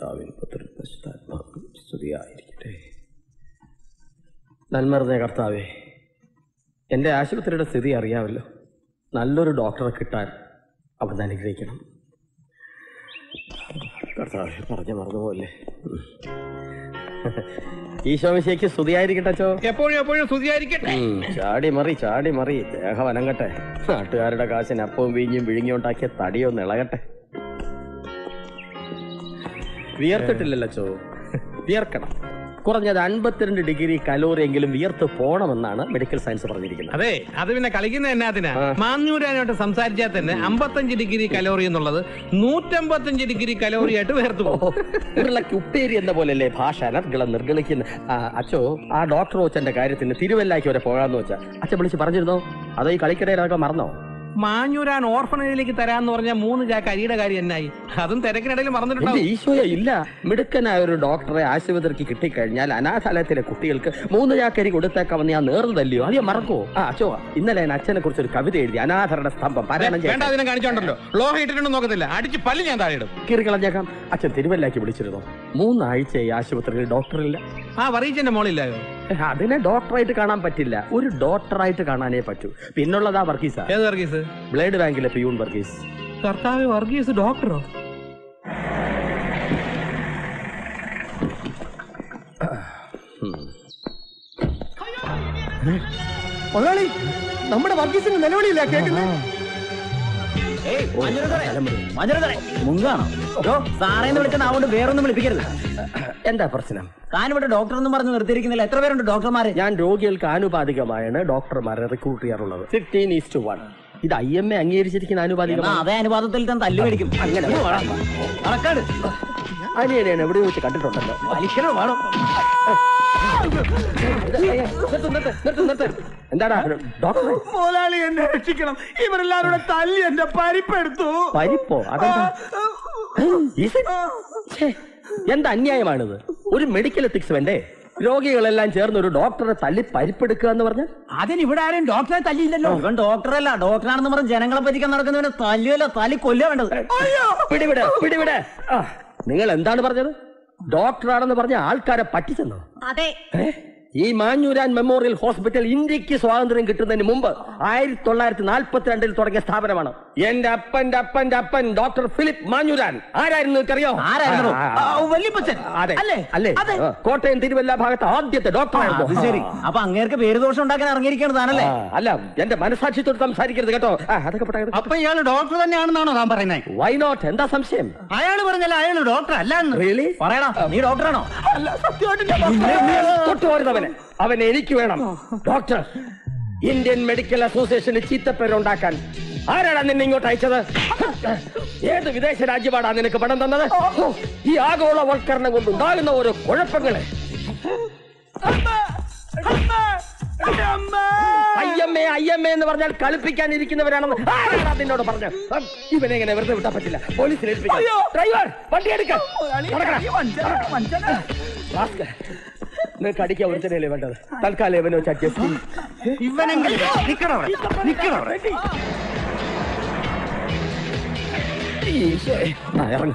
പിതാവിൻ പുത്രൻ പരിശുദ്ധാത്മാവിൻ സ്തുതിയായിരിക്കട്ടെ നന്മറിഞ്ഞ കർത്താവേ എൻ്റെ ആശുപത്രിയുടെ സ്ഥിതി അറിയാമല്ലോ നല്ലൊരു ഡോക്ടറെ കിട്ടാൻ അവിടുന്ന് അനുഗ്രഹിക്കണം കർത്താവേ പറഞ്ഞ മറന്നുപോലെ ഈശോമിശയ്ക്ക് സ്തുതിയായിരിക്കട്ടെ അച്ചോ എപ്പോഴും എപ്പോഴും സ്തുതിയായിരിക്കട്ടെ ഉം, ചാടി മറി ചാടി മറി ദേഹം അനങ്ങട്ടെ നാട്ടുകാരുടെ കാശിന് അപ്പവും വീഞ്ഞും വിഴുങ്ങിയുണ്ടാക്കിയ തടിയൊന്ന് ഇളകട്ടെ വിയർത്തിട്ടില്ലല്ലോ ചോ വിയർക്കണം കുറഞ്ഞത് അൻപത്തിരണ്ട് ഡിഗ്രി കലോറി എങ്കിലും വിയർത്ത് പോണമെന്നാണ് മെഡിക്കൽ സയൻസ് പറഞ്ഞിരിക്കുന്നത് അതെ അത് പിന്നെ കളിക്കുന്ന എന്നാത്തിനാ മാഞ്ഞൂരാനായിട്ട് സംസാരിച്ചാൽ തന്നെ അമ്പത്തഞ്ച് ഡിഗ്രി കലോറി എന്നുള്ളത് നൂറ്റമ്പത്തഞ്ച് ഡിഗ്രി കലോറി ആയിട്ട് വേർത്തു പോകും ഉരുളക്ക് ഉപ്പേരി എന്ന പോലെയല്ലേ ഭാഷ അനർഗളം നിർഗളിക്കുന്ന ആ, അച്ചോ ആ ഡോക്ടർ വെച്ചന്റെ കാര്യത്തിന് തിരുവല്ലായ്ക്ക് വരെ പോകാന്ന് വെച്ചാ അച്ഛൻ വിളിച്ച് പറഞ്ഞിരുന്നോ അതോ ഈ കളിക്കിടയിലൊക്കെ മറന്നോ മാഞ്ഞൂരാൻ ഓർഫനേജിലേക്ക് തരാന്ന് പറഞ്ഞ മൂന്ന് ചാക്ക് അരിയുടെ കാര്യം എന്നായി അതും തിരക്കിനിടയിൽ എന്റെ മറന്നിട്ടുണ്ടാവും ഈശോയെ ഇല്ല മിടുക്കനായ ഒരു ഡോക്ടറെ ആശുപത്രിക്ക് കിട്ടിക്കഴിഞ്ഞാൽ അനാഥാലയത്തിലെ കുട്ടികൾക്ക് മൂന്ന് ചാക്കരി കൊടുത്തേക്കാമെന്ന് ഞാൻ നേർന്നതല്ലയോ അത് ഞാൻ മറക്കോ ആ അച്ചോ ഇന്നലെ ഞാൻ അച്ഛനെ കുറിച്ച് ഒരു കവിത എഴുതി അനാഥരുടെ സ്തംഭം പാരായണം വേണ്ട ചെയ്യാൻ അതിനെ കാണിച്ചോണ്ടല്ലോ ലോഹ ഇട്ടിട്ടുണ്ടോ നോക്കത്തില്ല അടിച്ച് പല്ല് ഞാൻ താഴെ ഇടും കീറിക്കളഞ്ഞേക്കാം അച്ഛൻ തിരുവല്ലാക്കി വിളിച്ചിരുന്നു മൂന്നാഴ്ചയായി ആശുപത്രിയിൽ ഡോക്ടറില്ല ആ വറീച്ചന്റെ മോളില്ലായോ ഏ, അതിനെ ഡോക്ടറായിട്ട് കാണാൻ പറ്റില്ല ഒരു ഡോക്ടറായിട്ട് കാണാനേ പറ്റൂ പിന്നുള്ളതാ വർഗീസ ഏത് വർഗീസ് ബ്ലേഡ് ബാങ്കിലെ പിയൂൺ വർഗീസ് കർത്താവ് വർഗീസ് ഡോക്ടറോ മുതലാളി നമ്മുടെ വർഗീസിന്റെ നിലവിളിയില്ല കേൾക്കുന്നത് മുങ്ങാണോ സാറേന്ന് വിളിച്ച നാവുകൊണ്ട് വേറൊന്നും വിളിപ്പിക്കരുത് എന്താ പ്രശ്നം താനിവിടെ ഡോക്ടർ എന്നും പറഞ്ഞ് നിർത്തിയിരിക്കുന്നില്ല എത്ര പേരുണ്ട് ഡോക്ടർമാര് ഞാൻ രോഗികൾക്ക് ആനുപാതികമായാണ് ഡോക്ടർമാരെ റിക്രൂട്ട് ചെയ്യാറുള്ളത് ഫിഫ്റ്റീൻ ഈസ് ടു വൺ ഇത് ഐ എം എ അംഗീകരിച്ചിരിക്കുന്ന എന്നാ ആനുപാതികമാണ് അതേ അനുപാതത്തിൽ താൻ തല്ലു മേടിക്കും അങ്ങനെ നടക്കാട് അനിയനെ എവിടെ വെച്ച് കണ്ടിട്ടുണ്ടല്ലോ വലിക്കണോ വേണോ നിർത്ത്, നിർത്ത്, നിർത്ത്, നിർത്ത്. എന്താടാ ഡോക്ടറെ മുതലാളി എന്നെ രക്ഷിക്കണം ഇവരെല്ലാരും കൂടെ തല്ലി എന്റെ പരിപ്പെടുത്തു പരിപ്പോ അതെന്താ Is it? ഛേ, എന്ത് അന്യായമാണിത് ഒരു മെഡിക്കൽ എത്തിക്സ് വേണ്ടേ രോഗികളെല്ലാം ചേർന്ന് ഒരു ഡോക്ടറെ തല്ലി പരിപ്പെടുക്കുക എന്ന് പറഞ്ഞ അതിന് ഇവിടെ ആരും ഡോക്ടറെ തല്ലിയില്ലല്ലോ ഇവൻ ഡോക്ടറല്ല ഡോക്ടറാണെന്ന് പറഞ്ഞ് ജനങ്ങളെ പറ്റിക്കാൻ നടക്കുന്നവനെ തല്ലുകയല്ല തല്ലി കൊല്ലുക വേണ്ടത് പിടിവിട് പിടിവിട് ആ, നിങ്ങൾ എന്താണ് പറഞ്ഞത് ഡോക്ടറാണെന്ന് പറഞ്ഞ ആൾക്കാരെ പറ്റിച്ചെന്നോ അതെ ഏ? ഈ മാഞ്ഞൂരാൻ മെമ്മോറിയൽ ഹോസ്പിറ്റൽ ഇന്ത്യക്ക് സ്വാതന്ത്ര്യം കിട്ടുന്നതിന് മുമ്പ് ആയിരത്തി തൊള്ളായിരത്തി നാൽപ്പത്തിരണ്ടിൽ തുടങ്ങിയ സ്ഥാപനമാണ് എന്റെ അപ്പന്റെ അപ്പന്റെ അപ്പൻ ഡോക്ടർ ഫിലിപ്പ് മാഞ്ഞൂരാൻ ആരായിരുന്നു നിനക്കറിയോ ആരായിരുന്നു ആ, ആ, ആ. വല്യപ്പച്ചൻ അതെ അല്ലേ അല്ലേ അതെ ആ, കോട്ടയം തിരുവല്ല ഭാഗത്ത് ആദ്യത്തെ അത് ഡോക്ടറായിരുന്നു ശരി അപ്പൊ അങ്ങേർക്ക് പേര് ദോഷം ഉണ്ടാക്കാൻ ഇറങ്ങിയിരിക്കുകയാണ് താനല്ലേ ആ, അല്ല എന്റെ മനസാക്ഷിത്തോട് സംസാരിക്കരുത് കേട്ടോ ആ, അതൊക്കെ പോട്ടെ, അതൊക്കെ അപ്പൊ ഇയാള് ഡോക്ടർ തന്നെയാണെന്നാണോ താൻ പറയുന്നത് വൈ നോട്ട് എന്താ സംശയം അയാള് പറഞ്ഞല്ല അയാള് ഡോക്ടർ അല്ല Really? പറയടാ നീ ഡോക്ടറാണോ തൊട്ടുപോരുന്നവനെ അവൻ എനിക്ക് വേണം ഡോക്ടർ ഇന്ത്യൻ മെഡിക്കൽ അസോസിയേഷന് ചീത്തപ്പേരുണ്ടാക്കാൻ ആരാടാ നിന്നെ ഇങ്ങോട്ട് അയച്ചത് ഏത് വിദേശ രാജ്യമാടാ നിനക്ക് പണം തന്നത് ഈ ആഗോളവൽക്കരണം കൊണ്ടുണ്ടാകുന്ന ഓരോ കുഴപ്പങ്ങളെ അയ്യമ്മേ അയ്യമ്മേ എന്ന് പറഞ്ഞാൽ കളിപ്പിക്കാൻ ഇരിക്കുന്നവരാണെന്ന് ആരാടാ നിന്നോട് പറഞ്ഞു ഇവനെ എങ്ങനെ വെറുതെ വിട്ടാ പറ്റില്ല പോലീസിൽ ഏൽപ്പിക്കാം ഡ്രൈവർ വണ്ടി എടുക്കാം നിനക്ക് അടിക്കാൻ ഒരുത്തനല്ലേ വേണ്ടത് തൽക്കാലം ഇവനെ വെച്ച് അഡ്ജസ്റ്റ് ചെയ്യും ഇവനെങ്കിലും നിക്കണവിടെ നിക്കണവിടെ ഈശോയെ. ആ, ഇറങ്ങ്.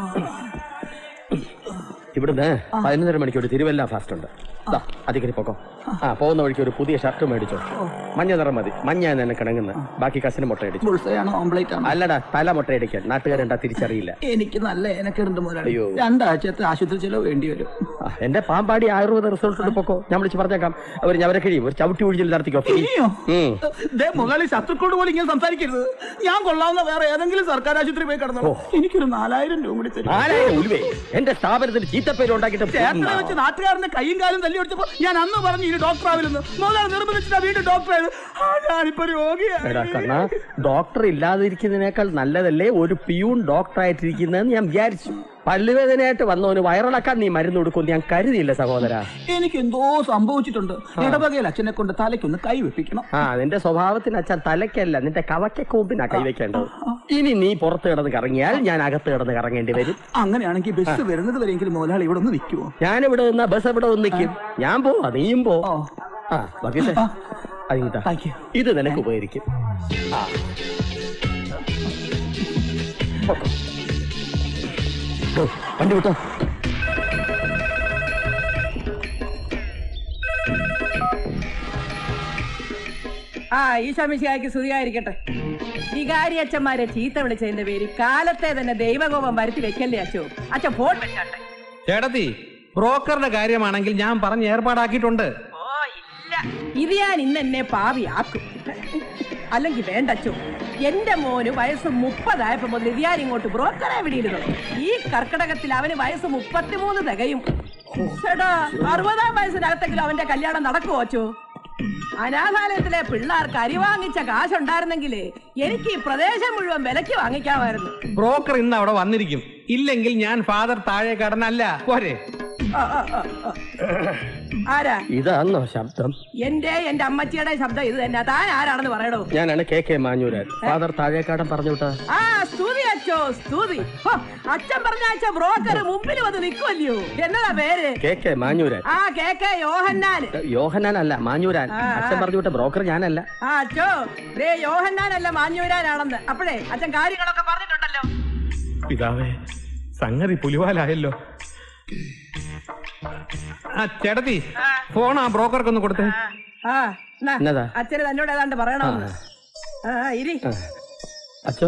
ഇവിടുന്ന് പതിനൊന്നര മണിക്ക് ഒരു തിരുവല്ല ഫാസ്റ്റ് ഉണ്ട് ദാ, അതിക്കരി പോക്കോ ആ പോകുന്ന വഴിക്ക് ഒരു പുതിയ ഷർട്ട് മേടിച്ചോ മഞ്ഞ നിറം മതി മഞ്ഞ എന്നെ കിണങ്ങുന്നത് ബാക്കി കസിന് മുട്ട അടിച്ചു ബുൾസയാണോ ഓംപ്ലേറ്റ് ആണോ അല്ലടാ തല മുട്ട അടിക്കാൻ നാട്ടുകാരെന്താ തിരിച്ചറിയില്ല എനിക്ക് നല്ല എനക്കുണ്ട് മുതലാളി അയ്യോ. രണ്ടാഴ്ചത്തെ ആശുപത്രി ചെലവ് വേണ്ടി വരും ആ, എന്റെ പാമ്പാടി ആയുർവേദ റിസോർട്ട് ഉണ്ട് പോക്കോ ഞാൻ വിളിച്ച് പറഞ്ഞേക്കാം അവർ ഞവരെ കഴിയും ഒരു ചവിട്ടി ഒഴിച്ചിൽ നടത്തിക്കോ ഇനിയോ ഉം. ദേ മുതലാളി ശത്രുക്കളോട് പോലും ഇങ്ങനെ സംസാരിക്കരുത് ഞാൻ കൊള്ളാവുന്ന വേറെ ഏതെങ്കിലും സർക്കാർ ആശുപത്രി പോയി കിടന്നു എനിക്കൊരു നാലായിരം രൂപ കൂടി തരും ആരായാലും ഉലുവേ എന്റെ സ്ഥാപനത്തിന് ചീത്തപ്പേര് ഉണ്ടാക്കിയിട്ട് ചേർത്തല വെച്ച് നാട്ടുകാരന്റെ കൈയും കാലും തല്ലി ഓടിച്ചപ്പോ ഞാൻ അന്ന് പറഞ്ഞു ഇനി ഡോക്ടർ ആവില്ലെന്ന് മുതലാളി നിർബന്ധിച്ചിട്ടാ വീണ്ടും ഡോക്ടർ ആയത് ആ ഞാനിപ്പോ എടാ രോഗിയാണ് കണ്ണ ഡോക്ടർ ഇല്ലാതിരിക്കുന്നതിനേക്കാൾ നല്ലതല്ലേ ഒരു പിയൂൺ ഡോക്ടർ ആയിട്ടിരിക്കുന്നതെന്ന് ഞാൻ വിചാരിച്ചു പല്ലുവേദനയായിട്ട് വന്നവന് വയറിളക്കാൻ നീ മരുന്ന് കൊടുക്കും ഞാൻ കരുതിയില്ല സഹോദര എനിക്ക് എന്തോ സംഭവിച്ചിട്ടുണ്ട് ഇടവകയിൽ അച്ഛനെ കൊണ്ട് തലയ്ക്കൊന്ന് കൈ വെപ്പിക്കണം ആ നിന്റെ സ്വഭാവത്തിന് അച്ഛൻ തലയ്ക്കല്ല നിന്റെ കവയ്ക്കൂമ്പിനാ കൈവയ്ക്കേണ്ടത് ഇനി നീ പുറത്ത് കിടന്ന് കറങ്ങിയാൽ ഞാൻ അകത്ത് കിടന്ന് കറങ്ങേണ്ടി വരും അങ്ങനെയാണെങ്കിൽ ബസ് വരുന്നത് വരെയെങ്കിലും മുതലാളി ഇവിടെ ഒന്ന് നിൽക്കുവോ ഞാനിവിടെ നിന്ന ബസ് എവിടെ ഒന്ന് നിൽക്കും ഞാൻ പോവാ നീയും പോ ഓ. ആ വക്കീലേ അതിങ്ങിതാ താങ്ക് യു ഇത് നിനക്ക് ഉപകരിക്കും ആ. പൊക്കോ. വണ്ടി വിട്ടോ ആ ഈശോമിശിഹായ്ക്ക് സ്തുതിയായിരിക്കട്ടെ വികാരി അച്ഛന്മാരെ ചീത്ത വിളിച്ചതിന്റെ പേര് കാലത്തെ തന്നെ ദൈവകോപം വരുത്തി വെക്കല്ലേ അച്ഛോ അച്ഛൻ ഫോൺ വെച്ചാട്ടെ ചേട്ടത്തി ബ്രോക്കറുടെ കാര്യമാണെങ്കിൽ ഞാൻ പറഞ്ഞ് ഏർപ്പാടാക്കിയിട്ടുണ്ട് ഓ ഇല്ല ഇത് ഞാൻ ഇന്ന് എന്നെ പാവിയാക്കും അല്ലെങ്കിൽ വേണ്ട അച്ഛോ എന്റെ മോന് വയസ്സ് മുപ്പതായപ്പോ മുതൽ ഇത് ഞാൻ ഇങ്ങോട്ട് ബ്രോക്കറെ വിടിയിരുന്നു ഈ കർക്കിടകത്തിൽ അവന് വയസ്സ് മുപ്പത്തിമൂന്ന് തികയും ചേട്ടാ അറുപതാം വയസ്സിനകത്തെങ്കിലും അവന്റെ കല്യാണം നടക്കുമോ അച്ഛോ അനാഥാലയത്തിലെ പിള്ളേർക്ക് അരി വാങ്ങിച്ച കാശുണ്ടായിരുന്നെങ്കിലേ എനിക്ക് ഈ പ്രദേശം മുഴുവൻ വിലക്ക് വാങ്ങിക്കാമായിരുന്നു ബ്രോക്കർ ഇന്ന് അവിടെ വന്നിരിക്കും ഇല്ലെങ്കിൽ ഞാൻ ഫാദർ താഴെ കടന്നല്ല പോരെ ആ, ആ, ആ, ആ. ആരാ ഇതാന്നോ ശബ്ദം എന്റെ എന്റെ അമ്മച്ചിയുടെ ശബ്ദം ഇത് തന്നെ താൻ ആരാണെന്ന് പറയടോ ഞാനാണ് K K Manjooran father Thazhekkadan പറഞ്ഞു വിട്ടാ ആ സ്തുതി അച്ഛോ സ്തുതി ഹോ, അച്ഛൻ പറഞ്ഞ അച്ഛ ബ്രോക്കർ മുമ്പിൽ വന്ന് നിൽക്കുമല്ലയോ എന്നതാ പേര് കെ കെ മാഞ്ഞൂരൻ ആ കെ കെ യോഹന്നാൻ യോഹനാനല്ല മാഞ്ഞൂരാൻ ആ, ആ. അച്ഛൻ പറഞ്ഞു വിട്ട ബ്രോക്കർ ഞാനല്ല ആ അച്ഛോ ദേ യോഹന്നാനല്ല മാഞ്ഞൂരാനാണെന്ന് അപ്പോഴേ അച്ഛൻ കാര്യങ്ങളൊക്കെ പറഞ്ഞിട്ടുണ്ടല്ലോ പിതാവേ സംഗതി പുലിവാലായല്ലോ ആ ചേട്ടത്തി ഫോൺ ആ ബ്രോക്കർക്ക് കൊടുത്തേ ആ എന്നാ, എന്നതാ? അച്ഛന് തന്നോട് ഏതാണ്ട് പറയണമെന്ന് ആ ഇരി ആ. അച്ചോ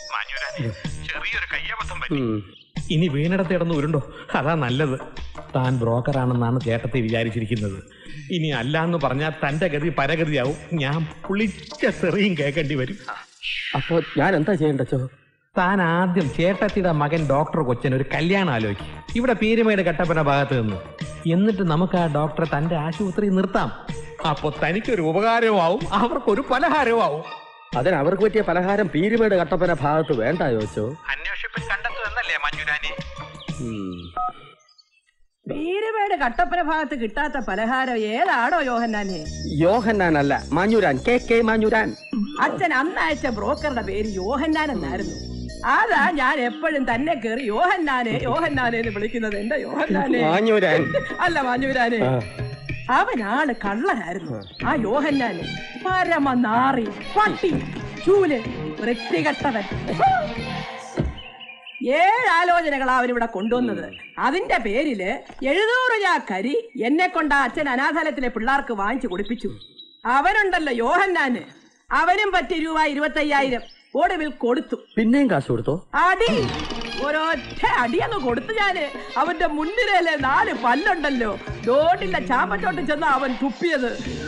ഉം. ഇനി വീണിടത്ത് കിടന്ന് ഉരുണ്ടോ അതാ നല്ലത് താൻ ബ്രോക്കറാണെന്നാണ് ചേട്ടത്തി വിചാരിച്ചിരിക്കുന്നത് ഇനി അല്ല എന്ന് പറഞ്ഞാൽ തന്റെ ഗതി പരഗതിയാവും ഞാൻ പുളിച്ച സെറിയും കേൾക്കേണ്ടി വരും അപ്പോ ഞാൻ എന്താ ചെയ്യണ്ടച്ചോ താൻ ആദ്യം ചേട്ടത്തിയുടെ മകൻ ഡോക്ടർ കൊച്ചൻ ഒരു കല്യാണം ആലോചിക്കും ഇവിടെ പീരുമേട് കട്ടപ്പന ഭാഗത്ത് നിന്ന് എന്നിട്ട് നമുക്ക് ആ ഡോക്ടറെ തന്റെ ആശുപത്രി നിർത്താം അപ്പൊ തനിക്കൊരു ഉപകാരവും ആവും അവർക്കൊരു പലഹാരവും ആവും അതിന് അവർക്ക് പറ്റിയ പലഹാരം പീരുമേട് കട്ടപ്പന ഭാഗത്ത് വേണ്ട ചോദിച്ചോ അന്വേഷിപ്പിൽ കണ്ടെത്തുമെന്നല്ലേ മഞ്ജുരാനി ഉം. വീരമേട് കട്ടപ്പന ഭാഗത്ത് കിട്ടാത്ത പലഹാരം ഏതാണോ യോഹന്നാനെ യോഹന്നാനല്ല മാഞ്ഞൂരാൻ കെ കെ മാഞ്ഞൂരാൻ അച്ഛൻ അന്ന് അയച്ച ബ്രോക്കറുടെ പേര് യോഹന്നാൻ എന്നായിരുന്നു അതാ ഞാൻ എപ്പോഴും തന്നെ കേറി യോഹന്നാനെ യോഹന്നാനെ എന്ന് വിളിക്കുന്നത് എന്റെ യോഹന്നാനെ മാഞ്ഞൂരാൻ അല്ല മാഞ്ഞൂരാനെ ആ. അവനാണ് കള്ളനായിരുന്നു ആ യോഹന്നാന് പരമ നാറി പട്ടി ചൂല് വൃത്തികെട്ടവൻ ഏഴ് ആലോചനകളാ അവനിവിടെ കൊണ്ടുവന്നത് അതിന്റെ പേരില് എഴുന്നൂറ് ചാ കരി എന്നെ കൊണ്ട് ആ അച്ഛൻ അനാഥാലയത്തിലെ പിള്ളേർക്ക് വാങ്ങിച്ചു കുടിപ്പിച്ചു അവനുണ്ടല്ലോ യോഹന്നാന് അവനും പറ്റി രൂപ ഇരുപത്തയ്യായിരം ഒടുവിൽ കൊടുത്തു പിന്നെയും കാശ് കൊടുത്തോ അടി ഒരൊറ്റ അടി അങ്ങ് കൊടുത്തു ഞാന് അവന്റെ മുന്നിലല്ലേ നാല് പല്ലുണ്ടല്ലോ ഡോട്ടില്ല ചാമ്പറ്റോട്ട് ചെന്ന അവൻ തുപ്പിയത്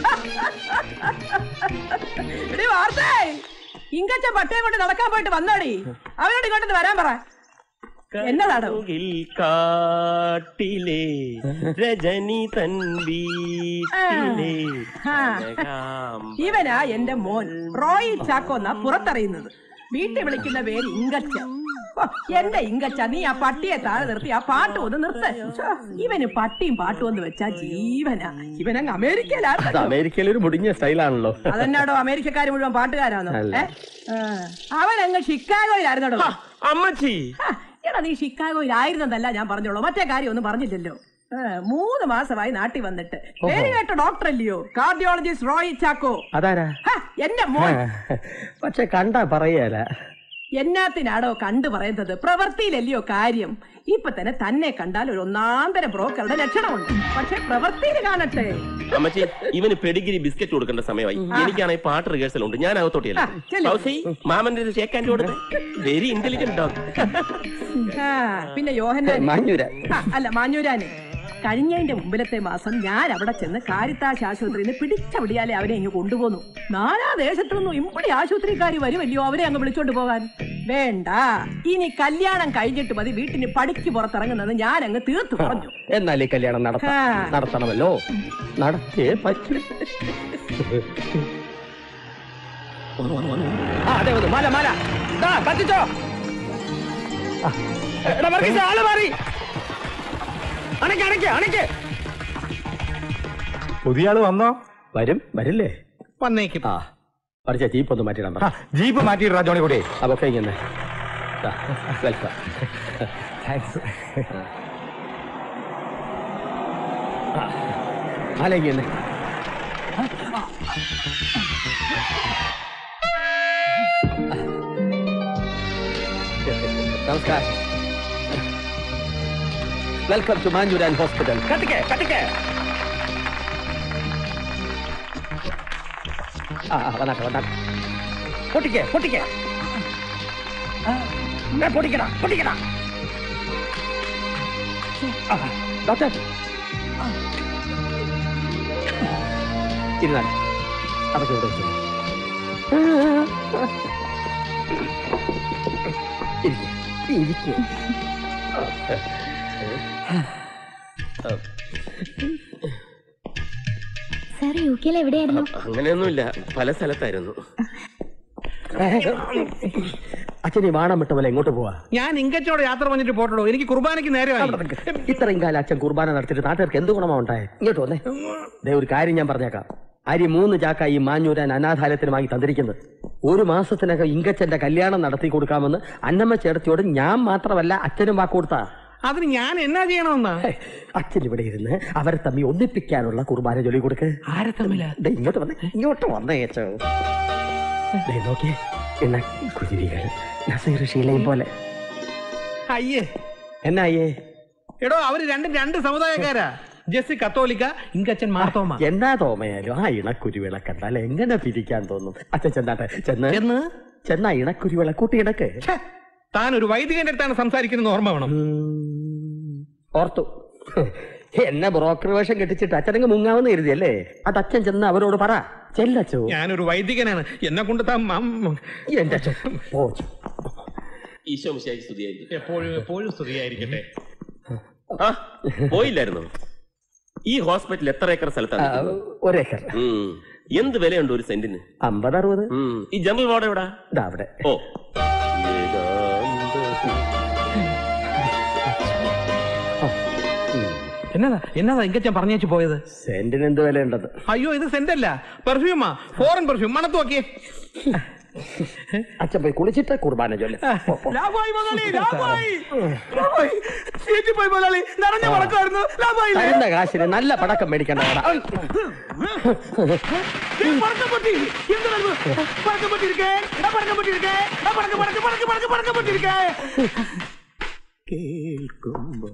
എടി വാർത്തേ ഇങ്കച്ച പട്ടയം കൊണ്ട് നടക്കാൻ പോയിട്ട് വന്നോടി അവനോട് ഇങ്ങോട്ട് വരാൻ പറ എന്നതാടോ ിൽ കാട്ടിലെ രജനി തൻ വീട്ടിലെ ആ. ഇവനാ എന്റെ മോൻ റോയി ചാക്കോ എന്നാ പുറത്തറിയുന്നത് വീട്ടിൽ വിളിക്കുന്ന പേര് ഇങ്കച്ച ഓ, എന്റെ ഇങ്കച്ച നീ ആ പട്ടിയെ താഴെ നിർത്തി ആ പാട്ട് ഒന്ന് നിർത്ത ശ്ശോ, ഇവന് പട്ടിയും പാട്ടും എന്ന് വെച്ചാ ജീവനാ ഇവനങ്ങ് അത് അമേരിക്കയിലാണ് അമേരിക്കയിൽ ഒരു മുടിഞ്ഞ സ്റ്റൈലാണല്ലോ അതെന്നാടോ അമേരിക്കക്കാര് മുഴുവൻ പാട്ടുകാരാണോ അല്ല. ഏ? ആ, അവൻ അങ്ങ് ഷിക്കാഗോയിലായിരുന്നോടോ അമ്മച്ചി ആ, എടാ നീ ഷിക്കാഗോയിലായിരുന്നതല്ല ഞാൻ പറഞ്ഞോളൂ മറ്റേ കാര്യം ഒന്നും പറഞ്ഞില്ലല്ലോ ആ, മൂന്ന് മാസമായി നാട്ടിൽ വന്നിട്ട് പേര് കേട്ട ഡോക്ടർ അല്ലയോ കാർഡിയോളജിസ്റ്റ് റോയി ചാക്കോ അതാരാ ഹ, എന്റെ മോൻ പക്ഷെ കണ്ടാ പറയല എന്നാത്തിനാടോ കണ്ടു പറയുന്നത് പ്രവൃത്തിയിലല്ലയോ കാര്യം ഇപ്പൊ തന്നെ തന്നെ കണ്ടാൽ ഒരു ഒന്നാന്തര ബ്രോക്കറുടെ ലക്ഷണമുണ്ട് പക്ഷെ പ്രവൃത്തിയിൽ കാണട്ടെ അമ്മച്ചി ഇവന് പെഡിഗിരി ബിസ്ക്കറ്റ് കൊടുക്കേണ്ട സമയമായി എനിക്കാണെങ്കിൽ പാട്ട് റിഹേഴ്സൽ ഉണ്ട് ഞാൻ അകത്തോട്ടിയല്ല ആ, ചെല്ല്. മാമന്റെ ഷേക്ക് ഹാൻഡ് കൊടുത്ത് വെരി ഇന്റലിജന്റ് ഡോഗ് ആ, പിന്നെ യോഹന്നാൻ മാഞ്ഞൂരാൻ ആ, അല്ല മാഞ്ഞൂരാനെ കഴിഞ്ഞതിന്റെ മുമ്പിലത്തെ മാസം ഞാൻ അവിടെ ചെന്ന് കാരിത്താശ് ആശുപത്രിയിൽ നിന്ന് പിടിച്ചവിടിയാലേ അവനെ ഇങ്ങ് കൊണ്ടുപോന്നു നാനാ ദേശത്തു നിന്നും ഇമ്പടി ആശുപത്രിക്കാരി വരുമല്ലയോ അവരെ അങ്ങ് വിളിച്ചോണ്ട് പോകാൻ വേണ്ട ഇനി കല്യാണം കഴിഞ്ഞിട്ട് മതി വീട്ടിന് പടിക്ക് പുറത്തിറങ്ങുന്നത് ഞാൻ അങ്ങ് തീർത്തു പറഞ്ഞു എന്നാൽ ഈ കല്യാണം നടത്താം ആ. നടത്തണമല്ലോ നടത്തിയേ പറ്റൂ ആ അതെ വന്നു മല മല ദാ, കത്തിച്ചോ ആ, എടാ, വർഗീസേ, ആള് മാറി അണയ്ക്ക് അണയ്ക്ക് അണയ്ക്ക് പുതിയ ആള് വന്നോ വരും വരില്ലേ വന്നേക്കും ആ പഠിച്ച ജീപ്പ് ഒന്ന് മാറ്റിയിടാൻ പറ ആ, ജീപ്പ് മാറ്റിയിട്ടാ ജോണി കൂടി അപ്പൊ കഴിഞ്ഞെ വെൽക്കം താങ്ക്സ് ആലേക്ക് നമസ്കാരം വെൽക്കം ടു മാഞ്ചൂരാൻ ഹോസ്പിറ്റൽ കട്ടിക്കേ കട്ടിക്കേ ആ ആ, വന്നാട്ടെ വന്നാട്ടെ പൊട്ടിക്കേ പൊട്ടിക്കേ ഏ, പൊട്ടിക്കടാ പൊട്ടിക്കടാ ആ, ഡോക്ടർ ഇരുന്നാട്ടെ അതൊക്കെ ഇവിടെ വെച്ചോ. ഇരിക്ക്, ഇരിക്ക്. സാർ യു കെയിൽ എവിടെയായിരുന്നു അങ്ങനെയൊന്നുമില്ല പല സ്ഥലത്തായിരുന്നു അച്ഛനെ വാണം വിട്ട പോലെ എങ്ങോട്ട് പോവാ ഞാൻ ഇങ്കച്ചോടെ യാത്ര പറഞ്ഞിട്ട് പോട്ടോ എനിക്ക് കുർബാനയ്ക്ക് നേരമായി ഇത്രയും കാലം അച്ഛൻ കുർബാന നടത്തിയിട്ട് നാട്ടുകാർക്ക് എന്ത് ഗുണമാ ഉണ്ടായേ ഇങ്ങോട്ട് വന്നേ ദേ ഒരു കാര്യം ഞാൻ പറഞ്ഞേക്കാം അരി മൂന്ന് ചാക്ക ഈ മാഞ്ഞൂരാൻ അനാഥാലയത്തിന് വാങ്ങി തന്നിരിക്കുന്നത് ഒരു മാസത്തിനകം ഇങ്കച്ചന്റെ കല്യാണം നടത്തി കൊടുക്കാമെന്ന് അന്നമ്മ ചേർത്തിയോട് ഞാൻ മാത്രമല്ല അച്ഛനും വാക്ക് കൊടുത്താ അതിന് ഞാൻ എന്നാ ചെയ്യണമെന്നാ ഹേ, അച്ഛൻ ഇവിടെ ഇരുന്ന് അവരെ തമ്മി ഒന്നിപ്പിക്കാനുള്ള കുർബാന ജോലി കൊടുക്ക് ആരെ തമ്മില ദേ ഇങ്ങോട്ട് വന്നേ ഇങ്ങോട്ട് വന്നേ അച്ഛോ ദേ നോക്കിയേ എന്നാ കുരുവികൾ നസീർ ഷീലയും പോലെ അയ്യേ എന്നായേ എടോ അവര് രണ്ടും രണ്ട് സമുദായക്കാരാ ജെസ്സി കത്തോലിക്ക ഇങ്കച്ചൻ മാർത്തോമ എന്നാ തോമയാലും ആ ഇണക്കുരുവിള കണ്ടാൽ എങ്ങനെ പിരിക്കാൻ തോന്നും അച്ഛൻ ചെന്നാട്ടെ ചെന്ന് എന്ന് ചെന്നാ ഇണക്കുരുവിള കൂട്ടി ഇണക്ക് ഛെ, താൻ ഒരു വൈദികന്റെ അടുത്താണ് സംസാരിക്കുന്നത് ഓർമ്മ വേണം ഉം, ഓർത്തു എന്നെ ബ്രോക്കർ വേഷം കെട്ടിച്ചിട്ട് അച്ഛനങ്ങ് മുങ്ങാവുന്ന കരുതിയല്ലേ അത് അച്ഛൻ ചെന്ന് അവരോട് പറ ചെല്ലച്ചോ ഞാനൊരു വൈദികനാണ് എന്നെ കൊണ്ട് താൻ മം- എന്റെ അച്ഛൻ ഓ ഈശോ മിശിഹായ്ക്ക് സ്തുതിയായിരിക്കും എപ്പോഴും എപ്പോഴും സ്തുതിയായിരിക്കട്ടെ ആ പോയില്ലായിരുന്നു ഈ ഹോസ്പിറ്റൽ എത്ര ഏക്കർ സ്ഥലത്താണ് ആ, നിൽക്കുന്നത്? ഒരേക്കർ ഉം. എന്ത് വിലയുണ്ട് ഒരു സെന്റിന് അമ്പത് അറുപത് ഉം. ഈ ജനറൽ വാർഡ് എവിടാ ഇതാ അവിടെ ഓ ഏകാന്ത ഉം. എന്നതാ എന്നതാ ഇങ്കച്ചൻ പറഞ്ഞേച്ചു പോയത് സെന്റിന് എന്ത് വിലയുണ്ടത് അയ്യോ ഇത് സെന്റ് അല്ല പെർഫ്യൂമാ ഫോറിൻ പെർഫ്യൂം മണത്ത് നോക്കിയേ അച്ഛൻ പോയി കുളിച്ചിട്ട് കുർബാന ചൊല്ല് പോ, പോ. ലാഭായി മുതലാളി ലാഭായി ലാഭായി സീറ്റിൽ പോയി മുതലാളി നിറഞ്ഞ മടക്കായിരുന്നു ലാഭായില്ലേ തരുന്ന കാശിന് നല്ല പടക്കം മേടിക്കണ്ട ദേ, പടക്കപ്പെട്ടി എന്താണ് പടക്കപ്പെട്ടിരിക്കേ ആ പടക്കപ്പെട്ടിരിക്കേ ആ പടക്ക പടക്ക പടക്ക പടക്ക പടക്കപ്പെട്ടിരിക്കേ കേൾക്കുമ്പോ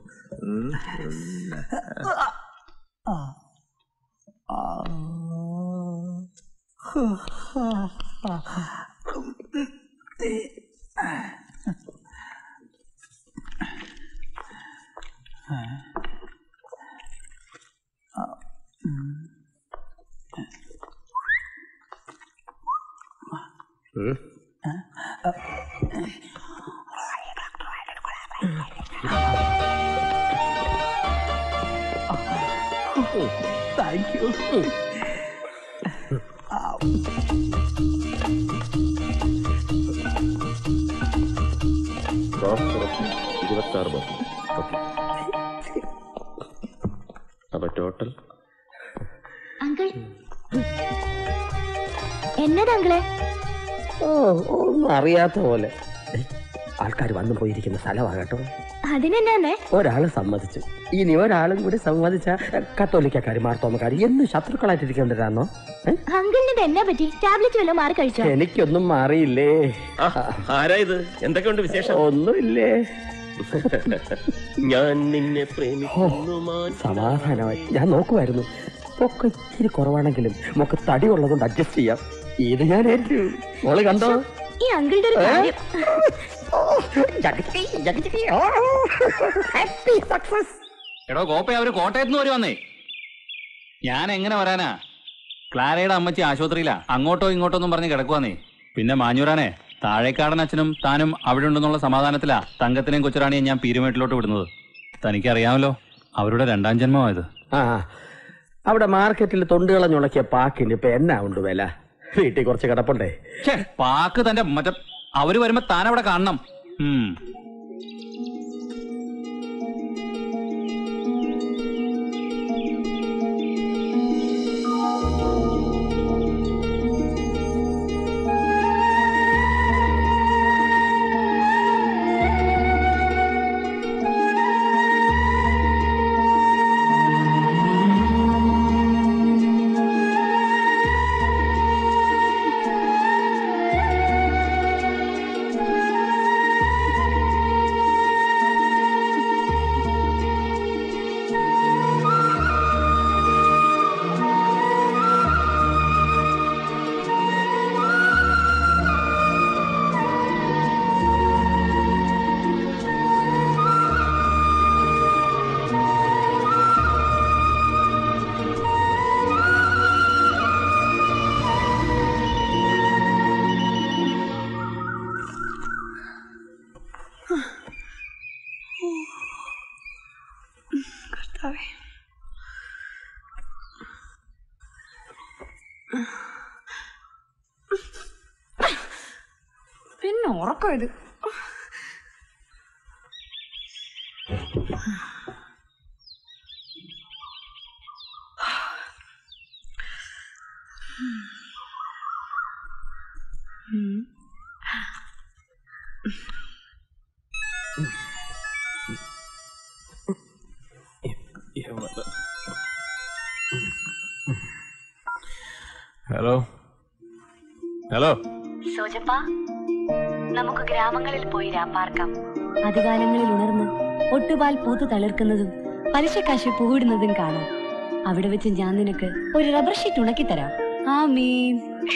താങ്ക് യു ഇരുപത്തി ആറ് ഓക്കെ അപ്പൊ ടോട്ടൽ അങ്കിൾ എന്നതാ അങ്കിളെ ഓ ഒന്നും അറിയാത്ത പോലെ ആൾക്കാർ വന്നു പോയിരിക്കുന്ന സ്ഥലമാ കേട്ടോ അതിനെന്നാന്നേ ഒരാള് സമ്മതിച്ചു ഇനി ഒരാളും കൂടി സമ്മതിച്ച കത്തോലിക്കക്കാര് മാർത്തോമക്കാര് എന്നും ശത്രുക്കളായിട്ടിരിക്കേണ്ടതാണോ ഏ? അങ്കിളിന് ഇത് എന്നാ പറ്റി ടാബ്ലറ്റ് വല്ലതും മാറി കഴിച്ചോ എനിക്കൊന്നും മാറിയില്ലേ ആ, ആരാ ഇത് എന്തൊക്കെയുണ്ട് വിശേഷം ഒന്നുമില്ലേ ഞാൻ നിന്നെ പ്രേമിക്കുന്നു മാൻ. സമാധാനമായി ഞാൻ നോക്കുമായിരുന്നു ഒക്കെ ഇച്ചിരി കുറവാണെങ്കിലും നമുക്ക് തടി ഉള്ളതുകൊണ്ട് അഡ്ജസ്റ്റ് ചെയ്യാം ഇത് ഞാൻ ഏറ്റു മോള് കണ്ടോ ഈ അങ്കിളുടെ ഒരു കാര്യം ഹാപ്പി സക്സസ് എടോ കോപ്പ അവര് കോട്ടയത്ത് നിന്ന് വരുവാന്നേ ഞാൻ എങ്ങനെ വരാനാ ക്ലാരയുടെ അമ്മച്ചി ആശുപത്രിയിലാ അങ്ങോട്ടോ ഇങ്ങോട്ടോ ഒന്നും പറഞ്ഞ് കിടക്കുവാന്നേ പിന്നെ മാഞ്ഞൂരാനെ താഴേക്കാടൻ അച്ഛനും താനും അവിടെ ഉണ്ടെന്നുള്ള സമാധാനത്തിലാ തങ്കത്തിനെയും കൊച്ചുറാണിയും ഞാൻ പീരുമേട്ടിലോട്ട് വിടുന്നത് തനിക്കറിയാമല്ലോ അവരുടെ രണ്ടാം ജന്മമായത് ആ അവിടെ മാർക്കറ്റിൽ തൊണ്ടുകളഞ്ഞുണക്കിയ പാക്കിന് ഇപ്പൊ എന്നാ ഉണ്ട് വില വീട്ടിൽ കുറച്ച് കിടപ്പുണ്ടേ ഛേ പാക്ക് തന്റെ മറ്റേ അവര് വരുമ്പോ താൻ അവിടെ കാണണം ഉം ആ പിന്നെ ഉറക്കം ഇത് ഹലോ ഹലോ സോജപ്പ നമുക്ക് ഗ്രാമങ്ങളിൽ പോയി രാപ്പാർക്കാം അധികാലങ്ങളിൽ ഉണർന്ന് ഒട്ടുപാൽ പൂത്തു തളിർക്കുന്നതും പലിശക്കാശ് പൂവിടുന്നതും കാണാം അവിടെ വെച്ച് ഞാൻ നിനക്ക് ഒരു റബ്ബർ ഷീറ്റ് ഉണക്കി തരാം ആ മീൻ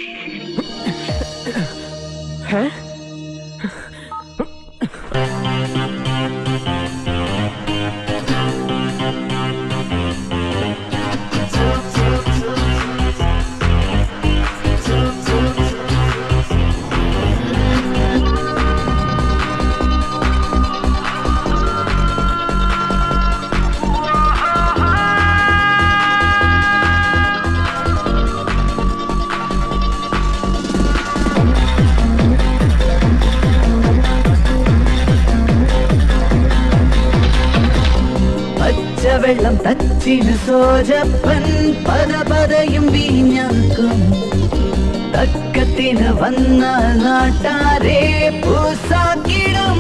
പച്ചവെള്ളം തച്ചിന് സോജപ്പൻ പല പതയും വീഞ്ഞാക്കും തക്കത്തിന് വന്ന നാട്ടാരെ പൂസാക്കിടും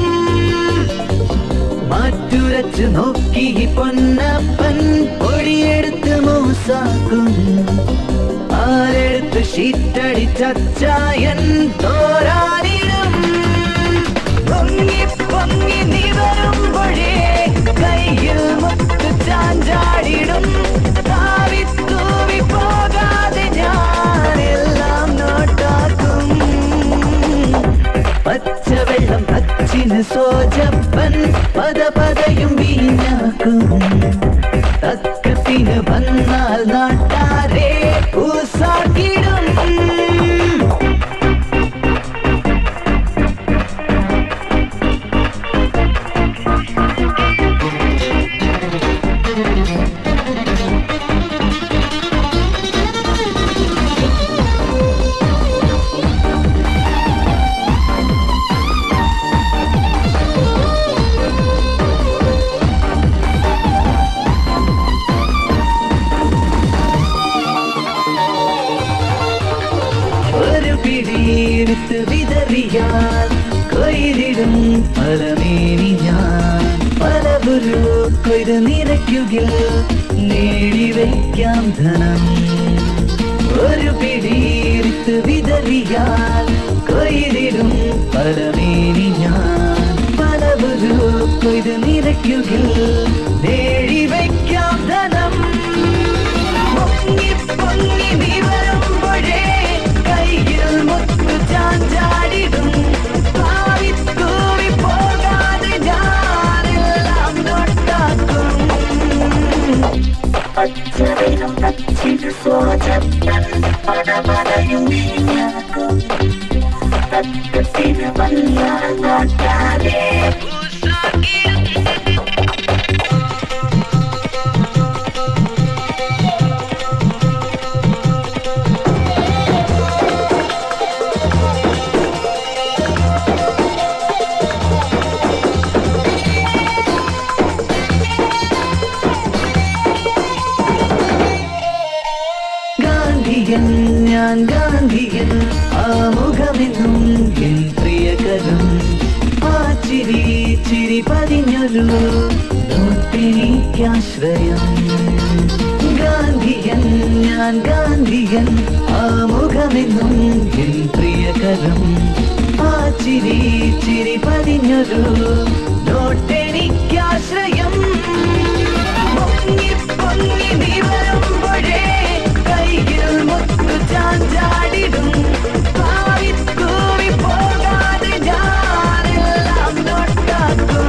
മാറ്റുരച്ചു നോക്കി പൊന്നപ്പൻ പൊടിയെടുത്ത് മൂസാക്കും ആരെടുത്ത് ഷീറ്റടിച്ചായൻ തോരാനിടും പൊങ്ങി പൊങ്ങി നീ വരുമ്പോഴേ കയ്യിൽ മുത്ത് ചാഞ്ചാടിടും താവി തൂവി പോകാതെ ഞാനെല്ലാം നോട്ടാക്കും പച്ചവെള്ളം പച്ചിന് സോജപ്പൻ പദ പതയും വീഞ്ഞാക്കും തക്കത്തിന് വന്നാൽ നാട്ടാരെ പൂസാക്കിടും ഒരു പിടിയെടുത്ത് വിതറിയാൽ കൊയ്തിടും പലമേനി ഞാൻ പലപുരു കൊയ്ത് നിറയ്ക്കുകിൽ നേടിവെക്കാം ധനം ഒരു പിടിയെടുത്ത് വിതറിയാൽ കൊയ്തിടും പലമേനി ഞാൻ പലപുരു കൊയ്ത് നിറയ്ക്കുകിൽ നേടിവെക്കാം ധനം പൊങ്ങി പൊങ്ങി നീ വരുമ്പോഴേ കയ്യിൽ മുത്തു ചാഞ്ചാടിടും പാവി തൂവി പോകാതെ ഞാനെല്ലാം നോട്ടാക്കും പച്ചവെള്ളം പച്ചിന് സോജപ്പൻ പല പലയും വീഞ്ഞാക്കും തക്കത്തിന് വന്നാൽ നാട്ടാരെ ഗാന്ധിയൻ ഞാൻ ഗാന്ധിയൻ ആ മുഖമെന്നും എൻ പ്രിയകരം ആ ചിരി ചിരി പതിഞ്ഞൊരു നോട്ടെനിക്കാശ്രയം ഗാന്ധിയൻ ഞാൻ ഗാന്ധിയൻ ആ മുഖമെന്നും എൻ പ്രിയകരം ആ ചിരി ചിരി പതിഞ്ഞൊരു നോട്ടെനിക്കാശ്രയം പൊങ്ങി പൊങ്ങി നീ വരുമ്പോഴേ കയ്യിൽ മുത്തു ചാഞ്ചാടിടും പാവി തൂവി പോകാതെ ഞാനെല്ലാം നോട്ടാക്കും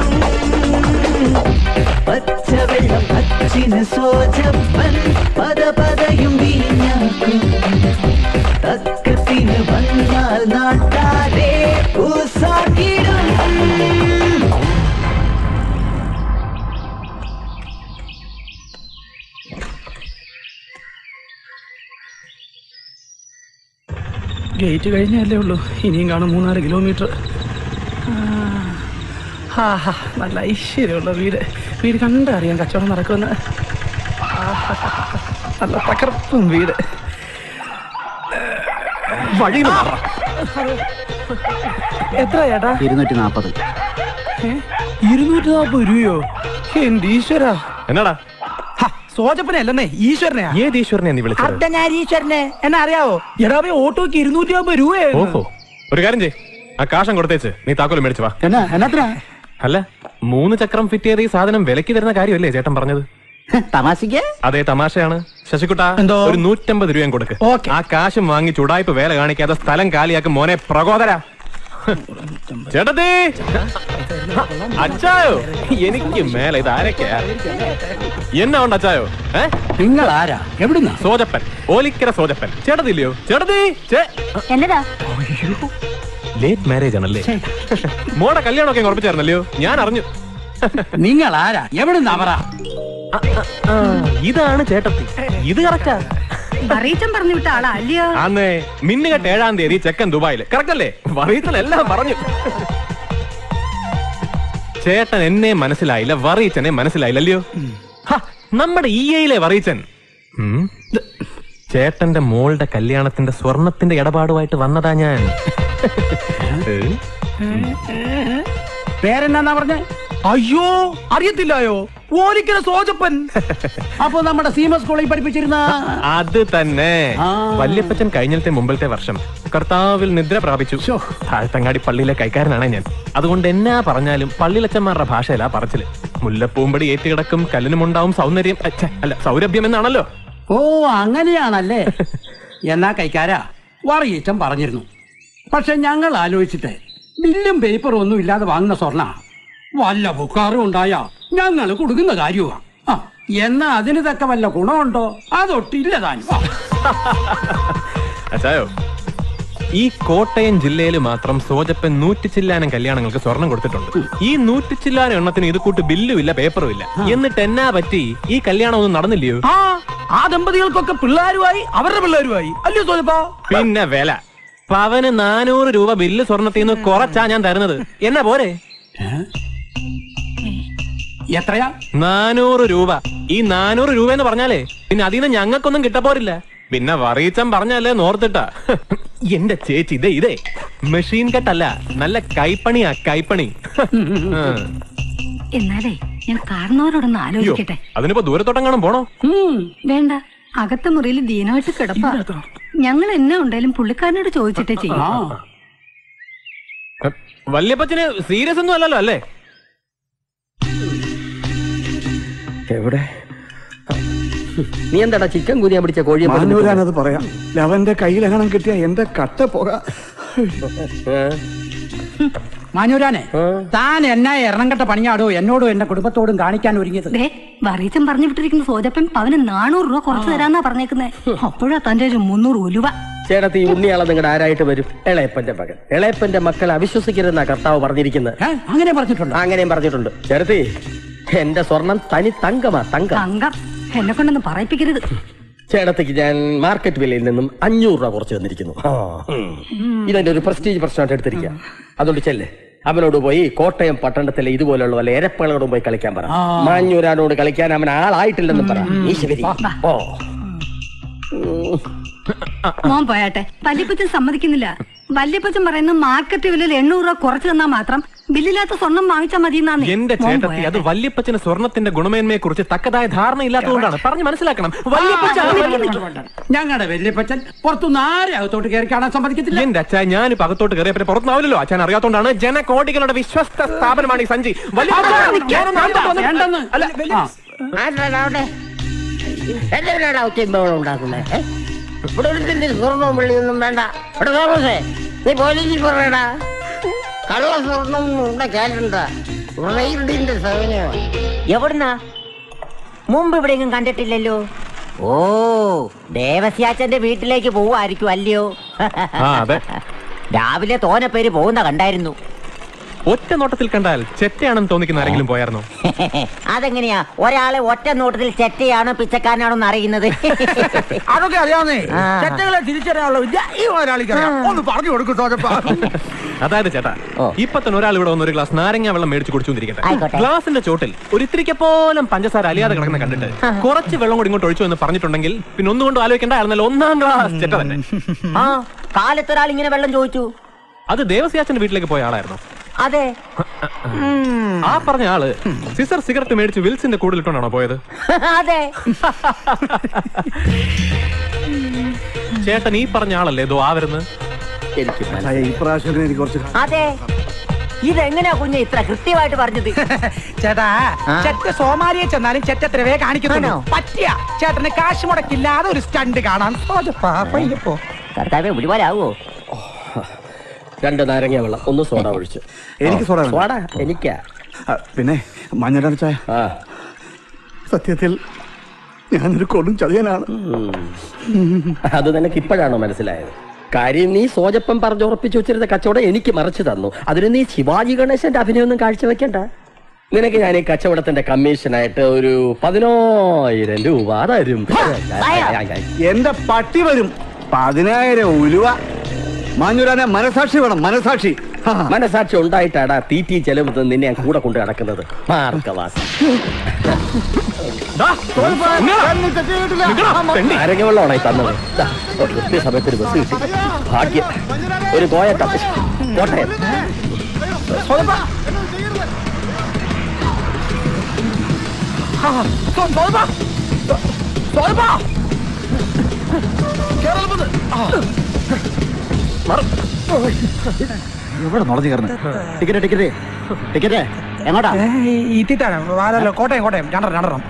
പച്ചവെള്ളം പച്ചിന് സോജപ്പൻ പദ പതയും വീഞ്ഞാക്കും തക്കത്തിന് വന്നാൽ നാട്ടാരെ പൂസാക്കിടും ഗേറ്റ് കഴിഞ്ഞല്ലേ ഉള്ളൂ ഇനിയും കാണും മൂന്നാല് കിലോമീറ്റർ ആ ഹാ നല്ല ഐശ്വര്യമുള്ള വീട് വീട് കണ്ടറിയാം കച്ചവടം നടക്കുമെന്ന് ആഹാ, നല്ല തകർപ്പും വീട് വഴി എത്ര ചേട്ടാ ഇരുന്നൂറ്റി നാപ്പത് ഇരുന്നൂറ്റി നാൽപ്പത് രൂപയോ എന്റെ ഈശ്വര എന്നടാ സോജപ്പനെ അല്ലെന്നേ ഈശ്വരനെ ഏത് ഈശ്വരനെ നീ വിളിച്ചത് അർദ്ധനാരീശ്വരനെ എന്നെ അറിയാവോ എടാവേ ഓട്ടോക്ക് ഇരുന്നൂറ്റി അമ്പത് രൂപയായിരുന്നു ഓഹോ ഒരു കാര്യം ചെയ് ആ കാശം കൊടുത്തേച്ച് നീ താക്കോല് മേടിച്ചു വാ എന്നാ എന്നാത്തിനാ അല്ല മൂന്ന് ചക്രം ഫിറ്റ് ചെയ്ത് ഈ സാധനം വിലക്ക് തരുന്ന കാര്യമല്ലേ ചേട്ടൻ പറഞ്ഞത് തമാശക്ക് അതേ തമാശയാണ് ശശികുട്ട എന്തോ? ഒരു നൂറ്റമ്പത് രൂപയും കൊടുക്ക് ഓക്കേ. ആ കാശും വാങ്ങി ചുടായ്പ വേല കാണിക്കാതെ സ്ഥലം കാലിയാക്കും മോനെ പ്രകോദര ചേട്ടത്തി അച്ചായോ എനിക്ക് മേലെ ഇത് ആരൊക്കെയാ എന്നാ ഉണ്ട് അച്ചായോ ഏ നിങ്ങൾ ആരാ എവിടുന്നാ സോജപ്പൻ ഓലിക്കര സോജപ്പൻ ചേട്ടത്തില്ലയോ ചേട്ടത്തി എന്നതാ ലേറ്റ് മാരേജ് ആണല്ലേ മോടെ കല്യാണമൊക്കെ ഉറപ്പിച്ചായിരുന്നല്ലയോ ഞാൻ അറിഞ്ഞു നിങ്ങൾ ആരാ എവിടുന്നാ പറ ആ, ഇതാണ് ചേട്ടത്തി ഇത് കറക്റ്റാ പറയിച്ചൻ പറഞ്ഞു വിട്ട ആളാ അല്ലയോ അന്നേ മിന്നുകെട്ട് ഏഴാം തീയതി ചെക്കൻ ദുബായിൽ കറക്റ്റ് അല്ലേ വറീച്ചനെല്ലാം പറഞ്ഞു ചേട്ടൻ എന്നെ മനസ്സിലായില്ല വറീച്ചനെ മനസ്സിലായില്ലല്ലയോ ഹ, നമ്മുടെ ഇ ഐയിലെ വറീച്ചൻ ഉം. ചേട്ടന്റെ മോളുടെ കല്യാണത്തിന്റെ സ്വർണത്തിന്റെ ഇടപാടുമായിട്ട് വന്നതാ ഞാൻ ഏ? പേരെന്നാ പറഞ്ഞേ അയ്യോ അറിയത്തില്ലായോ ഓലിക്കര സോജപ്പൻ അപ്പൊ നമ്മുടെ സീമ സ്കൂളിൽ പഠിപ്പിച്ചിരുന്ന അത് തന്നെ ആ. വല്യപ്പച്ചൻ കഴിഞ്ഞത്തെ മുമ്പിലത്തെ വർഷം കർത്താവിൽ നിദ്ര പ്രാപിച്ചു താഴ്ത്തങ്ങാടി പള്ളിയിലെ കൈക്കാരനാണ് ഞാൻ അതുകൊണ്ട് എന്നാ പറഞ്ഞാലും പള്ളിയിലച്ചന്മാരുടെ ഭാഷയിലാ പറച്ചില് മുല്ലപ്പൂമ്പടി ഏറ്റുകിടക്കും കല്ലിനുമുണ്ടാവും സൗന്ദര്യം അച്ഛ, അല്ല സൗരഭ്യം എന്നാണല്ലോ ഓ അങ്ങനെയാണല്ലേ എന്നാ കൈക്കാരാ വറീച്ചൻ പറഞ്ഞിരുന്നു പക്ഷെ ഞങ്ങൾ ആലോചിച്ചിട്ട് ബില്ലും പേപ്പറും ഒന്നും ഇല്ലാതെ വാങ്ങുന്ന സ്വർണ്ണ വല്ല ബുക്കാറും ഉണ്ടായ ഞങ്ങൾ കൊടുക്കുന്ന കാര്യമാ ആ, എന്നാ അതിന് തക്ക വല്ല ഗുണമുണ്ടോ അതൊട്ടില്ല താൻ ആ. അച്ചായോ ഈ കോട്ടയം ജില്ലയിൽ മാത്രം സോജപ്പൻ നൂറ്റിച്ചില്ലാനം കല്യാണങ്ങൾക്ക് സ്വർണം കൊടുത്തിട്ടുണ്ട് ഈ നൂറ്റിച്ചില്ലാനം എണ്ണത്തിന് ഇത് കൂട്ട് ബില്ലും ഇല്ല പേപ്പറും ഇല്ല എന്നിട്ട് എന്നാ പറ്റി ഈ കല്യാണം ഒന്നും നടന്നില്ലയോ ആ ആ ദമ്പതികൾക്കൊക്കെ പിള്ളേരുമായി അവരുടെ പിള്ളേരുമായി അല്ലയോ സോജപ്പാ പിന്നെ വില പവന് നാനൂറ് രൂപ ബില്ല് സ്വർണത്തിൽ നിന്ന് കുറച്ചാ ഞാൻ തരുന്നത് എന്നാ പോരെ എത്രയാ നാനൂറ് രൂപ ഈ നാനൂറ് രൂപ എന്ന് പറഞ്ഞാലേ പിന്നെ അതിൽ നിന്ന് ഞങ്ങൾക്കൊന്നും കിട്ടപ്പോരില്ല പിന്നെ വറീച്ചൻ പറഞ്ഞല്ലേ നോർത്തിട്ടാ എന്റെ ചേച്ചി ഇതേ ഇതേ മെഷീൻ കട്ടല്ല നല്ല കൈപ്പണിയാ കൈപ്പണി ആ. എന്നാലേ ഞാൻ കാരണവരോടൊന്ന് അയ്യോ ആലോചിക്കട്ടെ അതിനിപ്പോ ദൂരത്തോട്ടെങ്ങാനും പോണോ വേണ്ട അകത്തെ മുറിയിൽ ദീനമായിട്ട് കിടപ്പാ ഞങ്ങൾ എന്നെ ഉണ്ടെങ്കിലും പുള്ളിക്കാരനോട് ചോദിച്ചിട്ടേ ചെയ്യും വല്യപ്പച്ചന് സീരിയസ് ഒന്നും അല്ലല്ലോ അല്ലേ എവിടെ നീ എന്താടാ ചിക്കൻ കുനിയാൻ പിടിച്ച കോഴിയെ പോലെ നിൽക്കുന്നത്? മാനൂരാനത് പറയാം ലവന്റെ കയ്യിലെങ്ങണം കിട്ടിയ എന്റെ കട്ട പോക ഏ? മാനൂരാനെ താൻ എന്നാ എറണംകെട്ട പണിയാടോ എന്നോടും എന്റെ കുടുംബത്തോടും കാണിക്കാൻ ഒരുങ്ങിയത് ദേ വറീച്ചൻ പറഞ്ഞു വിട്ടിരിക്കുന്ന സോജപ്പൻ പവന് നാനൂറ് രൂപ കുറച്ച് തരാന്നാ പറഞ്ഞേക്കുന്നേ അപ്പോഴാ തന്റെ ഒരു മുന്നൂറ് ഉലുവ ചേട്ടത്തി ഉണ്ണിയാളെ നിങ്ങളുടെ ആരായിട്ട് വരും ഇളയപ്പന്റെ മകൻ ഇളയപ്പന്റെ മക്കളെ അവിശ്വസിക്കരുതെന്നാ കർത്താവ് പറഞ്ഞിരിക്കുന്നത് അങ്ങനെ പറഞ്ഞിട്ടുണ്ട് അങ്ങനെയും പറഞ്ഞിട്ടുണ്ട് ചേട്ടത്തി എന്റെ സ്വർണം തനി തങ്കമാ തങ്കം തങ്കം എന്നെ കൊണ്ടൊന്ന് പറയിപ്പിക്കരുത് ചേട്ടത്തിക്ക് ഞാൻ മാർക്കറ്റ് വിലയിൽ നിന്നും അഞ്ഞൂറ് രൂപ കുറച്ച് തന്നിരിക്കുന്നു ആ, ഉം. ഇതെന്റെ ഒരു പ്രസ്റ്റീജ് പ്രശ്നമായിട്ട് എടുത്തിരിക്കുക അതുകൊണ്ട് ചെല്ലേ അവനോട് പോയി കോട്ടയം പട്ടണത്തിലെ ഇതുപോലുള്ള വല്ല എരപ്പകളോടും പോയി കളിക്കാൻ പറ മാഞ്ഞൂരാനോട് കളിക്കാൻ അവൻ ആളായിട്ടില്ലെന്നും പറ ഈശ്വരി ഓ മോൻ പോയാട്ടെ വല്യപ്പച്ചൻ സമ്മതിക്കുന്നില്ല വല്യപ്പച്ചൻ പറയുന്ന മാർക്കറ്റ് വിലയിൽ എണ്ണൂറ് രൂപ കുറച്ച് തന്നാ മാത്രം ബില്ലില്ലാത്ത സ്വർണം വാങ്ങിച്ചാൽ മതി എന്റെ ചേട്ടത്തി അത് വല്യപ്പച്ചന് സ്വർണത്തിന്റെ ഗുണമേന്മയെ കുറിച്ച് തക്കതായ ധാരണ ഇല്ലാത്തതുകൊണ്ടാണ് പറഞ്ഞു മനസ്സിലാക്കണം വല്യപ്പച്ച ഞങ്ങളുടെ വല്യപ്പച്ചൻ പുറത്തുനിന്ന് ആരെ അകത്തോട്ട് കയറി കാണാൻ സമ്മതിക്കത്തില്ല എന്റെ അച്ഛ ഞാനിപ്പോ അകത്തോട്ട് കയറിയ പിന്നെ പുറത്തുനിന്നാവില്ലല്ലോ അച്ഛൻ അറിയാത്തോണ്ടാണ് ജനകോടികളുടെ വിശ്വസ്ത സ്ഥാപനമാണ് ഈ സഞ്ചി വല്യപ്പച്ച, ഞാനൊന്ന് അകത്തോട്ട് വന്ന് വേണ്ടെന്ന് അല്ല, എന്തിനാണ് ഒത്തിമ്പളം ഉണ്ടാക്കുന്നത് ഇവിടെ ഒരുത്തിന്റെ സ്വർണവും വെള്ളിയൊന്നും വേണ്ട ഇവിടെ തോമസേ നീ പോലീസിൽ പറയടാ കള്ള സ്വർണം ഇവിടെ കേട്ടിട്ടുണ്ട റെയിൽഡിന്റെ സേവനമാണ് എവിടുന്നാ മുമ്പ് ഇവിടെയെങ്കിലും കണ്ടിട്ടില്ലല്ലോ ഓ ദേവസ്യാച്ചന്റെ വീട്ടിലേക്ക് പോവായിരിക്കും അല്ലയോ ആ, അതെ. രാവിലെ തോനെ പേര് പോകുന്ന കണ്ടായിരുന്നു ഒറ്റ നോട്ടത്തിൽ കണ്ടാൽ ചെറ്റയാണെന്ന് തോന്നിക്കുന്ന ആരെങ്കിലും പോയായിരുന്നോ അതെങ്ങനെയാ ഒരാളെ ഒറ്റ നോട്ടത്തിൽ ചെറ്റയാണോ പിച്ചക്കാരനാണോ എന്ന് അറിയുന്നത് അതൊക്കെ അറിയാവുന്നേ ആ. ചെറ്റകളെ തിരിച്ചറിയാനുള്ള വിദ്യ ഈ ഒരാളിക്ക് അറിയാം ഒന്ന് പറഞ്ഞു കൊടുക്കും സോജപ്പ അതായത് ചേട്ടാ ഇപ്പൊ തന്നെ ഒരാൾ ഇവിടെ വന്ന് ഒരു ഗ്ലാസ് നാരങ്ങ വെള്ളം മേടിച്ച് കുടിച്ചുകൊണ്ടിരിക്കട്ടെ ആയിക്കോട്ടെ. ഗ്ലാസിന്റെ ചോട്ടിൽ ഒരു ഇത്തിരിക്ക പോലും പഞ്ചസാര അലിയാതെ കിടക്കുന്ന കണ്ടിട്ട് കുറച്ച് വെള്ളം കൂടി ഇങ്ങോട്ട് ഒഴിച്ചു എന്ന് പറഞ്ഞിട്ടുണ്ടെങ്കിൽ പിന്നെ ഒന്നുകൊണ്ട് ആലോചിക്കേണ്ട ആയിരുന്നല്ലോ ഒന്നാം ഗ്ലാസ് ചെറ്റ തന്നെ ആ കാലത്ത് ഒരാൾ ഇങ്ങനെ വെള്ളം ചോദിച്ചു അത് ദേവസ്യാച്ചന്റെ വീട്ടിലേക്ക് പോയ ആളായിരുന്നു അതെ ആ പറഞ്ഞ ആള് സിസർ സിഗരറ്റ് മേടിച്ച് വിൽസിന്റെ കൂടുതലിട്ടാണോ പോയത് അതെ ചേട്ടൻ ഈ പറഞ്ഞ ആളല്ലേ ഇതോ ആ വരുന്നത് എനിക്ക് ഇപ്രാവശ്യത്തിന് എനിക്ക് കുറച്ച് അതെ ഇതെങ്ങനെയാ കുഞ്ഞ് ഇത്ര കൃത്യമായിട്ട് പറഞ്ഞത് ചേട്ടാ ചെറ്റ സോമാലിയെ ചെന്നാലും ചെറ്റത്രവേ കാണിക്കുന്നുള്ളൂ ആണോ? പറ്റിയ ചേട്ടന് കാശ് മുടക്കില്ലാതെ ഒരു സ്റ്റണ്ട് കാണാൻ സോജപ്പാ പയ്യപ്പോ കർത്താവെ ഒരുപാടാവോ രണ്ട് നാരങ്ങ വെള്ളം ഒന്ന് സോഡ ഒഴിച്ച് എനിക്ക് സോഡ വേണ്ട. സോഡ എനിക്കാ പിന്നെ മഞ്ഞ ചായ ആ സത്യത്തിൽ ഞാനൊരു കൊടും ചതിയനാണ് അത് നിനക്ക് ഇപ്പോഴാണോ മനസ്സിലായത് കാര്യം നീ സോജപ്പം പറഞ്ഞുറപ്പിച്ചു വെച്ചിരുന്ന കച്ചവടം എനിക്ക് മറിച്ചു തന്നു അതിന് നീ ശിവാജി ഗണേശന്റെ അഭിനയൊന്നും കാഴ്ചവെക്കണ്ട നിനക്ക് ഞാൻ ഈ കച്ചവടത്തിന്റെ കമ്മീഷനായിട്ട് ഒരു പതിനായിരം രൂപ തരും എന്റെ പട്ടി വരും പതിനായിരം ഉലുവ മാഞ്ഞൂരാനെ മനസാക്ഷി വേണം മനസാക്ഷി മനസാക്ഷി ഉണ്ടായിട്ടാടാ തീറ്റി ചെലവ് തന്ന് നിന്നെ ഞാൻ കൂടെ കൊണ്ട് നടക്കുന്നത് മാർക്കവാസം നാരങ്ങ വെള്ളമാണ് ഈ തന്നത് ദാ, ഒരു കൃത്യ സമയത്ത് ഒരു ബസ് കിട്ടി ഭാഗ്യം ഒരു കോയട്ട കോട്ടയം എവിടെ നുളഞ്ഞു കയറുന്നത് ടിക്കറ്റ് ടിക്കറ്റ് ടിക്കറ്റ് എങ്ങോട്ടാ ഇത്തിട്ടാണ് വാലല്ലോ കോട്ടയം കോട്ടയം രണ്ടെണ്ണം രണ്ടെണ്ണം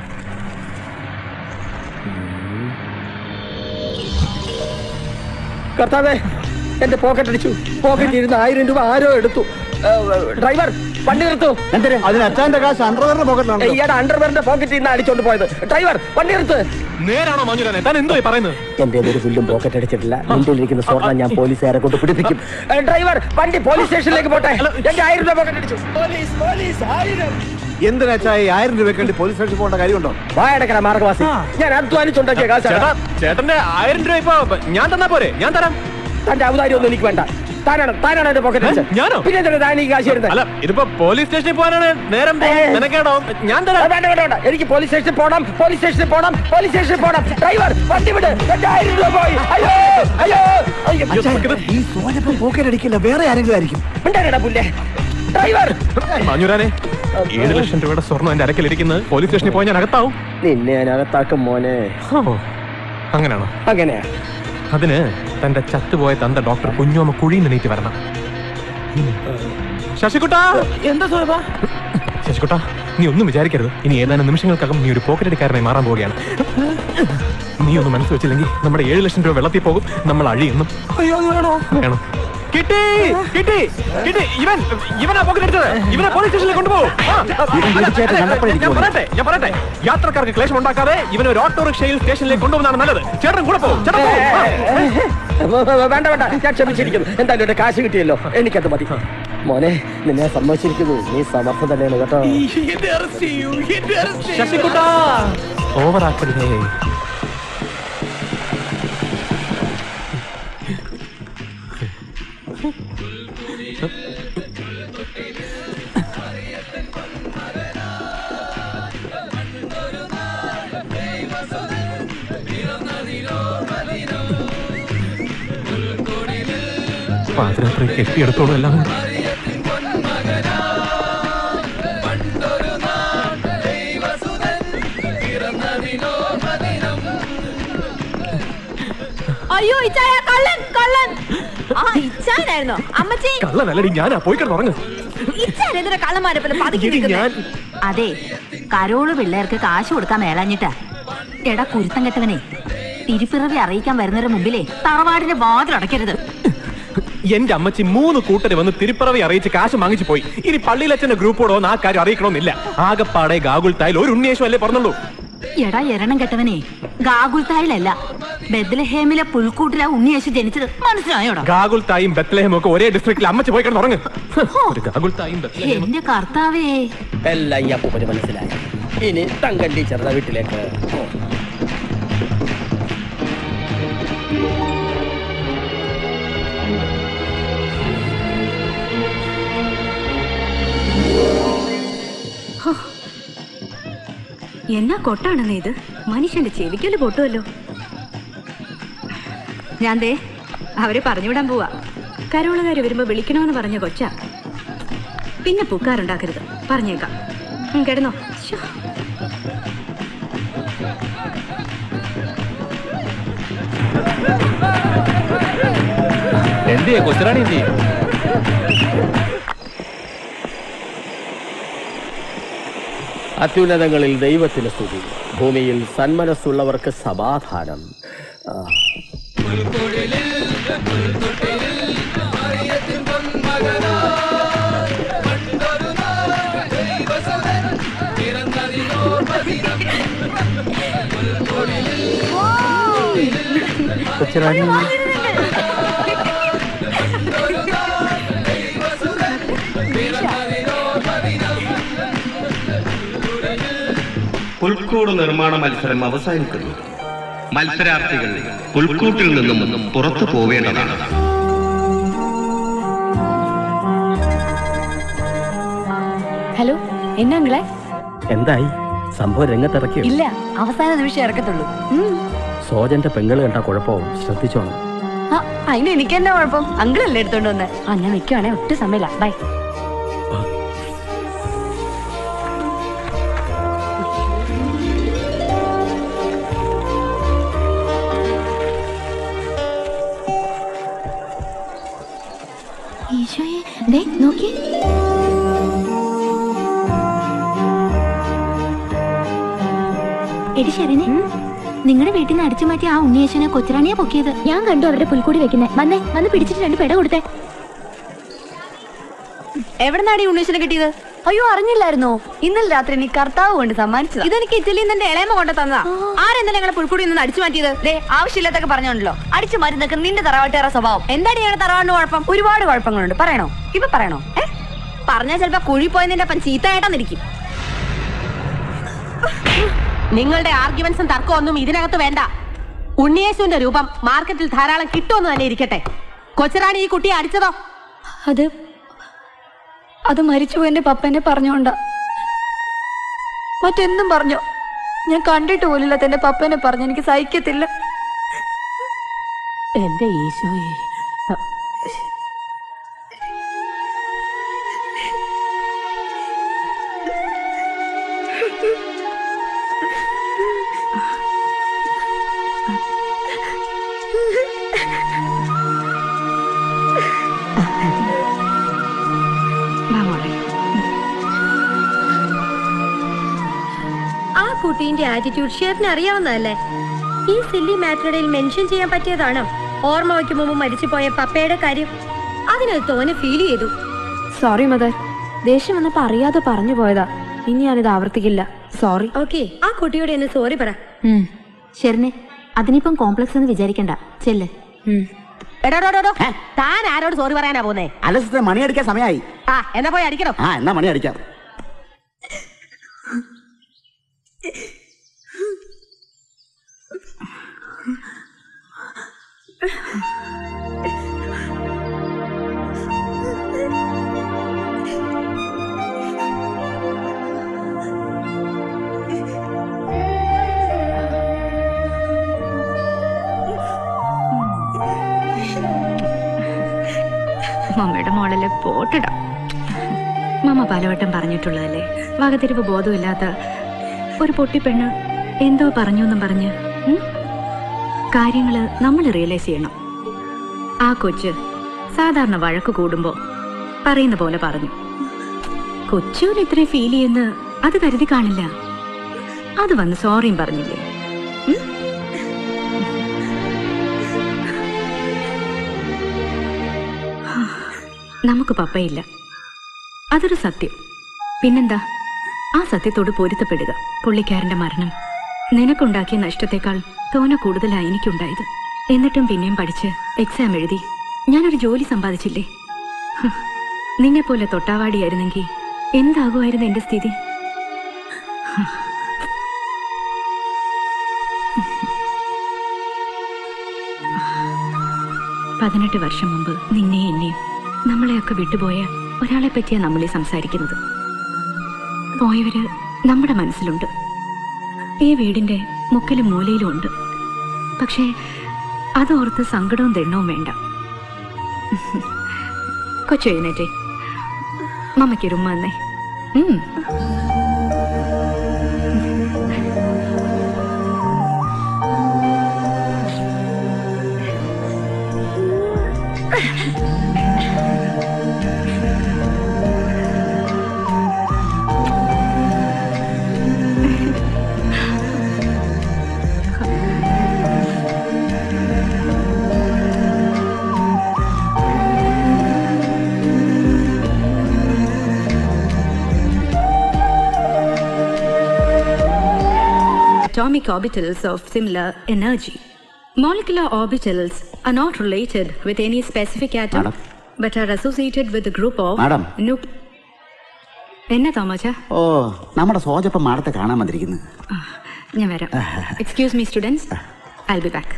കർത്താവേ എന്റെ പോക്കറ്റ് അടിച്ചു പോക്കറ്റ് ഇരുന്ന് ആയിരം രൂപ ആരോ എടുത്തു ഏ, ഡ്രൈവർ വണ്ടി നിർത്തൂ എന്തിന് അതിന് അച്ഛന്റെ കാശ് അണ്ടർവെയറിന്റെ പോക്കറ്റിലാണ് ഇയാടെ അണ്ടർവെയറിന്റെ പോക്കറ്റിൽ നിന്ന് അടിച്ചോണ്ട് പോയത് ഡ്രൈവർ വണ്ടി നിർത്ത് നേരാണോ മഞ്ജുരാനെ താൻ എന്തോ ഈ പറയുന്നത് എന്റെ ഒരു പുല്ലും പോക്കറ്റ് അടിച്ചിട്ടില്ല മുണ്ടിലിരിക്കുന്ന സ്വർണ്ണം ഞാൻ പോലീസുകാരെ കൊണ്ട് പിടിപ്പിക്കും ഏ, ഡ്രൈവർ വണ്ടി പോലീസ് സ്റ്റേഷനിലേക്ക് പോട്ടെ എന്റെ ആയിരം രൂപ പോക്കറ്റ് അടിച്ചു പോലീസ് പോലീസ് ആയിരം എന്തിനാ ചായ ആയിരം രൂപയ്ക്ക് വേണ്ടി പോലീസ് സ്റ്റേഷനിൽ പോകേണ്ട കാര്യമുണ്ടോ വായടക്കര മാർഗവാസി ഞാൻ അധ്വാനിച്ചുണ്ടാക്കിയ ചേട്ടാ കാശാണ് ചേട്ടന്റെ ആയിരം രൂപ ഇപ്പൊ ഞാൻ തന്നാ പോരെ ഞാൻ തരാം തന്റെ ഔദാര്യം ഒന്നും എനിക്ക് വേണ്ട താനാണ് താനാണ് എന്റെ പോക്കറ്റ് ഏ? അടിച്ചത് ഞാനോ? പിന്നെ എന്തിനാ താൻ ഈ കാശ് തരുന്നത് അല്ല ഇതിപ്പോ പോലീസ് സ്റ്റേഷനിൽ പോകാനാണ് നേരം നിനക്കേടോ ഞാൻ തരാം വേണ്ട വേണ്ട വേണ്ട എനിക്ക് പോലീസ് സ്റ്റേഷനിൽ പോണം പോലീസ് സ്റ്റേഷനിൽ പോണം പോലീസ് സ്റ്റേഷനിൽ പോണം ഡ്രൈവർ വണ്ടി വിട് എന്റെ ആയിരം രൂപ പോയി അയ്യോ അയ്യോ അയ്യോ ഈ സോജപ്പം പോക്കറ്റ് അടിക്കില്ല വേറെ ആരെങ്കിലും ആയിരിക്കും മിണ്ടാനെടാ പുല്ലേ ഡ്രൈവർ മഞ്ഞുരാനെ ഏഴ് ലക്ഷം രൂപയുടെ സ്വർണ്ണം എന്റെ അരക്കിലിരിക്കുന്നത് പോലീസ് സ്റ്റേഷനിൽ പോയി ഞാൻ അകത്താവും നിന്നെ ഞാൻ അകത്താക്കും മോനെ ഓ, അങ്ങനെയാണോ അങ്ങനെയാ അതിന് തന്റെ ചത്തുപോയ തന്റെ ഡോക്ടർ കുഞ്ഞോമ കുഴിയിൽ എണീറ്റ് വരണം ഉം. ശശികുട്ടാ എന്താ സോയബാ ശശികുട്ടാ നീ ഒന്നും വിചാരിക്കരുത് ഇനി ഏതാനും നിമിഷങ്ങൾക്കകം നീ ഒരു പോക്കറ്റ് അടിക്കാരനായി മാറാൻ പോവുകയാണ് നീ ഒന്ന് മനസ്സ് വെച്ചില്ലെങ്കിൽ നമ്മുടെ ഏഴ് ലക്ഷം രൂപ വെള്ളത്തിൽ പോകും നമ്മൾ അഴിയുന്നു അയ്യോ അത് വേണോ വേണം കിട്ടി കിട്ടി കിട്ടി ഇവൻ ഇവനാ പോക്കറ്റ് അടിച്ചത് ഇവനെ പോലീസ് സ്റ്റേഷനിൽ കൊണ്ടുപോകും ആ, ഇവൻ അല്ല, തീർച്ചയായിട്ടും അല്ല, കണ്ടപ്പോഴേ ഞാൻ പറയട്ടെ ഞാൻ പറയട്ടെ യാത്രക്കാർക്ക് ക്ലേശം ഉണ്ടാക്കാതെ ഇവനെ ഒരു ഓട്ടോറിക്ഷയിൽ സ്റ്റേഷനിലേക്ക് കൊണ്ടുപോകുന്നതാണ് നല്ലത് ചേട്ടൻ കൂടെ പോകും ചേട്ടൻ പോകും ആ. വേണ്ട വേണ്ട ഞാൻ ക്ഷമിച്ചിരിക്കുന്നു എന്തായാലും എന്റെ കാശ് കിട്ടിയല്ലോ എനിക്കത് മതി മോനെ നിന്നെ സമ്മതിച്ചിരിക്കുന്നു നീ സമർത്ഥം തന്നെയാണ് കേട്ടോ ശശികുട്ടാ ഓവറാക്കരുതേ പാതിരാത്രി കെട്ടിയെടുത്തോളൂ എല്ലാം കൂടി. അയ്യോ ഇച്ചായ കള്ളൻ കള്ളൻ ആ ഇച്ചായനായിരുന്നോ അമ്മച്ചി കള്ളനല്ലടി ഞാനാ പോയി കിടന്നുറങ്ങ് ഇച്ചായൻ എന്തിനാ കള്ളന്മാരെ പോലെ പതുക്കി എടി, നിൽക്കുന്നെ? ഞാൻ അതെ കരോള് പിള്ളേർക്ക് കാശ് കൊടുക്കാൻ മേലാഞ്ഞിട്ടാ എടാ കുരുത്തം കെട്ടവനെ തിരുപ്പിറവി അറിയിക്കാൻ വരുന്നവരുടെ മുമ്പിലേ തറവാടിന്റെ വാതിൽ അടയ്ക്കരുത് എന്റെ അമ്മച്ചി മൂന്ന് കൂട്ടര് വന്ന് തിരുപ്പിറവി അറിയിച്ച് കാശ് വാങ്ങിച്ചു പോയി ഇനി പള്ളിയിലച്ഛന്റെ ഗ്രൂപ്പോടോ ആ കാര്യം അറിയിക്കണമെന്നില്ല ആകപ്പാടെ ഗാഗുൽ തായിൽ ഒരു ഉണ്ണിയേശു അല്ലേ പറഞ്ഞുള്ളൂ എടാ എരണം കെട്ടവനെ ഗാഗുൽത്തായിലല്ല ബെദ്ലഹേമിലെ പുൽക്കൂട്ടിലാ ഉണ്ണിയേശു ജനിച്ചത് മനസ്സിലായോടാ ഗാഗുൽ തായും ബത്ലഹേമും ഒക്കെ ഒരേ ഡിസ്ട്രിക്റ്റിൽ അമ്മച്ച് പോയി കിടന്ന് ഉറങ്ങ് ഒരു ഗാഗുൽ തായും ബത്ലഹേമും എന്റെ കർത്താവേ എല്ലാം ഈ അപ്പൂപ്പന് മനസ്സിലായി ഇനി തങ്കൻ ടീച്ചറുടെ വീട്ടിലേക്ക് പോ. എന്നാ കൊട്ടാണെന്ന് ഇത് മനുഷ്യന്റെ ചെവിക്കല് പൊട്ടുമല്ലോ ഞാൻ ദേ അവരെ പറഞ്ഞുവിടാൻ പോവാ കരോളുകാര് വരുമ്പോ വിളിക്കണമെന്ന് പറഞ്ഞ കൊച്ച പിന്നെ പുക്കാറുണ്ടാക്കരുത് പറഞ്ഞേക്കാം ഉം, കിടന്നോ ശ്ശോ. എന്ത് ചെയ്യ കൊച്ചുറാണി എന്ത് ചെയ്യും അത്യുന്നതങ്ങളിൽ ദൈവത്തിന് സ്തുതി ഭൂമിയിൽ സന്മനസ്സുള്ളവർക്ക് സമാധാനം ആ. കൊച്ചുറാണി പുൽക്കൂട് നിർമ്മാണ മത്സരം അവസാനിക്കുന്നു മത്സരാർത്ഥികൾ പുൽക്കൂട്ടിൽ നിന്നും പുറത്തു പോവേണ്ടതാണ് ഹലോ എന്നാങ്ങളെ എന്തായി സംഭവം രംഗത്തിറക്കിയോ ഇല്ല അവസാന നിമിഷം ഇറക്കത്തുള്ളൂ ഉം. സോജന്റെ പെങ്ങള് കണ്ട കുഴപ്പവും ശ്രദ്ധിച്ചോണം ആ, അതിന് എനിക്ക് എന്നാ കുഴപ്പം അങ്കിളല്ലേ എടുത്തോണ്ട് വന്ന് ആ ഞാൻ വെക്കുവാണേ ഒട്ടും സമയമില്ല ബൈ ഈശോയെ ദേ നോക്കി എടി ശരനെ നിങ്ങളുടെ വീട്ടിൽ നിന്ന് അടിച്ചു മാറ്റി ആ ഉണ്ണിയേശനെ കൊച്ചുറാണിയെ പൊക്കിയത് ഞാൻ കണ്ടു അവരുടെ പുൽക്കൂടി വെക്കുന്നത് വന്നേ വന്ന് പിടിച്ചിട്ട് രണ്ട് പെട കൊടുത്തേ എവിടെന്നാടി ഉണ്ണീശനെ കിട്ടിയത് അയ്യോ അറിഞ്ഞില്ലായിരുന്നോ ഇന്നലെ രാത്രി നീ കർത്താവ് കൊണ്ട് സമ്മാനിച്ചത് ഇതെനിക്ക് ഇറ്റലിയിൽ നിന്ന് ഇളയമ കൊണ്ട് തന്നതാ ആരെന്താ ഞങ്ങളെ പുൽക്കൂടി നിന്ന് അടിച്ചു മാറ്റിയത് ദേ ആവശ്യമില്ലാത്തൊക്കെ പറഞ്ഞോണ്ടല്ലോ അടിച്ചു മാറ്റി നിൽക്കുന്ന നിന്റെ തറവാട്ടേറെ സ്വഭാവം എന്താടി ഞങ്ങളുടെ തറവാടിന് കുഴപ്പം ഒരുപാട് കുഴപ്പങ്ങളുണ്ട് പറയണോ ഇപ്പൊ പറയണോ ഏ പറഞ്ഞാൽ ചിലപ്പോ കുഴി പോയ നിന്റെ അപ്പം ചീത്തയായിട്ടാന്നിരിക്കും നിങ്ങളുടെ ആർഗ്യുമെന്റ്സും തർക്കമൊന്നും ഇതിനകത്ത് വേണ്ട ഉണ്ണിയേശുവിന്റെ രൂപം മാർക്കറ്റിൽ ധാരാളം കിട്ടുമെന്ന് തന്നെ ഇരിക്കട്ടെ കൊച്ചറാണി ഈ കുട്ടിയെ അടിച്ചതോ അത് അത് മരിച്ചു എന്റെ പപ്പനെ പറഞ്ഞോണ്ട മറ്റെന്തും പറഞ്ഞോ ഞാൻ കണ്ടിട്ട് പോലില്ലാത്ത എന്റെ പപ്പനെ പറഞ്ഞു എനിക്ക് സഹിക്കത്തില്ല എന്റെ ഈശോയെ ആ കുട്ടീന്റെ ആറ്റിറ്റ്യൂഡ് ഷെയറിന് അറിയാവുന്നതല്ലേ ഈ സില്ലി മാറ്ററുടെയിൽ മെൻഷൻ ചെയ്യാൻ പറ്റിയതാണോ ഓർമ്മ വയ്ക്കും മുമ്പ് മരിച്ചുപോയ പപ്പയുടെ കാര്യം അതിനത് തോനെ ഫീൽ ചെയ്തു സോറി മദർ ദേഷ്യം വന്നപ്പോ അറിയാതെ പറഞ്ഞു പോയതാ ഇനി ഞാനിത് ആവർത്തിക്കില്ല സോറി ഓക്കെ ആ കുട്ടിയോട് എന്നെ സോറി പറ ശരണേ അതിനിപ്പം കോംപ്ലക്സ് എന്ന് വിചാരിക്കണ്ട ചെല്ല് എടോ, എടോ, എടോ, താൻ ആരോട് സോറി പറയാനാ പോന്നേ അല്ല സിസ്റ്റർ മണി അടിക്കാൻ സമയമായി ആ എന്നാ പോയി അടിക്കണോ ആ എന്നാ മണി അടിക്കാം മമ്മയുടെ മോളല്ലേ പോട്ടിടാം മമ്മ പലവട്ടം പറഞ്ഞിട്ടുള്ളതല്ലേ വകതിരിവ് ബോധമില്ലാത്ത ഒരു പൊട്ടിപ്പെണ്ണ് എന്തോ പറഞ്ഞു എന്നും പറഞ്ഞ് ഉം? കാര്യങ്ങള് നമ്മൾ റിയലൈസ് ചെയ്യണം ആ കൊച്ച് സാധാരണ വഴക്ക് കൂടുമ്പോ പറയുന്ന പോലെ പറഞ്ഞു കൊച്ചുവിന് ഇത്രയും ഫീൽ ചെയ്യുന്ന അത് കരുതി കാണില്ല അത് വന്ന് സോറിയും പറഞ്ഞില്ലേ ഉം? നമുക്ക് പപ്പയില്ല അതൊരു സത്യം പിന്നെന്താ ആ സത്യത്തോട് പൊരുത്തപ്പെടുക പുള്ളിക്കാരന്റെ മരണം നിനക്കുണ്ടാക്കിയ നഷ്ടത്തെക്കാൾ തോന കൂടുതലായി എനിക്കുണ്ടായത് എന്നിട്ടും പിന്നെയും പഠിച്ച് എക്സാം എഴുതി ഞാനൊരു ജോലി സമ്പാദിച്ചില്ലേ ഹും, നിന്നെപ്പോലെ തൊട്ടാവാടിയായിരുന്നെങ്കിൽ എന്താകുമായിരുന്നു എന്റെ സ്ഥിതി പതിനെട്ട് വർഷം മുമ്പ് നിന്നെ എന്നെയും നമ്മളെയൊക്കെ വിട്ടുപോയ ഒരാളെ പറ്റിയാ നമ്മളീ സംസാരിക്കുന്നത് പോയവര് നമ്മുടെ മനസ്സിലുണ്ട് ഈ വീടിന്റെ മുക്കിലും മൂലയിലും ഉണ്ട് പക്ഷേ അതോർത്ത് സങ്കടവും ദണ്ണവും വേണ്ട കൊച്ചു എഴുന്നേറ്റേ മമ്മയ്ക്കൊരു ഉമ്മ എന്നേ ഉം atomic orbitals of similar energy. Molecular orbitals are not related with any specific atom, Madam. but are associated with a group of Madam. nuc- എന്നാ തോമച്ച ഓ നമ്മുടെ സോജപ്പം മാടത്തെ കാണാൻ വന്നിരിക്കുന്നു ഞാൻ വരാം excuse me students I be back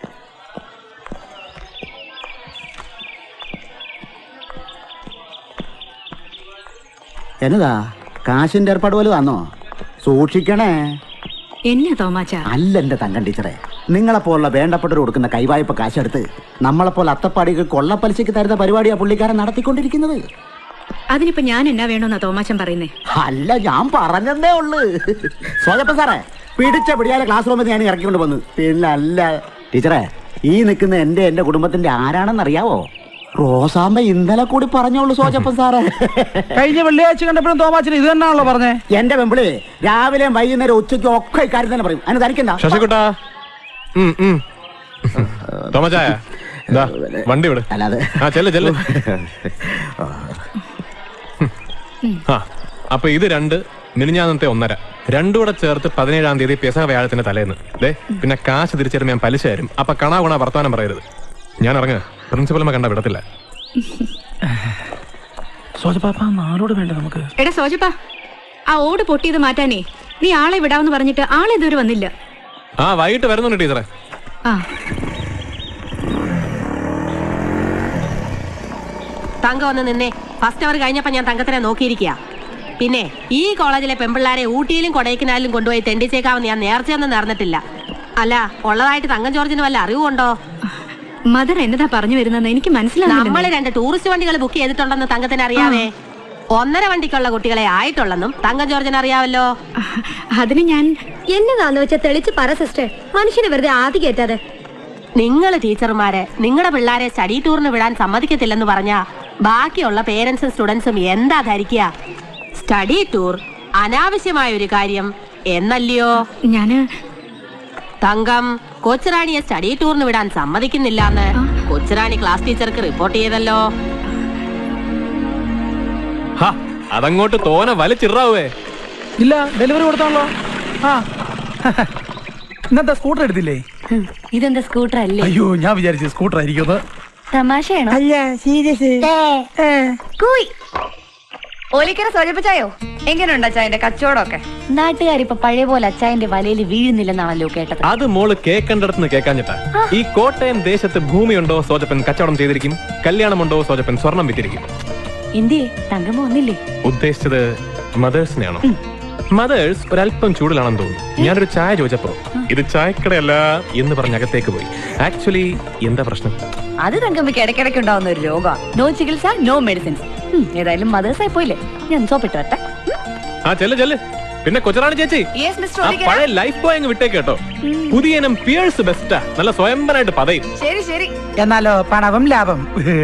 എന്നതാ കാശിന്റെ ഏർപ്പാട് പോലും വന്നോ സൂക്ഷിക്കണേ എന്നാ തോമാച്ച അല്ല എന്റെ തങ്കൻ ടീച്ചറെ നിങ്ങളെപ്പോലുള്ള വേണ്ടപ്പെട്ടവർ കൊടുക്കുന്ന കൈവായ്പ കാശെടുത്ത് നമ്മളെപ്പോലെ അത്തപ്പാടിക്ക് കൊള്ളപ്പലിശയ്ക്ക് തരുന്ന പരിപാടിയാ പുള്ളിക്കാരൻ നടത്തിക്കൊണ്ടിരിക്കുന്നത് അതിനിപ്പോ ഞാൻ എന്നാ വേണമെന്നാ തോമാച്ചൻ പറയുന്നേ അല്ല ഞാൻ പറഞ്ഞതേ ഉള്ളു സോജപ്പൻ സാറേ പിടിച്ച പിടിയാലെ ക്ലാസ് റൂമിൽ ഞാൻ ഇറക്കിക്കൊണ്ട് വന്നു പിന്നെ അല്ല ടീച്ചറെ ഈ നിൽക്കുന്ന എന്റെ എന്റെ കുടുംബത്തിന്റെ ആരാണെന്ന് അറിയാവോ റോസാമ്മ ഇന്നലെ കൂടി പറഞ്ഞോളൂ സോജപ്പൻ സാറേ കഴിഞ്ഞ വെള്ളിയാഴ്ച കണ്ടപ്പോഴും തോമാച്ചൻ ഇത് തന്നെയാണല്ലോ പറഞ്ഞേ എന്റെ വെമ്പിളി രാവിലെയും വൈകുന്നേരം ഉച്ചയ്ക്കും ഒക്കെ ഇക്കാര്യം തന്നെ പറയും അതിന് തനിക്കെന്താ ശശികുട്ടാ ഉം, ഉം. തോമച്ചായ ദാ, വണ്ടി വിട് അല്ലാതെ ആ ചെല്ല് ചെല്ല് ആ അപ്പൊ ഇത് രണ്ട് മിനിഞ്ഞാന്നത്തെ ഒന്നര രണ്ടും കൂടെ ചേർത്ത് പതിനേഴാം തീയതി പെസക വ്യാഴത്തിന്റെ തലേന്ന് ദേ പിന്നെ കാശ് തിരിച്ചു ഞാൻ പലിശ തരും അപ്പൊ കണാ ഗുണ വർത്താനം പറയരുത് ഞാൻ ഇറങ്ങ പ്രിൻസിപ്പലമ്മ കണ്ട വിടത്തില്ല സോജപ്പാപ്പ നാടോട് വേണ്ട നമുക്ക് എടാ സോജപ്പ ആ ഓട് പൊട്ടിയത് മാറ്റാനേ നീ ആളെ വിടാമെന്ന് പറഞ്ഞിട്ട് ആളെ ഇതുവരെ വന്നില്ല ആ വൈകിട്ട് വരുന്നുണ്ട് ടീച്ചറെ ആ തങ്ക വന്ന് നിന്നെ ഫസ്റ്റ് അവർ കഴിഞ്ഞപ്പോ ഞാൻ തങ്കത്തിനെ നോക്കിയിരിക്കുക പിന്നെ ഈ കോളേജിലെ പെമ്പിള്ളാരെ ഊട്ടിയിലും കൊടൈക്കനാലിലും കൊണ്ടുപോയി തെണ്ടിച്ചേക്കാമെന്ന് ഞാൻ നേർച്ചയൊന്നും നേർന്നിട്ടില്ല അല്ല ഉള്ളതായിട്ട് തങ്കം ജോർജിന് വല്ല അറിവുണ്ടോ മദർ എന്നതാ പറഞ്ഞു വരുന്നെന്ന് എനിക്ക് നമ്മൾ മനസ്സിലാവുന്നില്ല രണ്ട് ടൂറിസ്റ്റ് വണ്ടികൾ ബുക്ക് ചെയ്തിട്ടുണ്ടെന്ന് തങ്കത്തിന് അറിയാവേ ഒന്നര വണ്ടിക്കുള്ള കുട്ടികളെ ആയിട്ടുള്ളെന്നും തങ്കം ജോർജിന് അറിയാവല്ലോ അതിന് ഞാൻ എന്നതാന്ന് വെച്ചാ തെളിച്ച് പറ സിസ്റ്റർ മനുഷ്യനെ വെറുതെ ആദ്യ കേറ്റാതെ നിങ്ങൾ ടീച്ചർമാരെ നിങ്ങളുടെ പിള്ളാരെ സ്റ്റഡി ടൂറിന് വിടാൻ സമ്മതിക്കത്തില്ലെന്ന് പറഞ്ഞാ ബാക്കിയുള്ള പേരൻസും സ്റ്റുഡൻസും എന്താ ധരിക്കുക സ്റ്റഡി ടൂർ അനാവശ്യമായ ഒരു കാര്യം എന്നല്ലയോ ഞാന് തങ്കം കൊച്ചുറാണിയെ സ്റ്റഡി ടൂറിന് വിടാൻ സമ്മതിക്കുന്നില്ലാന്ന് കൊച്ചുറാണി ക്ലാസ് ടീച്ചർക്ക് റിപ്പോർട്ട് ചെയ്തല്ലോ ഹാ അതങ്ങോട്ട് തോന വലിച്ചിറാവേ ഇല്ല ഡെലിവറി കൊടുത്താണല്ലോ ആ ഇന്നത്തെ സ്കൂട്ടർ എടുത്തില്ലേ ഇതെന്താ സ്കൂട്ടർ അല്ലേ അയ്യോ ഞാൻ വിചാരിച്ചു സ്കൂട്ടർ ആയിരിക്കും തമാശയാണോ അല്ല സീരിയസ് ഓലിക്കര സോജപ്പച്ചായോ എങ്ങനെയുണ്ട് അച്ചായന്റെ കച്ചവടമൊക്കെ നാട്ടുകാരിപ്പൊ പഴയ പോലെ അച്ചായന്റെ വലയിൽ വീഴുന്നില്ലെന്നാണല്ലോ കേട്ടത് അത് മോള് കേക്കണ്ടടത്തുനിന്ന് കേക്കാഞ്ഞിട്ടാ ഈ കോട്ടയം ദേശത്ത് ഭൂമിയുണ്ടോ സോജപ്പൻ കച്ചവടം ചെയ്തിരിക്കും കല്യാണമുണ്ടോ സോജപ്പൻ സ്വർണം വിറ്റിരിക്കും എന്തിയേ തങ്കമ്മ ഒന്നില്ലേ ഉദ്ദേശിച്ചത് മദേഴ്സിനെയാണോ മദേഴ്സ് ഒരല്പം ചൂടിലാണെന്ന് തോന്നുന്നു ഞാനൊരു ചായ ചോദിച്ചപ്പോ ഇത് ചായക്കടയല്ല എന്ന് പറഞ്ഞ് അകത്തേക്ക് പോയി ആക്ച്വലി എന്താ പ്രശ്നം അത് തങ്കമ്മയ്ക്ക് ഇടയ്ക്കിടയ്ക്ക് ഉണ്ടാവുന്ന ഒരു രോഗം നോ ചികിത്സ നോ മെഡിസിൻസ് ഏതായാലും മദേഴ്സ് ആയി പോയില്ലേ ഞാൻ സോപ്പിട്ട് വരട്ടെ ആ ചെല്ല് ചെല്ല് പിന്നെ കൊച്ചറാണി ചേച്ചി യെസ് മിസ്റ്റർ ആ ഓലിക്കര പഴയ ലൈഫ് ബോയ് അങ്ങ് വിട്ടേക്ക് കേട്ടോ പുതിയ ഇനം പിയേഴ്സ് ബെസ്റ്റാ നല്ല സ്വയംഭനായിട്ട് പതയും ശരി ശരി എന്നാലോ പണവും ലാഭം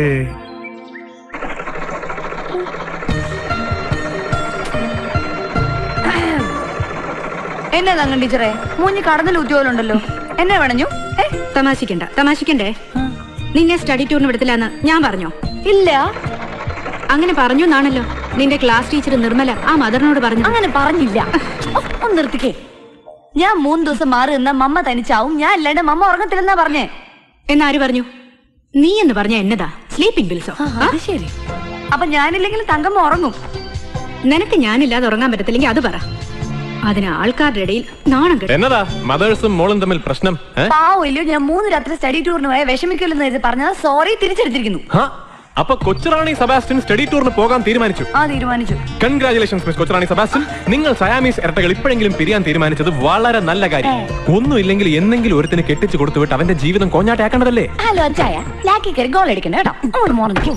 എന്നാ തങ്കം ടീച്ചറെ മൂഞ്ഞി കടന്നിൽ ഉദ്യോഗമുണ്ടല്ലോ എന്നെ വേണഞ്ഞു തമാശിക്കണ്ട തമാശിക്കണ്ടേ നിന്നെ സ്റ്റഡി ടൂറിന് വിടത്തില്ലെന്ന് ഞാൻ പറഞ്ഞോ ഇല്ല അങ്ങനെ പറഞ്ഞു എന്നാണല്ലോ നിന്റെ ക്ലാസ് ടീച്ചർ നിർമ്മല ആ മദറിനോട് പറഞ്ഞു അങ്ങനെ പറഞ്ഞില്ല ഓ, ഒന്ന് നിർത്തിക്കേ ഞാൻ മൂന്ന് ദിവസം മാറി നിന്ന മമ്മ തനിച്ചാവും ഞാൻ അല്ലാണ്ട് മമ്മ ഉറങ്ങത്തില്ലെന്നാ പറഞ്ഞേ എന്നാര് പറഞ്ഞു നീ എന്ന് പറഞ്ഞ എന്നതാ സ്ലീപ്പിംഗ് പിൽസോ അത് ശരി അപ്പൊ ഞാനില്ലെങ്കിൽ തങ്കമ്മ ഉറങ്ങും നിനക്ക് ഞാനില്ലാതെ ഉറങ്ങാൻ പറ്റത്തില്ലെങ്കിൽ അത് പറ അതിന് ആൾക്കാരുടെ ഇടയിൽ നാണം കെടും എന്നതാ മദേഴ്സും മോളും തമ്മിൽ പ്രശ്നം ഏ? പാവോ ഇല്ലയോ ഞാൻ മൂന്ന് രാത്രി സ്റ്റഡി ടൂറിന് പോയ വിഷമിക്കില്ലെന്ന് എഴുതി പറഞ്ഞത് സോറി തിരിച്ചെടുത്തിരിക്കുന്നു ഹാ, അപ്പൊ കൊച്ചുറാണി സെബാസ്റ്റ്യൻ സ്റ്റഡി ടൂറിന് പോകാൻ തീരുമാനിച്ചു ആ തീരുമാനിച്ചു കൺഗ്രാചുലേഷൻസ് മിസ് കൊച്ചുറാണി സെബാസ്റ്റ്യൻ നിങ്ങൾ സയാമീസ് ഇരട്ടകൾ ഇപ്പോഴെങ്കിലും പിരിയാൻ തീരുമാനിച്ചത് വളരെ നല്ല കാര്യം ഒന്നുമില്ലെങ്കിൽ എന്നെങ്കിലും ഒരുത്തിന് കെട്ടിച്ചു കൊടുത്തുവിട്ട് അവന്റെ ജീവിതം കോഞ്ഞാട്ടാക്കേണ്ടതല്ലേ ഹലോ അച്ചായ ലാക്കി കയറി ഗോൾ അടിക്കണേ കേട്ടോ അങ്ങോട്ട് മോർണിംഗ്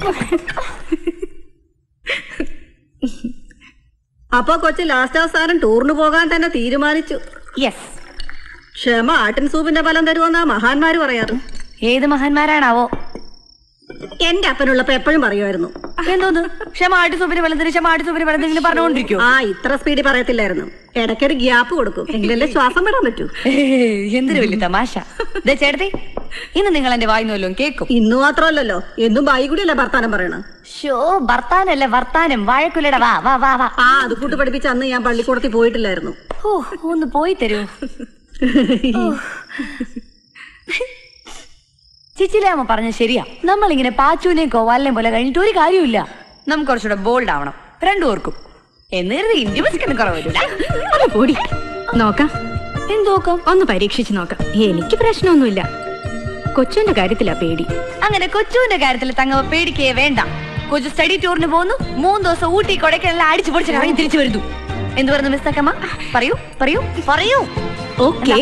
അപ്പൊ കൊച്ചു ലാസ്റ്റ് അവസാനം ടൂറിന് പോകാൻ തന്നെ തീരുമാനിച്ചു യെസ് ക്ഷമ ആട്ടിൻ സൂപ്പിന്റെ ഫലം തരുമെന്നാ മഹാന്മാര് പറയാറ് ഏത് മഹാന്മാരാണാവോ എന്റെ അപ്പനുള്ളപ്പോ എപ്പോഴും പറയുമായിരുന്നു എന്തോന്ന് ക്ഷമാട്ടി സൂപ്പിന് വെള്ളത്തിന് ക്ഷമാട്ടി സൂപ്പിന് വെള്ളത്തിന് പറഞ്ഞുകൊണ്ടിരിക്കോ ആ ഇത്ര സ്പീഡിൽ പറയത്തില്ലായിരുന്നു ഇടയ്ക്കൊരു ഗ്യാപ്പ് കൊടുക്കും എങ്കിലല്ലേ ശ്വാസം വിടാൻ പറ്റൂ എന്തൊരു വലിയ തമാശ ദേ ചേട്ടത്തി ഇന്ന് നിങ്ങൾ എന്റെ വായിന്ന് വല്ലതും കേൾക്കും ഇന്ന് മാത്രമല്ലല്ലോ എന്നും ബായി കൂടിയല്ലേ ഭർത്താനം പറയണം ഷോ ഭർത്താനല്ല വർത്താനം വാഴക്കുലയുടെ വാ വാ വാ വാ ആ അത് കൂട്ട് പഠിപ്പിച്ച അന്ന് ഞാൻ പള്ളിക്കൂടത്തിൽ പോയിട്ടില്ലായിരുന്നു ഓ ഒന്ന് പോയി തരൂ ചിച്ചിലാമ്മ പറഞ്ഞ ശരിയാ നമ്മളിങ്ങനെ പാച്ചുവിനെയും കോവാലിനെയും പോലെ കഴിഞ്ഞിട്ട് ഒരു കാര്യമില്ല നമുക്ക് കുറച്ചുകൂടെ ബോൾഡ് ആവണം രണ്ടു പേർക്കും എന്ന് കരുതി ഇന്ത്യ കുറവില്ല അത് പൊടി നോക്കാം എന്തോക്കാം ഒന്ന് പരീക്ഷിച്ച് നോക്കാം എനിക്ക് പ്രശ്നമൊന്നുമില്ല കൊച്ചുവിന്റെ കാര്യത്തിലാ പേടി അങ്ങനെ കൊച്ചുവിന്റെ കാര്യത്തിൽ തങ്ങവ പേടിക്കേ വേണ്ട കൊച്ചു സ്റ്റഡി ടൂറിന് പോകുന്നു മൂന്ന് ദിവസം ഊട്ടി കൊടൈക്കനെല്ലാം അടിച്ചു പൊടിച്ച് ഇറങ്ങി തിരിച്ചു വരുന്നു എന്ത് പറയുന്നു മിസ് തക്കമ്മ പറയൂ പറയൂ പറയൂ ഓക്കേ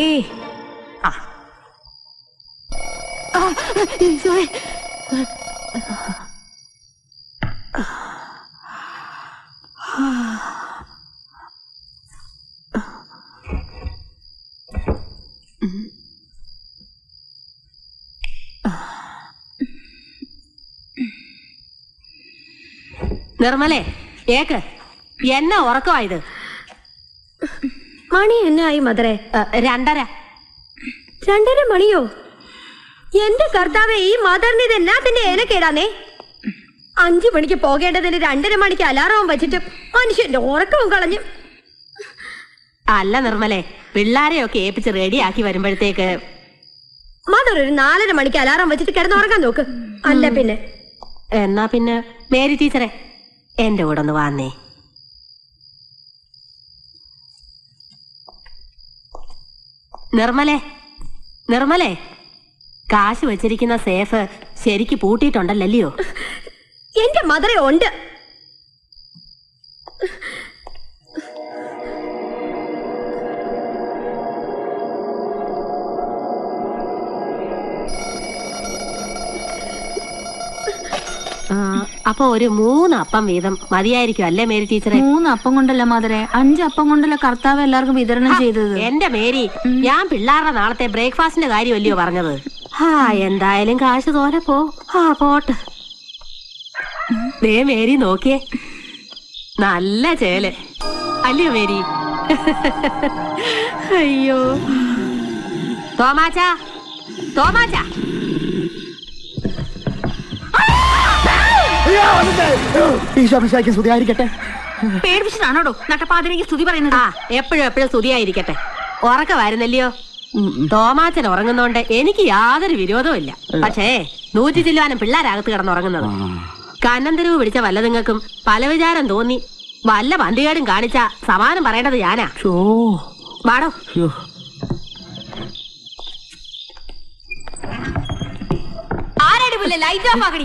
നിർമ്മലേ ഏക്ക് എന്നാ ഉറക്കമായത് മണി എന്നായി മദറെ രണ്ടര രണ്ടര മണിയോ എന്റെ കർത്താവെ ഈ മദറിന് ഇത് എന്നാത്തിന്റെ ഏനക്കേടാന്നേ അഞ്ചു മണിക്ക് പോകേണ്ടതിന് രണ്ടര മണിക്ക് അലാറവും വെച്ചിട്ട് മനുഷ്യന്റെ ഉറക്കവും കളഞ്ഞു അല്ല നിർമ്മലേ പിള്ളാരെയൊക്കെ ഏൽപ്പിച്ച് റെഡിയാക്കി വരുമ്പോഴത്തേക്ക് മദർ ഒരു നാലര മണിക്ക് അലാറം വെച്ചിട്ട് കിടന്നുറങ്ങാൻ നോക്ക് അല്ല പിന്നെ എന്നാ പിന്നെ മേരി ടീച്ചറെ എന്റെ കൂടെ ഒന്ന് വന്നേ നിർമ്മലേ നിർമ്മലേ കാശ് വെച്ചിരിക്കുന്ന സേഫ് ശരിക്ക് പൂട്ടിയിട്ടുണ്ടല്ലല്ലയോ എന്റെ മദറെ ഉണ്ട് ആ, അപ്പൊ ഒരു മൂന്ന് അപ്പം വീതം മതിയായിരിക്കും അല്ലേ മേരി ടീച്ചറെ മൂന്ന് അപ്പം കൊണ്ടല്ല മാതരെ അഞ്ച് അപ്പം കൊണ്ടല്ല കർത്താവ് എല്ലാവർക്കും വിതരണം ചെയ്തത് എന്റെ മേരി ഞാൻ പിള്ളേരുടെ നാളത്തെ ബ്രേക്ക്ഫാസ്റ്റിന്റെ കാര്യമല്ലയോ പറഞ്ഞത് ആ എന്തായാലും കാശ് തോരെ പോ ആ പോട്ട് ദേ മേരി നോക്കിയേ നല്ല ചേല് അല്ലയോ മേരി അയ്യോ തോമാച്ചാ തോമാച്ചാ ഈശോഭിഷേക്ക് സ്തുതിയായിരിക്കട്ടെ പേടിപ്പിച്ചിട്ടാണോടോ നട്ടപ്പാതിരേക്ക് സ്തുതി പറയുന്നത് ആ എപ്പോഴും എപ്പോഴും സ്തുതിയായിരിക്കട്ടെ ഉറക്കമായിരുന്നല്ലയോ തോമാച്ചൻ ഉറങ്ങുന്നോണ്ട് എനിക്ക് യാതൊരു വിരോധവും ഇല്ല പക്ഷേ നൂറ്റി ചില്ലുവാനും പിള്ളേരകത്ത് കിടന്നുറങ്ങുന്നത് കന്നന്തരവ് പിടിച്ച വല്ലതുങ്ങൾക്കും പല വിചാരം തോന്നി വല്ല പന്തികേടും കാണിച്ച സമാനം പറയേണ്ടത് ഞാനാ വാടോ ആരടി പുല്ലേ ലൈറ്റ് ഓഫ് ആക്കണി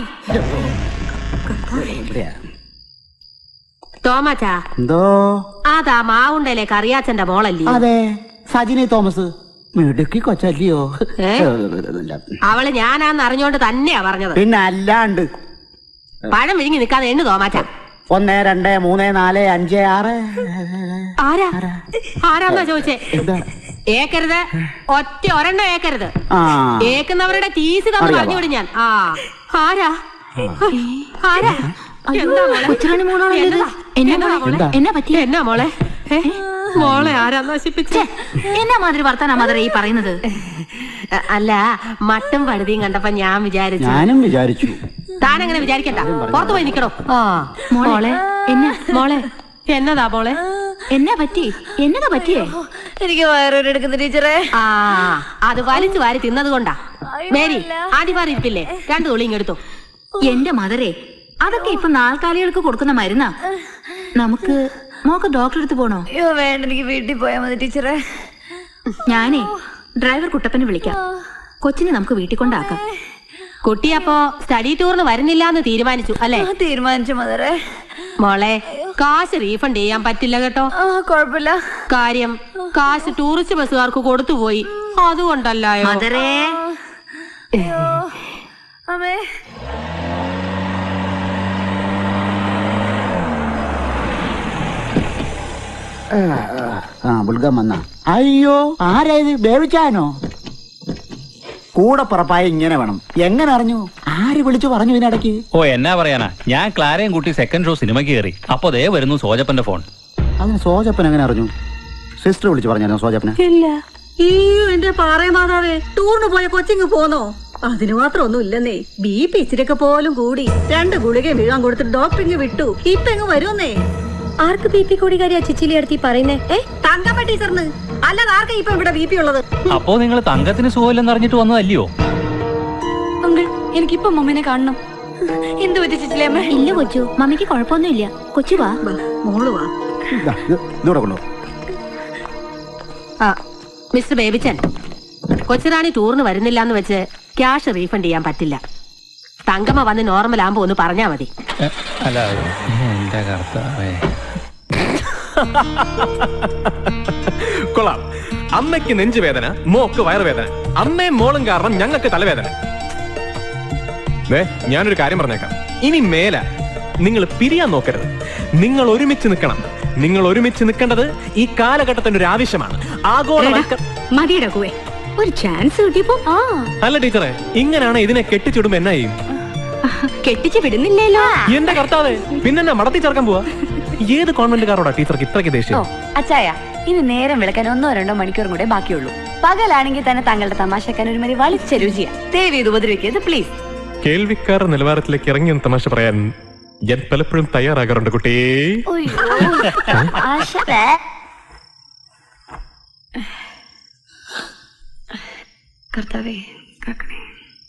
തോമാച്ചാ എന്തോ അതാ മാവുണ്ടല്ലേ കറിയാച്ചന്റെ മോളല്ലേ അതെ സജിനി തോമസ് മിടുക്കി കൊച്ചല്ലയോ ഏ? അവള് ഞാനാന്ന് അറിഞ്ഞോണ്ട് തന്നെയാ പറഞ്ഞത് പിന്നെ അല്ലാണ്ട് പഴം വിഴുങ്ങി നിൽക്കാതെ എണ്ണു തോമാച്ച ഒന്ന് രണ്ട് മൂന്ന് നാല് അഞ്ച് ആറ് ആരാ ആരാന്നാ ചോദിച്ചേ എന്താ ഏക്കരുത് ഒറ്റ ഒരെണ്ണം ഏക്കരുത് ആ ഏക്കുന്നവരുടെ ടീസ് തന്ന് അറിയാവാ. പറഞ്ഞുവിടും ഞാൻ ആ ആരാ ആരാ എന്താ മോളെ? കൊച്ചുറാണി മോളാണല്ലോ ഇത്. എന്നതാ? എന്നാ എന്നതാ മോളെ? മോളെ? എന്നാ പറ്റി? എന്നാ മോളെ ഏ? മോളെ ആരാ നശിപ്പിച്ചേ എന്നാ മാതിരി വർത്താനാ മാതിരി ഈ പറയുന്നത് അല്ല മട്ടും പഴുതിയും കണ്ടപ്പോ ഞാൻ വിചാരിച്ചു ഞാനും വിചാരിച്ചു താനങ്ങനെ വിചാരിക്കണ്ട പുറത്തു പോയി നിക്കണോ ആ മോളെ എന്നാ മോളെ എന്നതാ മോളെ എന്നാ പറ്റി എന്നതാ പറ്റിയേ എനിക്ക് വയറൊരെടുക്കുന്ന ടീച്ചറെ ആ അത് വലിച്ചു വാരി തിന്നത് കൊണ്ടാ മേരി ആദ്യമാറി ഇരിപ്പില്ലേ രണ്ടു തുള്ളി ഇങ്ങെടുത്തു എന്റെ മദറേ അതൊക്കെ ഇപ്പൊ നാൽക്കാലികൾക്ക് കൊടുക്കുന്ന മരുന്നാ നമുക്ക് മോക്ക് ഡോക്ടറെ അടുത്ത് പോണോ അയ്യോ വേണ്ട എനിക്ക് വീട്ടിൽ പോയാൽ മതി ടീച്ചറെ ഞാനേ ഡ്രൈവർ കുട്ടപ്പനെ വിളിക്കാം കൊച്ചിനെ നമുക്ക് വീട്ടിൽ കൊണ്ടാക്കാം കുട്ടി അപ്പോ സ്റ്റഡി ടൂറിന് വരുന്നില്ല എന്ന് തീരുമാനിച്ചു അല്ലേ തീരുമാനിച്ചു മദറെ മോളെ കാശ് റീഫണ്ട് ചെയ്യാൻ പറ്റില്ല കേട്ടോ കുഴപ്പമില്ല കാര്യം കാശ് ടൂറിസ്റ്റ് ബസ്സുകാർക്ക് കൊടുത്തുപോയി അതുകൊണ്ടല്ലായോ മദറേ അമ്മേ ആ ബുൾഗം വന്ന അയ്യോ ആരായത് ബേബിച്ചാനോ കൂടെ പുറപ്പായ ഇങ്ങനെ വേണം എങ്ങനെ അറിഞ്ഞു ആര് വിളിച്ചു പറഞ്ഞു ഇതിനിടയ്ക്ക് ഓ എന്നാ പറയാനാ ഞാൻ ക്ലാരയും കൂട്ടി സെക്കൻഡ് ഷോ സിനിമയ്ക്ക് കയറി അപ്പൊ ദേ വരുന്നു സോജപ്പന്റെ ഫോൺ അതിന് സോജപ്പൻ എങ്ങനെ അറിഞ്ഞു സിസ്റ്റർ വിളിച്ചു പറഞ്ഞായിരുന്നു സോജപ്പനെ ഇല്ല അയ്യോ എന്റെ പാറേ മാതാവേ ടൂറിന് പോയ കൊച്ചിങ് പോന്നോ അതിന് മാത്രം ഒന്നും ഇല്ലെന്നേ ബി പി ഇച്ചിരിയൊക്കെ പോലും കൂടി രണ്ട് ഗുളികയും വീഴാൻ കൊടുത്തിട്ട് ഡോക്ടറിങ് വിട്ടു ഇപ്പൊ എങ്ങ് വരുമെന്നേ ആർക്ക് ബി പി കൂടി കാര്യ ചിച്ചിലി അടുത്ത് പറയുന്നേ ഏ തങ്കമ്മ ടീച്ചറിന് അല്ലാതെ ആർക്കാ ഇപ്പൊ ഇവിടെ ബി പി ഉള്ളത് അപ്പോ നിങ്ങൾ തങ്കത്തിന് സുഖമില്ലെന്ന് അറിഞ്ഞിട്ട് വന്നതല്ലയോ അങ്കിൾ എനിക്കിപ്പോ മമ്മീനെ കാണണം എന്ത് പറ്റി ചിച്ചിലേമ്മ ഇല്ല കൊച്ചു മമ്മിക്ക് കുഴപ്പമൊന്നുമില്ല കൊച്ചു വാ മോള് വാ ദാ, ഇത് ഇതൂടെ കൊള്ളു ആ മിസ്റ്റർ ബേബിച്ചൻ കൊച്ചുറാണി ടൂറിന് വരുന്നില്ല എന്ന് വെച്ച് ക്യാഷ് റീഫണ്ട് ചെയ്യാൻ പറ്റില്ല തങ്കമ്മ വന്ന് നോർമൽ ആകുമ്പോ ഒന്ന് പറഞ്ഞാ മതി അല്ല എന്റെ കർത്താവേ കൊള്ളാം അമ്മയ്ക്ക് നെഞ്ചുവേദന മോക്ക് വയറുവേദന അമ്മയും മോളും കാരണം ഞങ്ങൾക്ക് തലവേദന ദേ, ഞാനൊരു കാര്യം പറഞ്ഞേക്കാം ഇനി മേല നിങ്ങൾ പിരിയാൻ നോക്കരുത് നിങ്ങൾ ഒരുമിച്ച് നിൽക്കണം നിങ്ങൾ ഒരുമിച്ച് നിൽക്കേണ്ടത് ഈ കാലഘട്ടത്തിന്റെ ഒരു ആവശ്യമാണ് ആഗോളവൽക്ക മതിയുടെ കുവേ ഒരു ചാൻസ് കിട്ടിയപ്പോ ആ അല്ല ടീച്ചറെ ഇങ്ങനെയാണ് ഇതിനെ കെട്ടിച്ചിടുമ്പോ എന്നാ ചെയ്യും കെട്ടിച്ച് വിടുന്നില്ലല്ലോ എന്റെ കർത്താവേ പിന്നെന്നാ മടത്തി ചേർക്കാൻ പോവാ ഏത് കോൺവെന്റുകാരോടാ ടീച്ചർക്ക് ഇത്രയ്ക്ക് ഓ ദേഷ്യം അച്ചായ ഇനി നേരം വിളക്കാൻ ഒന്നോ രണ്ടോ മണിക്കൂറും കൂടെ ബാക്കിയുള്ളൂ പകലാണെങ്കിൽ തന്നെ താങ്കളുടെ തമാശക്കാൻ ഒരു മതി വലിച്ച രുചിയാ ദേവി ഇത് ഉപദ്രവിക്കരുത് പ്ലീസ് കേൾവിക്കാർ നിലവാരത്തിലേക്ക് ഇറങ്ങി എന്ന് തമാശ പറയാൻ ഞാൻ പലപ്പോഴും തയ്യാറാകാറുണ്ട് കുട്ടി കർത്താവേ കാക്കണേ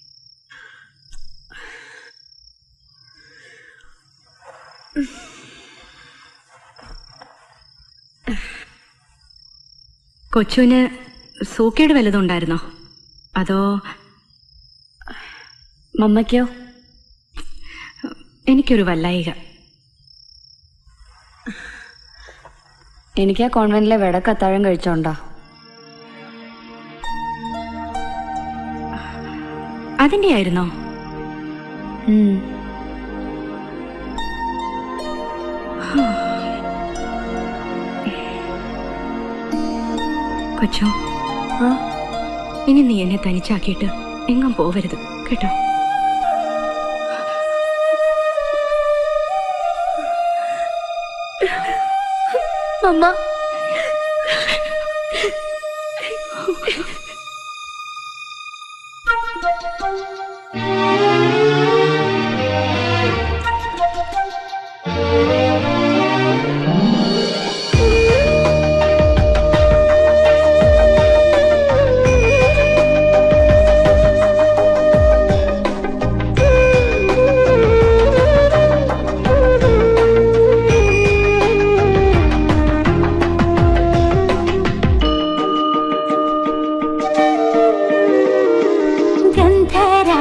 കൊച്ചുവിന് സൂക്കേട് വല്ലതും ഉണ്ടായിരുന്നോ അതോ മമ്മയ്ക്കോ എനിക്കൊരു വല്ലായിക എനിക്ക് ആ കോൺവെന്റിലെ വിടക്ക് അത്താഴം കഴിച്ചോണ്ടാ അതിന്റെ ആയിരുന്നോ ഉം. കൊച്ചു ഇനി നീ എന്നെ തനിച്ചാക്കിയിട്ട് എങ്ങും പോവരുത് കേട്ടോ അമ്മ ഗന്ധരാ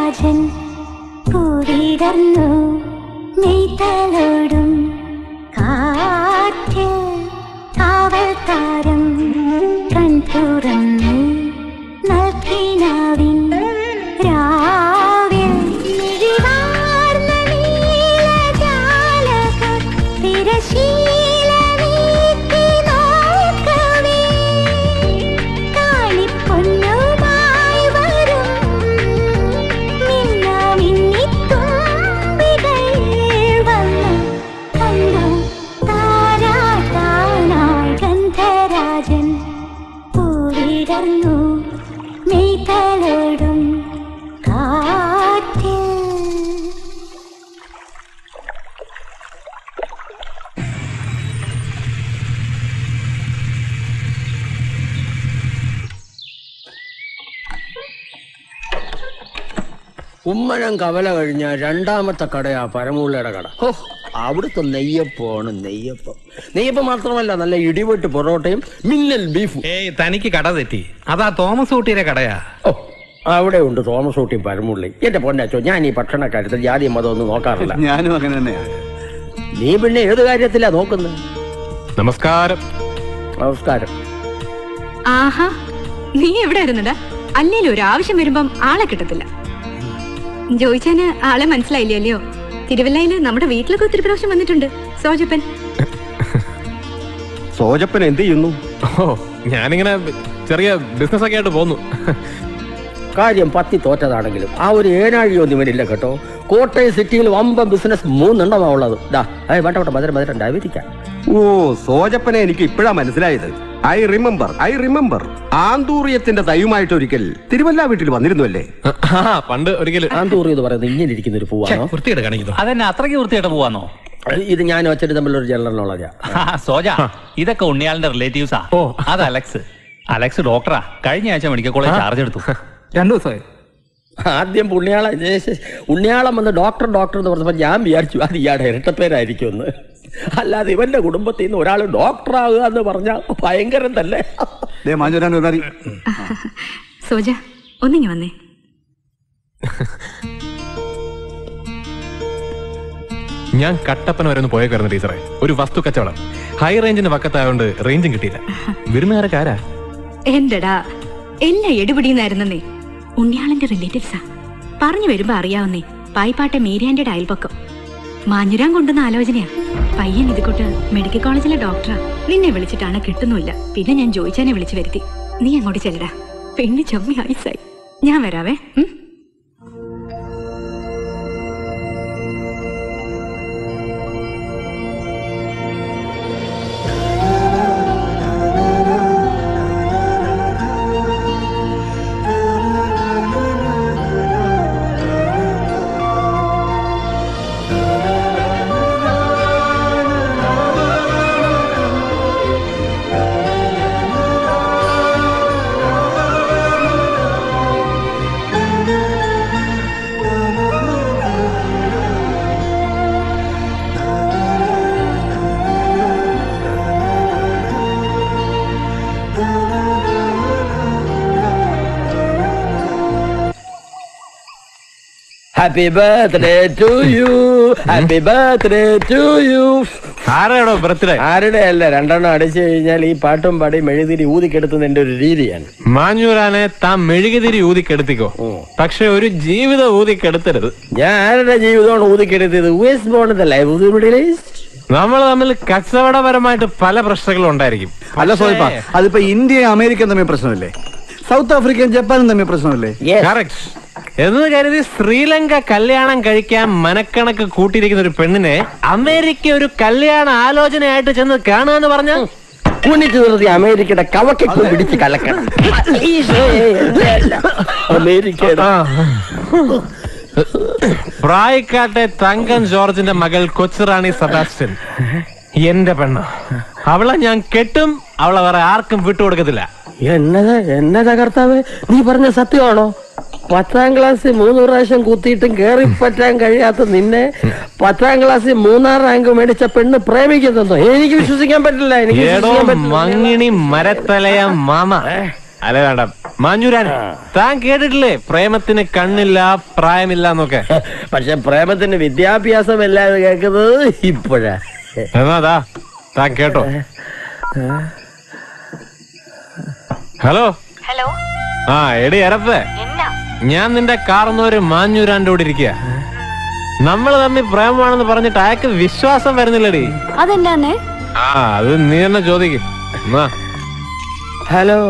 ഗന്ധരാജൻ പൂവിടർന്നു നെയ്തലോടും കാറ്റിൽ കാവൽ താരം കൺതുറന്നു നൽകിനാവിൻ രാവിൽ മിഴിവാർന്ന നീലജാലകം തിരശീലമീട്ടി നോക്കവേ കാളിപ്പൊന്നുമായി വരും മിന്നാമിന്നിത്തുമ്പികൾ വന്നു കണ്ടു താരാട്ടാനായി ഗന്ധരാജൻ പൂവിടർന്നു മെയ്തലോടും കാറ്റിൽ ഉമ്മഴം കവല കഴിഞ്ഞ രണ്ടാമത്തെ കടയാ പരമൂലയുടെ കട ഹോ അവിടുത്തെ നെയ്യപ്പമാണ് നെയ്യപ്പം നെയ്യപ്പം മാത്രമല്ല നല്ല ഇടിവെട്ട് പൊറോട്ടയും മിന്നൽ ബീഫും ഏയ് തനിക്ക് കട തെറ്റി അതാ തോമസ് ഊട്ടിയുടെ കടയാ ഓ അവിടെ ഉണ്ട് തോമസ് ഊട്ടി പരമുള്ളി എന്റെ പൊന്നച്ചോ ഞാൻ ഈ ഭക്ഷണക്കാര്യത്തിൽ ജാതി മതം ഒന്നും നോക്കാറില്ല ഞാനും അങ്ങനെ തന്നെയാ നീ പിന്നെ ഏത് കാര്യത്തിലാ നോക്കുന്നത് നമസ്കാരം നമസ്കാരം ആഹാ നീ എവിടെ ഇരുന്നടാ അല്ലേലും ഒരു ആവശ്യം വരുമ്പം ആളെ കിട്ടത്തില്ല ജോയിച്ചാന് ആളെ മനസ്സിലായില്ലേ അല്ലയോ തിരുവല്ലയില് നമ്മുടെ വീട്ടിലൊക്കെ ഒത്തിരി പ്രാവശ്യം വന്നിട്ടുണ്ട് സോജപ്പൻ സോജപ്പൻ എന്ത് ചെയ്യുന്നു ഓ ഞാനിങ്ങനെ ചെറിയ ബിസിനസ് ഒക്കെ ആയിട്ട് പോന്നു കാര്യം പത്തി തോറ്റതാണെങ്കിലും ആ ഒരു ഏനാഴിയൊന്നും ഇവനില്ല കേട്ടോ കോട്ടയം സിറ്റിയിൽ വമ്പൻ ബിസിനസ് മൂന്നെണ്ണമാ ഉള്ളത് ദാ ഏയ് വേണ്ട വേണ്ട മധുരം മധുരം ഡയബറ്റിക്കാം ഓ സോജപ്പനെ എനിക്ക് ഇപ്പോഴാ മനസ്സിലായത് ഐ റിമെമ്പർ ഐ റിമെമ്പർ ആന്തൂറിയത്തിന്റെ ദയുമായിട്ട് ഒരിക്കൽ തിരുവല്ല വീട്ടിൽ വന്നിരുന്നുവല്ലേ പണ്ട് ഒരിക്കലും ആന്തൂറി എന്ന് പറയുന്നത് ഇങ്ങനെ ഇരിക്കുന്ന ഒരു പൂവാണോ വൃത്തിയുടെ കാണിക്കുന്നു അതെന്നെ അത്രയ്ക്ക് വൃത്തിയായിട്ട് പോവാന്നോ ഇത് ഞാൻ വെച്ചിട്ട് തമ്മിലൊരു ജനറൽ നോളജാ ആ, സോജ ഇതൊക്കെ ഉണ്ണിയാളിന്റെ റിലേറ്റീവ്സാ ഓ അത് അലക്സ് അലക്സ് ഡോക്ടറാ കഴിഞ്ഞ ആഴ്ച മെഡിക്കൽ കോളേജ് ചാർജ് എടുത്തു രണ്ടു ദിവസമായി ആദ്യം പുണ്യാള ഉണ്ണിയാളം വന്ന് ഡോക്ടർ ഡോക്ടർ എന്ന് പറഞ്ഞപ്പോൾ ഞാൻ വിചാരിച്ചു അത് ഇയാളുടെ ഇരട്ടപ്പേരായിരിക്കും എന്ന് അല്ലാതെ ഇവന്റെ കുടുംബത്തിൽ നിന്ന് ഒരാൾ ഡോക്ടർ ആകുക എന്ന് പറഞ്ഞാൽ ഭയങ്കരം തന്നെ സോജ ഒന്നിങ്ങി വന്നേ ഞാൻ കട്ടപ്പന വരെ ഒന്ന് പോയേക്കായിരുന്നു ടീച്ചറെ ഒരു വസ്തു കച്ചവടം ഹൈ റേഞ്ചിന്റെ വക്കത്തായോണ്ട് റേഞ്ചും കിട്ടിയില്ല വിരുന്നുകാരൊക്കെ ആരാ എന്റടാ എല്ലാം എടുപിടിയുന്നായിരുന്നേ ഉണ്ണിയാളിന്റെ റിലേറ്റീവ്സാ പറഞ്ഞു വരുമ്പോ അറിയാവുന്നേ പായിപ്പാട്ടെ മീരാന്റെ അയൽപക്കം മാഞ്ഞുരാൻ കൊണ്ടുവന്ന ആലോചനയാ പയ്യൻ ഇതുകൊട്ട് മെഡിക്കൽ കോളേജിലെ ഡോക്ടറാ നിന്നെ വിളിച്ചിട്ടാണ് കിട്ടുന്നുമില്ല പിന്നെ ഞാൻ ജോയിച്ചാനെ വിളിച്ചു വരുത്തി നീ അങ്ങോട്ട് ചെല്ലടാ പെണ്ണി ചമ്മി ഐസായി ഞാൻ വരാവേ ഉം? Happy birthday to you happy birthday to you ആരാടോ ബർത്ത്ഡേ ആരുടെ അല്ല രണ്ടെണ്ണം അടിച്ചു കഴിഞ്ഞാൽ ഈ പാട്ടും പാടി മെഴുതിരി ഊതിക്കെടുത്തുന്ന എന്റെ ഒരു രീതിയാണ് മാഞ്ഞൂരാനെ താൻ മെഴുകുതിരി ഊതിക്കെടുത്തിക്കോ പക്ഷെ ഒരു ജീവിതം ഊതിക്കെടുത്തരുത് ഞാൻ ആരുടെ ജീവിതമാണ് ഊതിക്കെടുത്തത് വേസ്റ്റ് ബോൺ ലൈഫ് നമ്മൾ തമ്മിൽ കച്ചവടപരമായിട്ട് പല പ്രശ്നങ്ങളും ഉണ്ടായിരിക്കും അല്ല സോയിപ്പ അതിപ്പോ ഇന്ത്യയും അമേരിക്കയും തമ്മിൽ പ്രശ്നമല്ലേ സൗത്ത് ആഫ്രിക്കയും ജപ്പാനും തമ്മിൽ പ്രശ്നമല്ലേ കറക്റ്റ് എന്ന് കരുതി ശ്രീലങ്ക കല്യാണം കഴിക്കാൻ മനക്കണക്ക് കൂട്ടിയിരിക്കുന്ന ഒരു പെണ്ണിനെ അമേരിക്ക ഒരു കല്യാണ ആലോചനയായിട്ട് ചെന്ന് കാണുക എന്ന് പറഞ്ഞ കുനിച്ചു നിർത്തി അമേരിക്കയുടെ കവക്കും പിടിച്ച് കലക്കണം ഈശോയെ, എന്തല്ല. അമേരിക്കയുടെ പ്രായക്കാട്ടെ തങ്കം ജോർജിന്റെ മകൾ കൊച്ചുറാണി സബാസ്റ്റ്യൻ എന്റെ പെണ്ണ അവളെ ഞാൻ കെട്ടും അവളെ വേറെ ആർക്കും വിട്ടുകൊടുക്കത്തില്ല എന്നതാ എന്നതാ കർത്താവ് നീ പറഞ്ഞ സത്യമാണോ പത്താം ക്ലാസ്സിൽ മൂന്ന് പ്രാവശ്യം കുത്തിയിട്ടും കേറി പറ്റാൻ കഴിയാത്ത നിന്നെ പത്താം ക്ലാസ്സിൽ മൂന്നാം റാങ്ക് മേടിച്ച പെണ്ണ് പ്രേമിക്കുന്നോ എനിക്ക് വിശ്വസിക്കാൻ പറ്റില്ല എനിക്ക് ഏടോ വിശ്വസിക്കാൻ പറ്റില്ല മങ്ങിണി മരത്തലയ മാമ അല്ല വേണ്ട മാഞ്ഞൂരാനെ താൻ കേട്ടിട്ടില്ലേ പ്രേമത്തിന് കണ്ണില്ല പ്രായമില്ല എന്നൊക്കെ പക്ഷെ പ്രേമത്തിന് വിദ്യാഭ്യാസം എല്ലാവരും കേൾക്കുന്നത് ഇപ്പോഴാ എന്നാ താൻ കേട്ടോ ഹലോ ഹലോ ആ എടി എരപ്പേ എന്നാ ഞാൻ നിന്റെ കാർന്നൊരു മാഞ്ഞൂരാന്റെ കൂടെ ഇരിക്കുക നമ്മൾ തമ്മിൽ പ്രേമമാണെന്ന് പറഞ്ഞിട്ട് അയാൾക്ക് വിശ്വാസം വരുന്നില്ലടി അതെന്നാന്നേ ആ അത് നീ തന്നെ ചോദിക്കും ഹലോ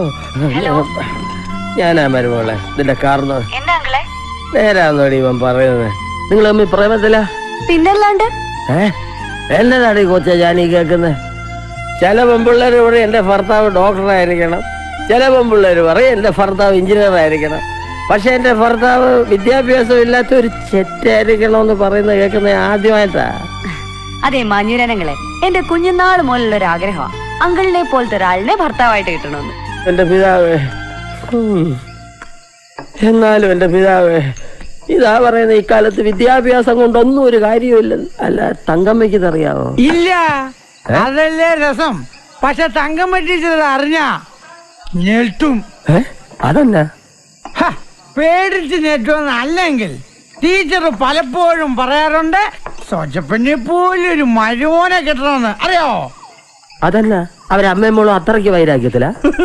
ഞാനാ മരുമോളെ ഇതിന്റെ കാർന്ന് എന്താ അങ്കിളെ നേരാന്നോടി ഇവൻ പറയുന്നത് നിങ്ങൾ തമ്മിൽ പ്രേമത്തില പിന്നല്ലാണ്ട് ഏ എന്നതാണ് ഈ കൊച്ച ഞാനീ കേൾക്കുന്നത് ചില പെൺപിള്ളേർ പറയും എന്റെ ഭർത്താവ് ഡോക്ടറായിരിക്കണം ചില പെൺപിള്ളേർ പറയും എന്റെ ഭർത്താവ് എഞ്ചിനീയർ ആയിരിക്കണം പക്ഷെ എന്റെ ഭർത്താവ് വിദ്യാഭ്യാസം ഇല്ലാത്ത ഒരു ചെറ്റായിരിക്കണമെന്ന് പറയുന്നത് കേൾക്കുന്നത് ആദ്യമായിട്ടാ അതെ മാഞ്ഞൂരനങ്ങളെ എന്റെ കുഞ്ഞുനാൾ മുതലുള്ള ഒരു ആഗ്രഹമാണ് അങ്കിളിനെ പോലത്തെ ഒരാളിനെ ഭർത്താവായിട്ട് കിട്ടണമെന്ന് എന്റെ പിതാവേ ഉം. എന്നാലും എന്റെ പിതാവേ ഇതാ പറയുന്ന ഇക്കാലത്ത് വിദ്യാഭ്യാസം കൊണ്ടൊന്നും ഒരു കാര്യമില്ല അല്ല തങ്കമ്മയ്ക്ക് ഇതറിയാവോ ഇല്ല അതല്ലേ രസം പക്ഷെ തങ്കം പറ്റിച്ചത് അറിഞ്ഞ ഞെട്ടും അതെന്നാ ഹ, പേടിച്ച് ഞെട്ടുമെന്ന് അല്ലെങ്കിൽ ടീച്ചർ പലപ്പോഴും പറയാറുണ്ട് സ്വച്ചപ്പനെ പോലും ഒരു മരുമോനെ കിട്ടണമെന്ന് അറിയോ അതെന്നാ അവരമ്മയും മോളും അത്രയ്ക്ക് വൈരാഗ്യത്തില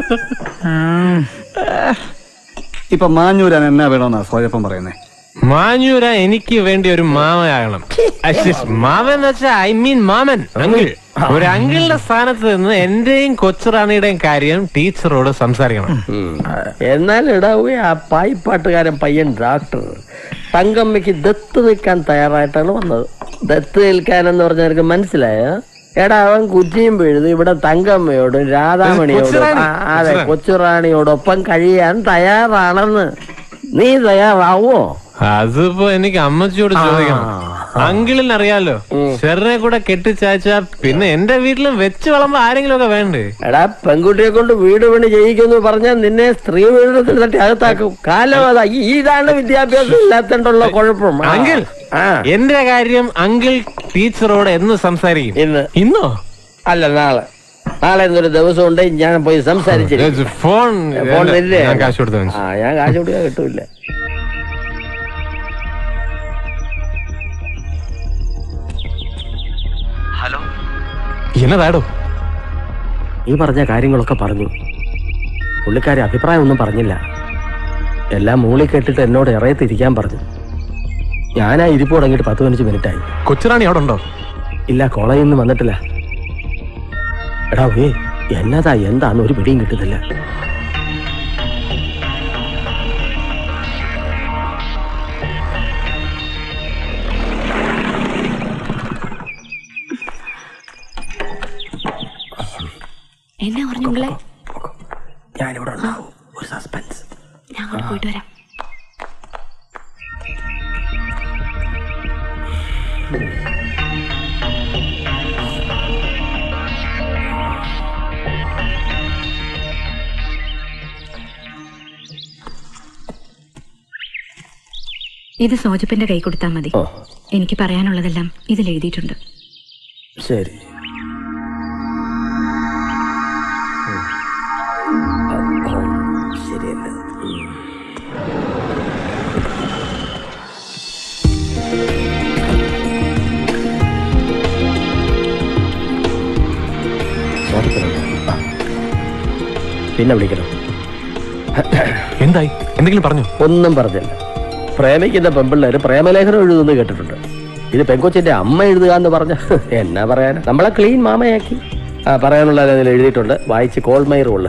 ഇപ്പൊ മാഞ്ഞൂരാൻ എന്നാ വേണമെന്നാ സോജപ്പം പറയുന്നേ മാഞ്ഞൂര എനിക്ക് വേണ്ടി ഒരു മാമയാകണം അശ്ശിസ്, മാമൻ എന്ന് വെച്ചാ ഐ മീൻ മാമൻ അങ്കിൾ ഒരു അങ്കിളിന്റെ സ്ഥാനത്ത് നിന്ന് എന്റെയും കൊച്ചുറാണിയുടെയും കാര്യം ടീച്ചറോട് സംസാരിക്കണം എന്നാൽ ഇടാവുക ആ പായിപ്പാട്ടുകാരൻ പയ്യൻ ഡോക്ടർ തങ്കമ്മയ്ക്ക് ദത്ത് നിൽക്കാൻ തയ്യാറായിട്ടാണ് വന്നത് ദത്ത് നിൽക്കാൻ എന്ന് പറഞ്ഞ നിനക്ക് മനസ്സിലായോ എടാ അവൻ കുറ്റിയും പിഴുത് ഇവിടെ തങ്കമ്മയോടും രാധാമണിയോടും കൊച്ചുറാണി. ആ, അതെ കൊച്ചുറാണി. കൊച്ചുറാണിയോടൊപ്പം കഴിയാൻ തയ്യാറാണെന്ന് നീ തയ്യാറാവോ അതിപ്പോ എനിക്ക് അമ്മച്ചിയോട് ചോദിക്കണം അങ്കിളിന് അറിയാലോ ചെറിനെ കൂടെ കെട്ടിച്ചാച്ചാ പിന്നെ എന്റെ വീട്ടിലും വെച്ച് വളമ്പോ ആരെങ്കിലും ഒക്കെ വേണ്ടേ എടാ പെൺകുട്ടിയെ കൊണ്ട് വീട് പണി ചെയ്യിക്കുന്നു പറഞ്ഞാൽ നിന്നെ സ്ത്രീ വീടത്തിൽ തട്ടി അകത്താക്കും കാലം അതാ ഈ- ഇതാണ് വിദ്യാഭ്യാസം ഇല്ലാത്തതുകൊണ്ടുള്ള കുഴപ്പം ആ. അങ്കിൾ ആ എന്റെ കാര്യം അങ്കിൾ ടീച്ചറോട് എന്ന് സംസാരിക്കും ഇന്ന് ഇന്നോ അല്ല നാളെ നാളെ എന്നൊരു ദിവസം ഉണ്ട് ഞാൻ പോയി സംസാരിച്ചിരിക്കും ഫോൺ ഫോൺ തരില്ലേ? ഞാൻ കാശ് കൊടുത്ത് വാങ്ങിച്ചു. ആ ഞാൻ കാശ് കൊടുക്കാൻ കിട്ടൂല ഹലോ എന്നതാടോ ഈ പറഞ്ഞ കാര്യങ്ങളൊക്കെ പറഞ്ഞു പുള്ളിക്കാരി അഭിപ്രായം ഒന്നും പറഞ്ഞില്ല എല്ലാം മൂളി കേട്ടിട്ട് എന്നോട് ഇറയത്തിരിക്കാൻ പറഞ്ഞു ഞാനാ ഇരിപ്പ് തുടങ്ങിയിട്ട് പത്ത് പതിനഞ്ച് മിനിറ്റായി കൊച്ചുറാണി അവിടെ ഉണ്ടോ ഇല്ല കോളേജിൽ നിന്ന് വന്നിട്ടില്ല എടാ ഏ എന്നതാ എന്താന്ന് ഒരു പിടിയും കിട്ടുന്നില്ല എന്നാ പറഞ്ഞു നിങ്ങളെ ഞാനിവിടെ ഉണ്ടാവും ഒരു സസ്പെൻസ് ഞാൻ അങ്ങോട്ട് പോയിട്ട് വരാം ഇത് സോജപ്പന്റെ കൈ കൊടുത്താൽ മതി ഓ എനിക്ക് പറയാനുള്ളതെല്ലാം ഇതിൽ എഴുതിയിട്ടുണ്ട് ശരി ശരിയല്ല പിന്നെ വിളിക്കണം എന്തായി എന്തെങ്കിലും പറഞ്ഞു ഒന്നും പറഞ്ഞില്ല പ്രേമിക്കുന്ന പെമ്പിള്ളേര് പ്രേമലേഖനം എഴുതുന്നു കേട്ടിട്ടുണ്ട് ഇത് പെങ്കൊച്ചിന്റെ അമ്മ എഴുതുക എന്ന് പറഞ്ഞ എന്നാ പറയാൻ നമ്മളെ ക്ലീൻ മാമയാക്കി ആ പറയാനുള്ള അതിൽ എഴുതിയിട്ടുണ്ട് വായിച്ച് കോൾമൈറുള്ള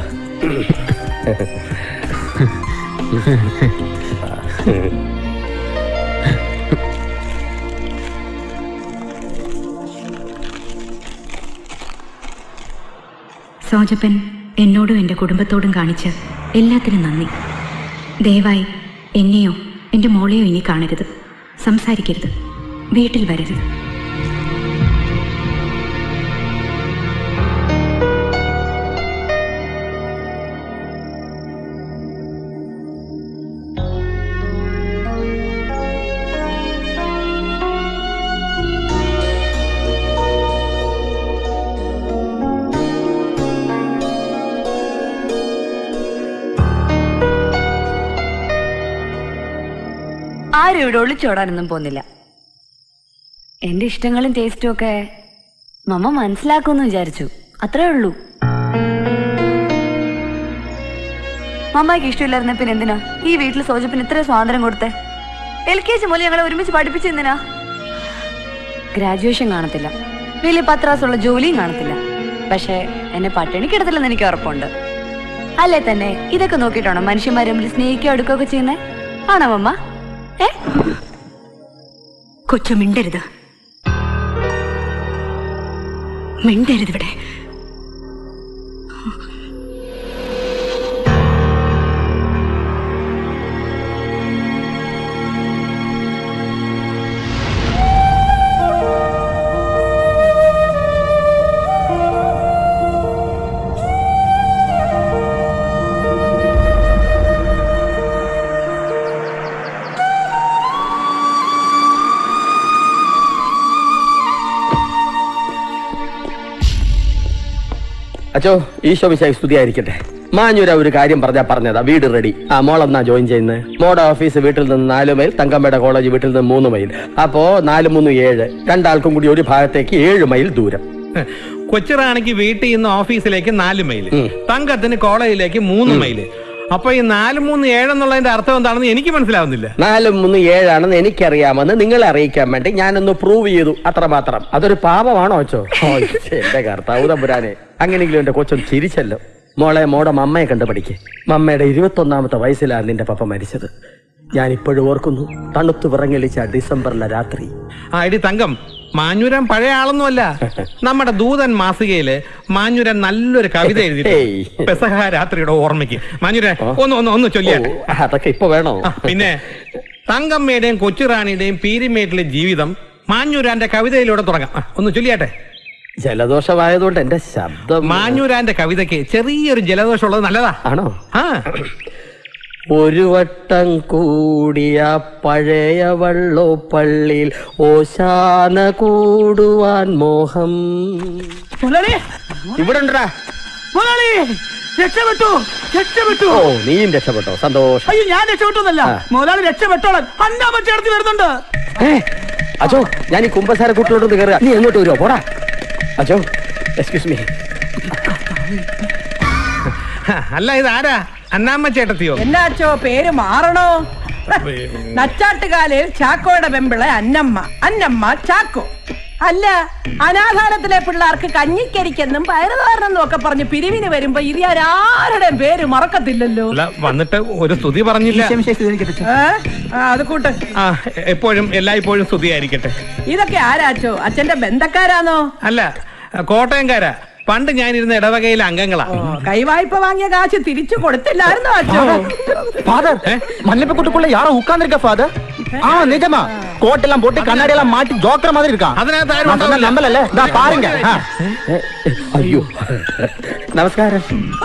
സോജപ്പൻ എന്നോടും എൻ്റെ കുടുംബത്തോടും കാണിച്ച എല്ലാത്തിനും നന്ദി ദയവായി എന്നെയോ എൻ്റെ മോളെയോ ഇനി കാണരുത് സംസാരിക്കരുത് വീട്ടിൽ വരരുത് ആരും ഇവിടെ ഒളിച്ചോടാനൊന്നും പോകുന്നില്ല എന്റെ ഇഷ്ടങ്ങളും ടേസ്റ്റും ഒക്കെ മമ്മ മനസ്സിലാക്കുമെന്ന് വിചാരിച്ചു അത്രേ ഉള്ളൂ മമ്മയ്ക്ക് ഇഷ്ടമില്ലായിരുന്ന പിന്നെ എന്തിനാ ഈ വീട്ടിൽ സോജപ്പിന് ഇത്രയും സ്വാതന്ത്ര്യം കൊടുത്തേ എൽ കെ ജി മുതൽ ഞങ്ങളെ ഒരുമിച്ച് പഠിപ്പിച്ച എന്തിനാ ഗ്രാജുവേഷൻ കാണത്തില്ല വലിയ പത്രാസുള്ള ജോലിയും കാണത്തില്ല പക്ഷേ എന്നെ പട്ടിണി കിടത്തില്ലെന്ന് എനിക്ക് ഉറപ്പുണ്ട് അല്ലേ തന്നെ ഇതൊക്കെ നോക്കിയിട്ടാണോ മനുഷ്യന്മാരെ തമ്മിൽ സ്നേഹിക്കുകയോ അടുക്കുകയൊക്കെ ചെയ്യുന്നേ ആണോ മമ്മ ഏ കൊച്ചു മിണ്ടരുത് മിണ്ടരുത് ഇവിടെ അച്ചോ ഈശോ മിശായി സ്തുതിയായിരിക്കട്ടെ മാഞ്ഞൂര ഒരു കാര്യം പറഞ്ഞാ പറഞ്ഞതാ വീട് റെഡി ആ മോളെന്നാ ജോയിൻ ചെയ്യുന്നത് മോടെ ഓഫീസ് വീട്ടിൽ നിന്ന് നാല് മൈൽ തങ്കമ്മയുടെ കോളേജ് വീട്ടിൽ നിന്ന് മൂന്ന് മൈൽ അപ്പോ നാല് മൂന്ന് ഏഴ് രണ്ടാൾക്കും കൂടി ഒരു ഭാഗത്തേക്ക് ഏഴ് മൈൽ ദൂരം കൊച്ചിറാണിക്ക് വീട്ടിൽ നിന്ന് ഓഫീസിലേക്ക് നാല് മൈല് തങ്കത്തിന് കോളേജിലേക്ക് മൂന്ന് മൈല് അപ്പൊ ഈ നാല് മൂന്ന് ഏഴെന്നുള്ളതിന്റെ അർത്ഥം എന്താണെന്ന് എനിക്ക് മനസ്സിലാവുന്നില്ല നാല് മൂന്ന് ഏഴാണെന്ന് എനിക്കറിയാമെന്ന് നിങ്ങളെ അറിയിക്കാൻ വേണ്ടി ഞാനൊന്ന് പ്രൂവ് ചെയ്തു അത്രമാത്രം അതൊരു പാപമാണോ അച്ചോ ഓ, എന്റെ കർത്താവ് തമ്പുരാനെ അങ്ങനെയെങ്കിലും എന്റെ കൊച്ചൻ ചിരിച്ചല്ലോ മോളെ മോടെ മമ്മയെ കണ്ടു പഠിക്ക് മമ്മയുടെ ഇരുപത്തൊന്നാമത്തെ വയസ്സിലാണ് നിന്റെ പപ്പ മരിച്ചത് ഞാൻ ഇപ്പോഴും ഓർക്കുന്നു തണുത്തു വിറങ്ങലിച്ച ഡിസംബറിലെ രാത്രി ആ ഇടി തങ്കം മാഞ്ഞൂരൻ പഴയ ആളൊന്നുമല്ല നമ്മുടെ ദൂതൻ മാസികയില് മാഞ്ഞൂരൻ നല്ലൊരു കവിത എഴുതി ഏയ്. പെസഹ രാത്രിയുടെ ഓർമ്മയ്ക്ക് മാഞ്ഞൂരൻ ഒന്ന് ഒന്ന് ഒന്ന് ചൊല്ലിയാട്ടെ അതൊക്കെ ഇപ്പൊ വേണോ പിന്നെ തങ്കമ്മയുടെയും കൊച്ചുറാണിയുടെയും പീരിമേട്ടിലെ ജീവിതം മാഞ്ഞൂരാന്റെ കവിതയിലൂടെ തുടങ്ങാം ആ, ഒന്ന് ചൊല്ലിയാട്ടെ ജലദോഷമായതുകൊണ്ട് എന്റെ ശബ്ദം മാഞ്ഞൂരാന്റെ കവിതയ്ക്ക് ചെറിയൊരു ജലദോഷം ഉള്ളത് നല്ലതാ ആണോ ആ ഒരു വട്ടം കൂടിയ പഴയ വള്ളോപ്പള്ളിയിൽ ഓശാന കൂടുവാൻ മോഹം ഇവിടെ ഉണ്ടടാ രക്ഷപ്പെട്ടു രക്ഷപ്പെട്ടു ഓ നീയും രക്ഷപ്പെട്ടോ സന്തോഷം അയ്യോ ഞാൻ രക്ഷപ്പെട്ടൊന്നല്ല മുതലാളി രക്ഷപ്പെട്ടോളാൻ അന്നാമ ചേർത്ത് വരുന്നുണ്ട് ഏ, അച്ചോ ഞാൻ ഈ കുമ്പസാര കുട്ടിയോടൊന്ന് കയറുക നീ എങ്ങോട്ട് വരുമോ പോടാ അച്ചോ എക്സ്ക്യൂസ് മീ അല്ല ഇത് ആരാ അന്നാമ്മ ചേട്ടത്തിയോ എന്നാച്ചോ പേര് മാറണോ നച്ചാട്ടുകാലിൽ ചാക്കോയുടെ പെമ്പിളെ അന്നമ്മ അന്നമ്മ ചാക്കോ അല്ല അനാഥാലത്തിലെ പിള്ളേർക്ക് കഞ്ഞിക്കരിക്കെന്നും പയറുതാരനെന്നും ഒക്കെ പറഞ്ഞ് പിരിവിന് വരുമ്പോ ഇത് ഞാൻ ആരുടെയും പേര് മറക്കത്തില്ലല്ലോ അല്ല വന്നിട്ട് ഒരു സ്തുതി പറഞ്ഞില്ല ഏ? ആ, അത് കൂട്ട് ആ എപ്പോഴും എല്ലായ്പ്പോഴും സ്തുതിയായിരിക്കട്ടെ ഇതൊക്കെ ആരാച്ചോ അച്ഛന്റെ ബന്ധക്കാരാണോ അല്ല കോട്ടയംകാരാ പണ്ട് ഞാനിരുന്ന ഇടവകയിലെ അംഗങ്ങളാ കൈവായ്പ വാങ്ങിയ കാശ് തിരിച്ചു കൊടുത്തില്ലായിരുന്നോ അച്ഛോ ஃபாதர் மல்லிப்பக்குட்டுக்குள்ள யாரோ உட்கார்ந்திருக்க ஃபாதர் ஆ நிஜமா கோட்டெல்லாம் போட்டு கண்ணாடி எல்லாம் மாட்டி ஜோக்கர் மாதிரி இருக்கான் நான் சொன்னா நம்பலல்ல இதா பாருங்க ஆ. അയ്യോ നമസ്കാരം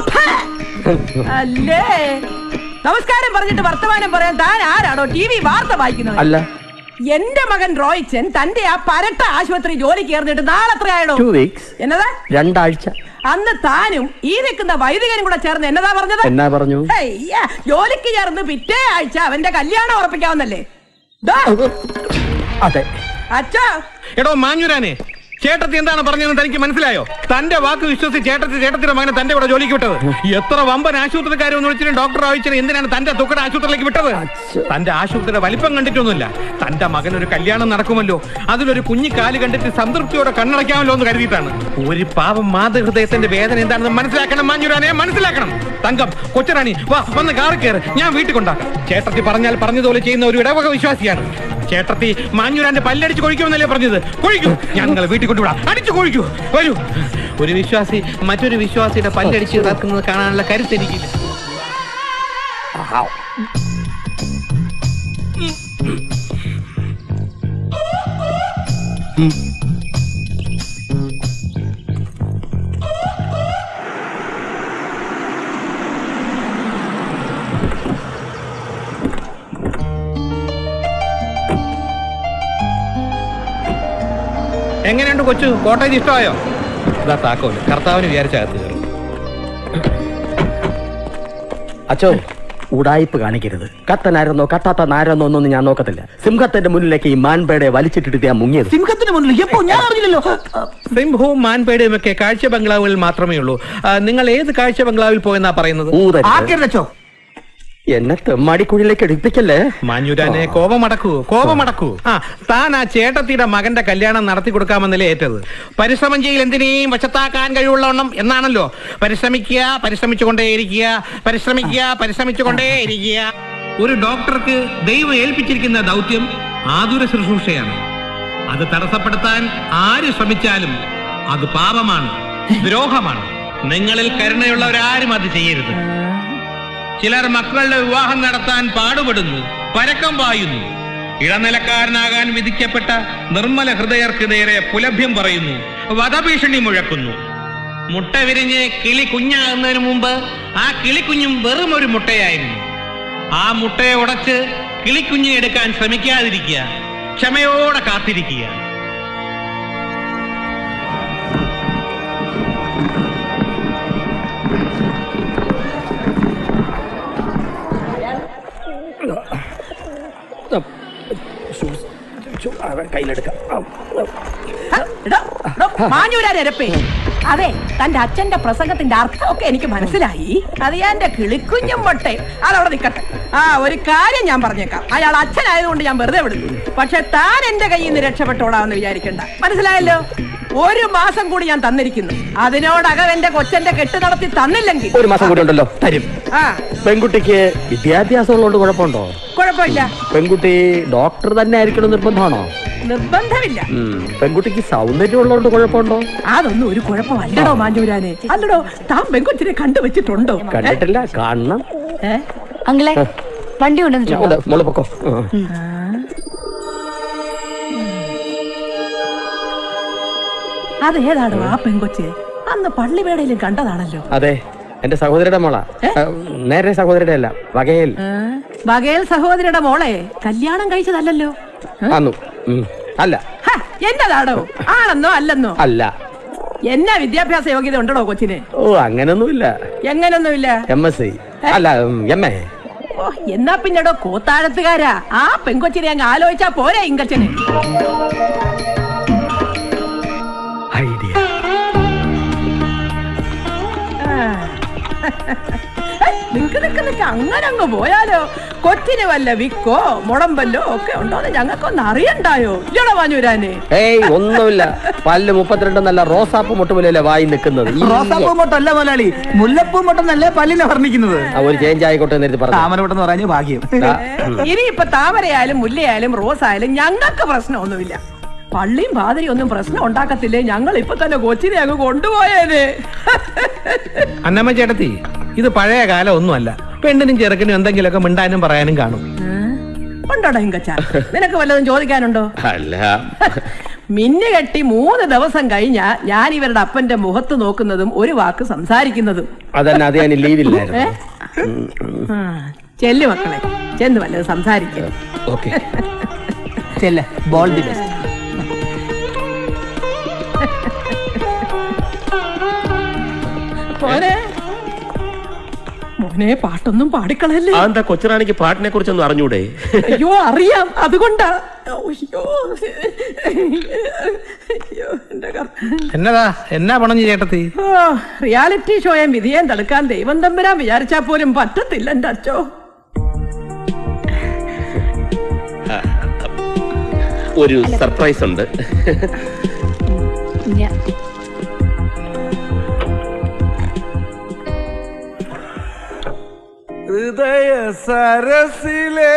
അല്ലേ നമസ്കാരം പറഞ്ഞിട്ട് വർത്തമാനം പറയാൻ താൻ ആരാണോ ടി വി വാർത്ത വായിക്കുന്നത് അല്ല എന്റെ മകൻ റോയിച്ചൻ തന്റെ ആ പരട്ട ആശുപത്രി ജോലി കയറിയിട്ട് നാളെ എത്രയാണോ ടു വീക്സ് എന്നതാ രണ്ടാഴ്ച അന്ന് താനും ഈ നിൽക്കുന്ന വൈദികനും കൂടെ ചേർന്ന് എന്നതാ പറഞ്ഞത് എന്നാ പറഞ്ഞു ഹയ്യ, ജോലിക്ക് ചേർന്ന് പിറ്റേ ആഴ്ച അവന്റെ കല്യാണം ഉറപ്പിക്കാവുന്നല്ലേ ദാ, അതെ അച്ഛാ എടോ മാഞ്ഞുരാനെ ചേട്ടത്തി എന്താണ് പറഞ്ഞതെന്ന് തനിക്ക് മനസ്സിലായോ തന്റെ വാക്ക് വിശ്വസിച്ച് ചേട്ടത്തി ചേട്ടത്തിന്റെ മകനെ തന്റെ കൂടെ ജോലിക്ക് വിട്ടത് എത്ര വമ്പൻ ആശുപത്രിക്കാരെ ഒന്ന് വിളിച്ചിട്ട് ഡോക്ടർ ആവശ്യം എന്തിനാണ് തന്റെ തുക്കട ആശുപത്രിയിലേക്ക് വിട്ടത് തന്റെ ആശുപത്രിയുടെ വലിപ്പം കണ്ടിട്ടൊന്നുമില്ല തന്റെ മകൻ ഒരു കല്യാണം നടക്കുമല്ലോ അതിലൊരു കുഞ്ഞു കാല് കണ്ടിട്ട് സംതൃപ്തിയോടെ കണ്ണടയ്ക്കാമല്ലോ എന്ന് കരുതിയിട്ടാണ് ഒരു പാവം മാതൃഹൃദയത്തിന്റെ വേദന എന്താണെന്ന് മനസ്സിലാക്കണം മാഞ്ഞുരാനെ മനസ്സിലാക്കണം തങ്കം കൊച്ചറാണി വാ വന്ന് കാറി കയറ് ഞാൻ വീട്ടിൽ കൊണ്ടാക്കാം ചേട്ടത്തി പറഞ്ഞാൽ പറഞ്ഞതുപോലെ ചെയ്യുന്ന ഒരു ഇടവക വിശ്വാസിയാണ് ചേട്ടത്തി മാഞ്ഞുരാന്റെ പല്ലടിച്ച് കൊഴിക്കുമെന്നല്ലേ പറഞ്ഞത് കൊഴിക്കൂ ഞാൻ നിങ്ങളെ വീട്ടിൽ കൊണ്ടുവിടാം അടിച്ചു കൊഴിക്കൂ വരൂ ഒരു വിശ്വാസി മറ്റൊരു വിശ്വാസിയുടെ പല്ലടിച്ച് ഇതാക്കുന്നത് കാണാനുള്ള കരുത്ത് എനിക്കില്ല എങ്ങനെയുണ്ട് കൊച്ചു കോട്ടേജ് ഇഷ്ടമായോ ഇതാ താക്കോല് കർത്താവിന് വിചാരിച്ച അകത്ത് കയറും അച്ചോ ഉടായിപ്പ് കാണിക്കരുത് കത്തനാരെന്നോ കത്താത്ത നാരെന്നോ ഒന്നും ഞാൻ നോക്കത്തില്ല സിംഹത്തിന്റെ മുന്നിലേക്ക് ഈ മാൻപേടെ വലിച്ചിട്ടിട്ട് ഞാൻ മുങ്ങിയത് സിംഹത്തിന് മുന്നിൽ എപ്പോ ഞാൻ അറിഞ്ഞില്ലല്ലോ സിംഹവും മാൻപേടയും ഒക്കെ കാഴ്ച ബംഗ്ലാവുകളിൽ മാത്രമേ ഉള്ളൂ ആ, നിങ്ങൾ ഏത് കാഴ്ച ബംഗ്ലാവിൽ പോയെന്നാ പറയുന്നത് ഊതരുത്. എന്നെ തെമ്മാടിക്കുഴിയിലേക്ക് എടുപ്പിക്കല്ലേ മാഞ്ഞുരാനെ കോപമടക്കൂ കോപമടക്കൂ ആ താൻ ആ ചേട്ടത്തിയുടെ മകന്റെ കല്യാണം നടത്തി കൊടുക്കാമെന്നല്ലേ ഏറ്റത് പരിശ്രമം ചെയ്യൽ എന്തിനേയും വശത്താക്കാൻ കഴിവുള്ളവണ്ണം എന്നാണല്ലോ പരിശ്രമിക്കുക പരിശ്രമിച്ചുകൊണ്ടേയിരിക്കുക പരിശ്രമിക്കുക പരിശ്രമിച്ചുകൊണ്ടേയിരിക്കുക ഒരു ഡോക്ടർക്ക് ദൈവം ഏൽപ്പിച്ചിരിക്കുന്ന ദൗത്യം ആതുര ശുശ്രൂഷയാണ് അത് തടസ്സപ്പെടുത്താൻ ആര് ശ്രമിച്ചാലും അത് പാപമാണ് ദ്രോഹമാണ് നിങ്ങളിൽ കരുണയുള്ളവരാരും അത് ചെയ്യരുത് ചിലർ മക്കളുടെ വിവാഹം നടത്താൻ പാടുപെടുന്നു പരക്കം പായുന്നു ഇളനിലക്കാരനാകാൻ വിധിക്കപ്പെട്ട നിർമ്മല ഹൃദയർക്ക് നേരെ പുലഭ്യം പറയുന്നു വധഭീഷണി മുഴക്കുന്നു മുട്ട വിരിഞ്ഞ് കിളി കുഞ്ഞാകുന്നതിന് മുമ്പ് ആ കിളിക്കുഞ്ഞും വെറും ഒരു മുട്ടയായിരുന്നു ആ മുട്ടയെ ഉടച്ച് കിളിക്കുഞ്ഞ് എടുക്കാൻ ശ്രമിക്കാതിരിക്കുക ക്ഷമയോടെ കാത്തിരിക്കുക കയ്യിലെടുക്കാം മാഞ്ഞൂരപ്പേ അതെ തന്റെ അച്ഛന്റെ പ്രസംഗത്തിന്റെ അർത്ഥമൊക്കെ എനിക്ക് മനസ്സിലായി അത് എന്റെ കിളിക്കുഞ്ഞും പൊട്ടെ അതവിടെ നിൽക്കട്ടെ ആ ഒരു കാര്യം ഞാൻ പറഞ്ഞേക്കാം അയാൾ അച്ഛനായതുകൊണ്ട് ഞാൻ വെറുതെ വിടുന്നു പക്ഷെ താൻ എന്റെ കയ്യിൽ നിന്ന് രക്ഷപ്പെട്ടോളാമെന്ന് വിചാരിക്കണ്ട മനസ്സിലായല്ലോ ഒരു മാസം കൂടി ഞാൻ തന്നിരിക്കുന്നു അതിനോടകം എന്റെ കൊച്ചന്റെ കെട്ട് നടത്തി തന്നില്ലെങ്കിൽ ഒരു മാസം കൂടി ഉണ്ടല്ലോ തരും ആ പെൺകുട്ടിക്ക് വിദ്യാഭ്യാസം ഉള്ളതുകൊണ്ട് കുഴപ്പമുണ്ടോ കുഴപ്പമില്ല പെൺകുട്ടി ഡോക്ടർ തന്നെ ആയിരിക്കണം നിർബന്ധമാണോ നിർബന്ധമില്ല ഉം. പെൺകുട്ടിക്ക് സൗന്ദര്യം ഉള്ളതുകൊണ്ട് കുഴപ്പമുണ്ടോ അതൊന്നും ഒരു കുഴപ്പമല്ലടോ മാഞ്ഞൂരാനെ അല്ലടോ താൻ പെൺകൊച്ചിനെ കണ്ടുവച്ചിട്ടുണ്ടോ കണ്ടിട്ടില്ല കാണണം അങ്ങളെ വണ്ടി കൊണ്ടുവന്നിട്ടുണ്ടോ മോള് മോള് പൊക്കോ ആ. അത് ഏതാടോ ആ പെൺകൊച്ച് അന്ന് പള്ളിവേടയിലും കണ്ടതാണല്ലോ അതെ എന്റെ സഹോദരിയുടെ മോളാ ആ, നേരെ സഹോദരിയുടെ അല്ല വകയിൽ വകേൽ സഹോദരിയുടെ മോളെ കല്യാണം കഴിച്ചതല്ലല്ലോ അന്നു ഉം. അല്ല ഹ, എന്റേതാടോ ആണെന്നോ അല്ലെന്നോ അല്ല എന്നാ വിദ്യാഭ്യാസ യോഗ്യത ഉണ്ടോ കൊച്ചിന് ഓ അങ്ങനൊന്നുമില്ല എങ്ങനൊന്നുമില്ല എം എസ് സി അല്ല എം എ ഓ എന്നാ പിന്നെടോ കൂത്താഴത്തുകാരാ ആ പെൺകൊച്ചിനെ അങ്ങ് ആലോചിച്ചാ പോരെ ഇങ്കച്ചന് ഐഡിയ നിക്ക് നിക്ക് നിക്ക് അങ്ങനെ അങ്ങ് പോയാലോ കൊച്ചിന് വല്ല വിക്കോ മുടമ്പല്ലോ ഒക്കെ ഉണ്ടോന്ന് ഞങ്ങൾക്കൊന്ന് അറിയണ്ടായോ ഇല്ലടോ വാഞ്ഞൂരാന് ഏയ് ഒന്നുമില്ല പല്ല് മുപ്പത്തിരണ്ട് നല്ല റോസാപ്പ് മുട്ടുപോലെയല്ലേ വായി നിൽക്കുന്നത് ഈ- റോസാപ്പൂ മൊട്ടല്ല മുതലാളി മുല്ലപ്പൂ മൊട്ടെന്നല്ലേ പല്ലിനെ വർണ്ണിക്കുന്നത് ആ, ഒരു ചേഞ്ച് ആയിക്കോട്ടെ എന്ന് കരുതി പറഞ്ഞു താമരവട്ടെന്ന് പറഞ്ഞ ഭാഗ്യം ദാ, ഉം. ഇനി ഇപ്പൊ താമരയായാലും മുല്ലയായാലും റോസായാലും ഞങ്ങൾക്ക് പ്രശ്നമൊന്നുമില്ല പള്ളിയും പാതിരിയും ഒന്നും പ്രശ്നം ഉണ്ടാക്കത്തില്ലേ ഞങ്ങൾ ഇപ്പൊ തന്നെ കൊച്ചിനെ അങ്ങ് കൊണ്ടുപോയേനെ അന്നമ്മ ചേട്ടത്തി ഇത് പഴയ കാലം ഒന്നുമല്ല പെണ്ണിനും ചെറുക്കനും എന്തെങ്കിലുമൊക്കെ മിണ്ടാനും പറയാനും കാണും ഉണ്ടോടാ ഇങ്കച്ച നിനക്ക് വല്ലതും ചോദിക്കാനുണ്ടോ അല്ല മിന്നു കെട്ടി മൂന്ന് ദിവസം കഴിഞ്ഞാ ഞാൻ ഇവരുടെ അപ്പന്റെ മുഖത്ത് നോക്കുന്നതും ഒരു വാക്ക് സംസാരിക്കുന്നതും അതന്നെ അത് ഞാൻ ലീവില്ലായിരുന്നു ഏ? ആ, ചെല്ലു മക്കളെ ചെന്ന് വല്ലതും സംസാരിക്കും ഓക്കെ ചെല്ല ബോൾ ദി ബെസ്റ്റ് മോനെ മോനെ പാട്ടൊന്നും പാടിക്കളയല്ലേ അതെന്താ കൊച്ചുറാണിക്ക് പാട്ടിനെ കുറിച്ചൊന്നും അറിഞ്ഞൂടെ അയ്യോ അറിയാം അതുകൊണ്ടാ അയ്യോ അയ്യോ എന്റെ കർത്താവേ. എന്നതാ എന്നാ പണഞ്ഞു ചേട്ടത്തി ഓ, റിയാലിറ്റി ഷോയെ വിധിയെ തടുക്കാൻ ദൈവം തമ്പുരാൻ വിചാരിച്ചാ പോലും പറ്റത്തില്ല എന്റെ അച്ചോ ഒരു സർപ്രൈസ് ഉണ്ട് ഹൃദയ സരസിലെ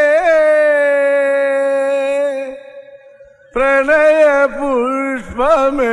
പ്രണയ പുഷ്പമേ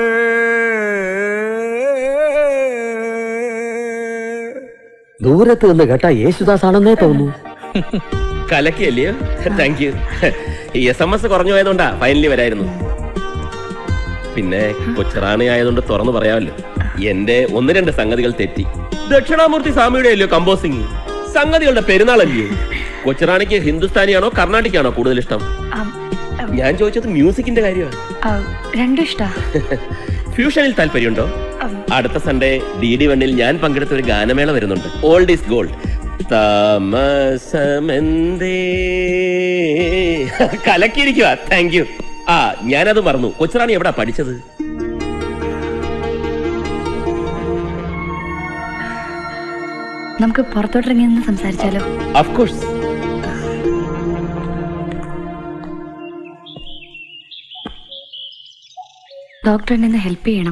ദൂരത്ത് നിന്ന് കേട്ടാ യേശുദാസ് ആണെന്നേ തോന്നുന്നു കലക്കിയല്ലയോ thank you S M S കുറഞ്ഞു പോയതുകൊണ്ടാ ഫൈനലി വരായിരുന്നു പിന്നെ കൊച്ചുറാണി ആയതുകൊണ്ട് തുറന്നു പറയാമല്ലോ എന്റെ ഒന്ന് രണ്ട് സംഗതികൾ തെറ്റി ദക്ഷിണാമൂർത്തി സ്വാമിയുടെ അല്ലയോ കമ്പോസിംഗ് സംഗതികളുടെ പെരുന്നാളല്ലയോ കൊച്ചുറാണിക്ക് ഹിന്ദുസ്ഥാനിയാണോ കർണാടിക്കാണോ കൂടുതൽ ഇഷ്ടം ഞാൻ ചോദിച്ചത് മ്യൂസിക്കിന്റെ കാര്യമാണ് രണ്ടും ഇഷ്ടാ ഫ്യൂഷനിൽ താല്പര്യമുണ്ടോ അടുത്ത സൺഡേ ഡി ഡി വണ്ണിൽ ഞാൻ പങ്കെടുത്ത ഒരു ഗാനമേള വരുന്നുണ്ട് ഓൾഡ് ഈസ് ഗോൾഡ് താമസമെന്തേ കലക്കിയിരിക്കുക താങ്ക് യു ആ ഞാനത് മറന്നു കൊച്ചുറാണി എവിടാ പഠിച്ചത് നമുക്ക് പുറത്തോട്ടിറങ്ങി നിന്ന് സംസാരിച്ചാലോ ഓഫ് കോഴ്സ് ഡോക്ടർ എന്നെ ഒന്ന് ഹെൽപ്പ് ചെയ്യണം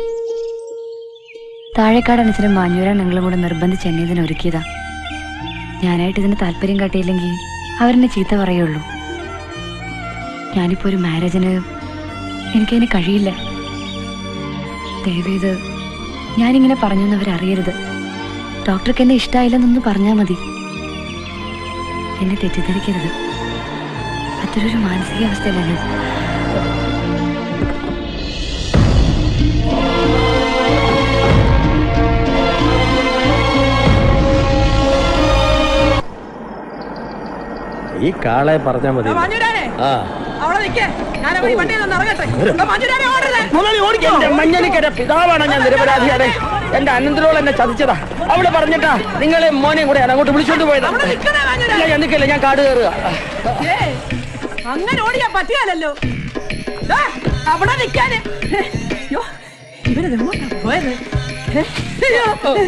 താഴേക്കാട് അച്ഛനും മാഞ്ഞൂരാൻ ഞങ്ങളും കൂടെ നിർബന്ധിച്ച് എന്നെ ഇതിന് ഒരുക്കിയതാ ഞാനായിട്ട് ഇതിന് താല്പര്യം കാട്ടിയില്ലെങ്കിൽ അവരെന്നെ ചീത്ത പറയുള്ളൂ ഞാനിപ്പോ ഒരു മാരേജിന് എനിക്കതിന് കഴിയില്ല ദയവേത് ഞാനിങ്ങനെ പറഞ്ഞെന്ന് അവരറിയരുത് ഡോക്ടർക്ക് എന്നെ ഇഷ്ടമായില്ലെന്നൊന്ന് പറഞ്ഞാൽ മതി എന്നെ തെറ്റിദ്ധരിക്കരുത് അത്തരൊരു മാനസികാവസ്ഥയല്ല ഞാൻ ഈ കാളെ പറഞ്ഞാ മതി മാഞ്ഞൂരാനെ ആ അവിടെ നിൽക്കേ ഞാൻ ഈ വണ്ടിയിൽ നിന്ന് ഇറങ്ങട്ടെ എടാ, മാഞ്ഞൂരാനെ ഓടരുത് എന്റെ മഞ്ഞനിക്കര പിതാവാണ് ഞാൻ നിരപരാധിയാണ് എന്റെ അനന്തരോൾ എന്നെ ചതിച്ചതാ അവിടെ പറഞ്ഞിട്ടാ നിങ്ങളെ മോനെയും കൂടെ ഞാൻ അങ്ങോട്ട് വിളിച്ചോണ്ട് പോയത് ഇല്ല, ഞാൻ നിൽക്കില്ല ഞാൻ കാട് കയറുക ഏയ്, അങ്ങനെ ഓടിയാ പറ്റിയാലല്ലോ ദാ, അവിടെ നിൽക്കാന് യ്യോ, ഇവരത് എങ്ങോട്ടാ പോയത് ഏ, അയ്യോ.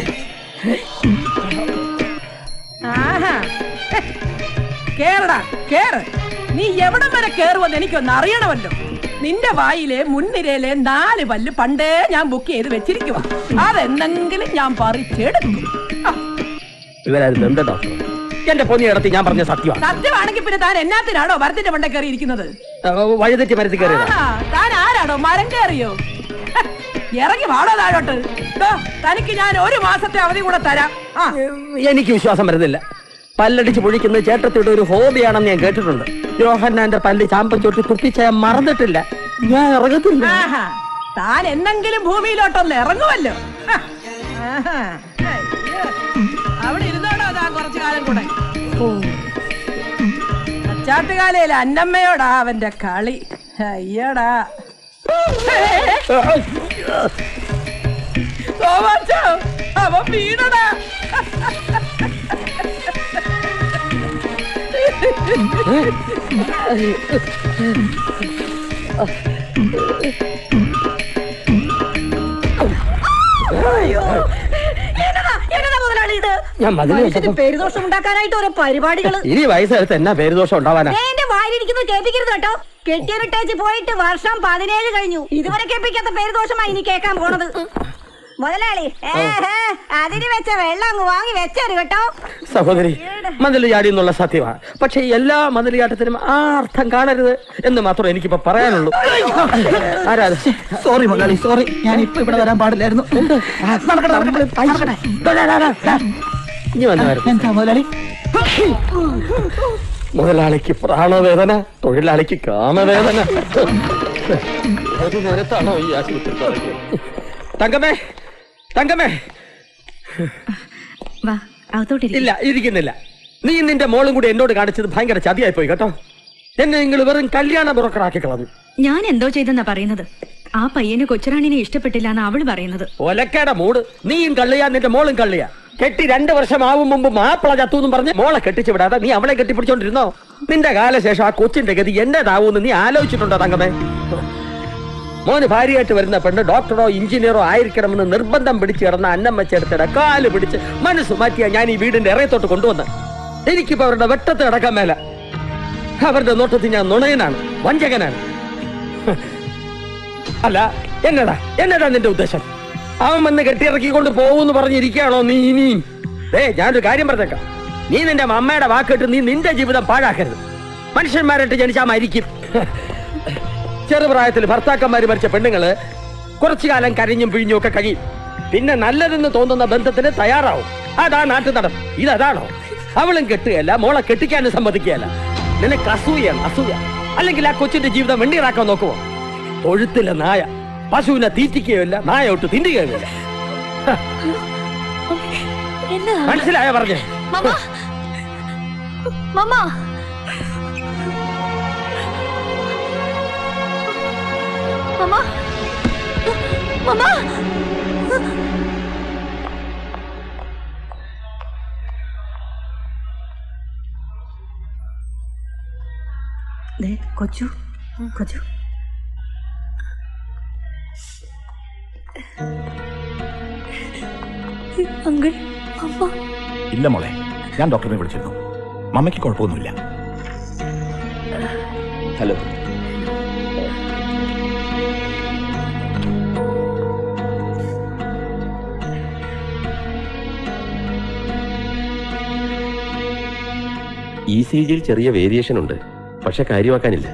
ആഹാ കേറടാ കേറ് നീ എവിടം വരെ കേറുമെന്ന് എനിക്കൊന്ന് അറിയണമല്ലോ നിന്റെ വായിലെ മുൻനിരയിലെ നാല് പല്ല് പണ്ടേ ഞാൻ ബുക്ക് ചെയ്ത് വെച്ചിരിക്കുക അതെന്തെങ്കിലും ഞാൻ പറിച്ചെടുക്കും ആ, ഇവരായിരുന്നു എന്താ ഡോക്ടർ എന്റെ പൊന്നി ഇടത്തി ഞാൻ പറഞ്ഞ സത്യമാണ് സത്യമാണെങ്കിൽ പിന്നെ താൻ എന്നാത്തിനാണോ മരത്തിന്റെ മണ്ട കയറി ഇരിക്കുന്നത് വഴിതെറ്റി മരത്തിൽ കയറിയതാ ആഹാ, താൻ ആരാടോ മരം കയറിയോ ഹ, ഇറങ്ങി വാടോ താഴോട്ട് ദോ, തനിക്ക് ഞാൻ ഒരു മാസത്തെ അവധി കൂടെ തരാം ആ എനിക്ക് വിശ്വാസം വരുന്നില്ല പല്ലടിച്ച് പൊഴിക്കുന്നത് ചേട്ടത്തിയുടെ ഒരു ഹോബിയാണെന്ന് ഞാൻ കേട്ടിട്ടുണ്ട് യോഹന്നാന്റെ പല്ല് ചാമ്പം ചൊട്ടി തുപ്പിച്ച ഞാൻ മറന്നിട്ടില്ല ഞാൻ ഇറങ്ങത്തില്ല ആഹാ, താൻ എന്നെങ്കിലും ഭൂമിയിലോട്ടൊന്ന് ഇറങ്ങുമല്ലോ ഹ, ആഹാ, അയ്യോ. അവിടെ ഇരുന്നോടോ താൻ കുറച്ചു കാലം കൂടെ അച്ചാട്ടുകാലയിലെ അന്നമ്മയോടാ അവന്റെ കളി അയ്യടാ തോമാച്ചോ, അവൻ വീണടാ അയ്യോ എന്നതാ എന്നതാ മുതലാളി ഇത് ഞാൻ മതില് മനുഷ്യന് വെച്ചപ്പോ- പേരുദോഷം ഉണ്ടാക്കാനായിട്ട് ഓരോ പരിപാടികള് ഇനി വയസ്സെടുത്ത് എന്നാ പേരുദോഷം ഉണ്ടാവാനാ ദേ എന്റെ വായിലിരിക്കുന്നത് കേൾപ്പിക്കരുത് കേട്ടോ കെട്ടിയൊരിട്ടേച്ച് പോയിട്ട് വർഷം പതിനേഴ് കഴിഞ്ഞു ഇതുവരെ കേൾപ്പിക്കാത്ത പേരുദോഷമായി ഇനി കേൾക്കാൻ പോണത് മുതലാളി ഏഹ് അതിന് വെച്ച വെള്ളം അങ്ങ് വാങ്ങി വെച്ചേര് കേട്ടോ സഹോദരി മതിൽ ചാടി എന്നുള്ള സത്യമാണ് പക്ഷെ എല്ലാ മതിൽ ചാട്ടത്തിനും ആ അർത്ഥം കാണരുത് എന്ന് മാത്രമേ എനിക്കിപ്പോ പറയാനുള്ളൂ ആരാ അത്? സോറി മകളി സോറി ഞാൻ ഇപ്പൊ ഇവിടെ വരാൻ പാടില്ലായിരുന്നു നടക്കട്ടെ, നടക്കട്ടെ, നടക്കട്ടെ. ഇനി വന്നു എന്താ മുതലാളി മുതലാളിക്ക് പ്രാണവേദന തൊഴിലാളിക്ക് കാമവേദന ഒരു നേരത്താണോ ഈ ആശുപത്രി തുടങ്ങിയത്? തങ്കമ്മേ തങ്കമ്മേ വാ അകത്തോട്ടിരിക്കും ഇല്ല ഇരിക്കുന്നില്ല നീ നിന്റെ മോളും കൂടി എന്നോട് കാണിച്ചത് ഭയങ്കര ചതിയായി പോയി കേട്ടോ എന്നെ നിങ്ങൾ വെറും കല്യാണ ബ്രോക്കറാക്കി കളഞ്ഞു ഞാൻ എന്തോ ചെയ്തെന്നാ പറയുന്നത് ആ പയ്യന് കൊച്ചുറാണിനെ ഇഷ്ടപ്പെട്ടില്ല എന്ന് അവള് പറയുന്നത് ഒലക്കേടെ മൂട് നീയും കള്ളിയാ നിന്റെ മോളും കള്ളിയാ കെട്ടി രണ്ട് വർഷമാവും മുമ്പ് മാപ്പിള ചത്തു എന്നും പറഞ്ഞ് മോളെ കെട്ടിച്ചു വിടാതെ നീ അവളെ കെട്ടിപ്പിടിച്ചോണ്ടിരുന്നോ നിന്റെ കാലശേഷം ആ കൊച്ചിന്റെ ഗതി എന്റേതാവൂന്ന് നീ ആലോചിച്ചിട്ടുണ്ടോ തങ്കമേ മോന് ഭാര്യയായിട്ട് വരുന്ന പെണ്ണ് ഡോക്ടറോ എഞ്ചിനീയറോ ആയിരിക്കണമെന്ന് നിർബന്ധം പിടിച്ച് കിടന്ന അന്നം വെച്ചെടുത്തിട കാല് പിടിച്ച് മനസ്സ് മാറ്റിയാ ഞാൻ ഈ വീടിന്റെ ഇറയത്തോട്ട് കൊണ്ടുവന്ന് എനിക്കിപ്പോ അവരുടെ വെട്ടത്ത് കിടക്കാൻ മേല അവരുടെ നോട്ടത്തിൽ ഞാൻ നുണയനാണ് വഞ്ചകനാണ് അല്ല എന്നടാ എന്നടാ നിന്റെ ഉദ്ദേശം അവൻ വന്ന് കെട്ടിയിറക്കിക്കൊണ്ട് പോകുമെന്ന് പറഞ്ഞിരിക്കുകയാണോ നീ ഇനിയും ഏ ഞാനൊരു കാര്യം പറഞ്ഞേക്കാം നീ നിന്റെ അമ്മയുടെ വാക്കിട്ട് നീ നിന്റെ ജീവിതം പാഴാക്കരുത് മനുഷ്യന്മാരായിട്ട് ജനിച്ചാൽ മരിക്കും ചെറുപ്രായത്തിൽ ഭർത്താക്കന്മാര് മരിച്ച പെണ്ണുങ്ങള് കുറച്ചു കാലം കരഞ്ഞും പിഴിഞ്ഞും ഒക്കെ കഴിയും പിന്നെ നല്ലതെന്ന് തോന്നുന്ന ബന്ധത്തിന് തയ്യാറാവും അതാ നാട്ടു നടപ്പ് ഇതതാണോ അവളും കെട്ടുകയല്ല മോളെ കെട്ടിക്കാനും സമ്മതിക്കുകയല്ല നിനക്ക് അസൂയാണ് അസൂയ അല്ലെങ്കിൽ ആ കൊച്ചിന്റെ ജീവിതം വെണ്ണീറാക്കാൻ നോക്കുമോ തൊഴുത്തിലെ നായ പശുവിനെ തീറ്റിക്കുകയില്ല നായ ഒട്ട് തിന്നുകയുമില്ല മനസ്സിലായ പറഞ്ഞേ മമ്മ മമ്മ മമ്മ മമ്മ കൊച്ചു കൊച്ചു അങ്കിൾ അമ്മ ഇല്ല മോളെ ഞാൻ ഡോക്ടറിനെ വിളിച്ചിരുന്നു മമ്മയ്ക്ക് കുഴപ്പമൊന്നുമില്ല ഹലോ ഇ സി ജിയിൽ ചെറിയ വേരിയേഷൻ ഉണ്ട് പക്ഷെ കാര്യമാക്കാനില്ല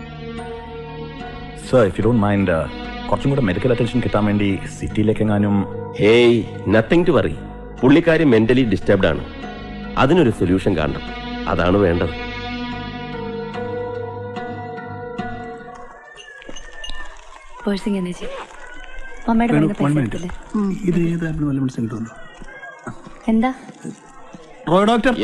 sir if you don't mind കുറച്ചും കൂടെ മെഡിക്കൽ അറ്റൻഷൻ കിട്ടാൻ വേണ്ടി സിറ്റിയിലേക്കെങ്ങാനും ഹേയ് നത്തിങ് ടു വറി പുള്ളിക്കാരി മെന്റലി ഡിസ്റ്റർബ്ഡ് ആണ് അതിനൊരു സൊല്യൂഷൻ കാണണം അതാണ് വേണ്ടത് പേഴ്സിങ് എന്നാ ചെയ്യും മമ്മയുടെ കയ്യിൽ പൈസ എടുത്തില്ലേ? ഉം. ഇത് ഏത് ആപ്പിൾ വല്ല മെഡിസിൻ കിട്ടുമല്ലോ എന്താ റോയ് ഡോക്ടർ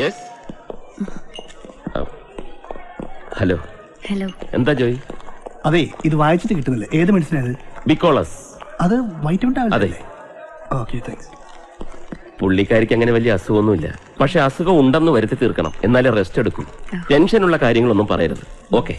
ഹലോ ഹലോ എന്താ ജോയ് അതെ ഇത് വായിച്ചിട്ട് കിട്ടുന്നില്ല ഏത് മെഡിസിൻ അത് ബിക്കോളസ് അത് വൈറ്റമിൻ ടാബ്ലറ്റ് അതെ അല്ലേ ഓക്കെ താങ്ക്സ് പുള്ളിക്കാരിക്ക് അങ്ങനെ വലിയ അസുഖമൊന്നുമില്ല പക്ഷെ അസുഖം ഉണ്ടെന്ന് വരുത്തി തീർക്കണം എന്നാലേ റെസ്റ്റ് എടുക്കൂ ടെൻഷനുള്ള കാര്യങ്ങളൊന്നും പറയരുത് ഓക്കെ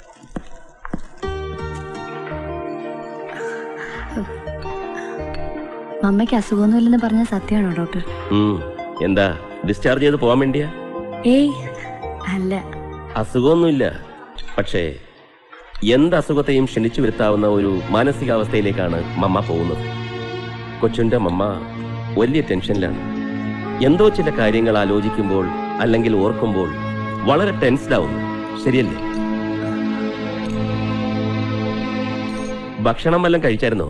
മമ്മയ്ക്ക് അസുഖമൊന്നുമില്ലെന്ന് പറഞ്ഞ സത്യമാണോ ഡോക്ടർ എന്താ ഡിസ്ചാർജ് ചെയ്ത് പോകാൻ വേണ്ടിയാ ഏയ് അല്ല അസുഖമൊന്നുമില്ല പക്ഷേ എന്ത് അസുഖത്തെയും ക്ഷണിച്ചു വരുത്താവുന്ന ഒരു മാനസികാവസ്ഥയിലേക്കാണ് മമ്മ പോകുന്നത് കൊച്ചുന്റെ മമ്മ വലിയ ടെൻഷനിലാണ് എന്തോ ചില കാര്യങ്ങൾ ആലോചിക്കുമ്പോൾ അല്ലെങ്കിൽ ഓർക്കുമ്പോൾ വളരെ ടെൻസ്ഡ് ആവുന്നു ശരിയല്ലേ ഭക്ഷണം വല്ലതും കഴിച്ചായിരുന്നോ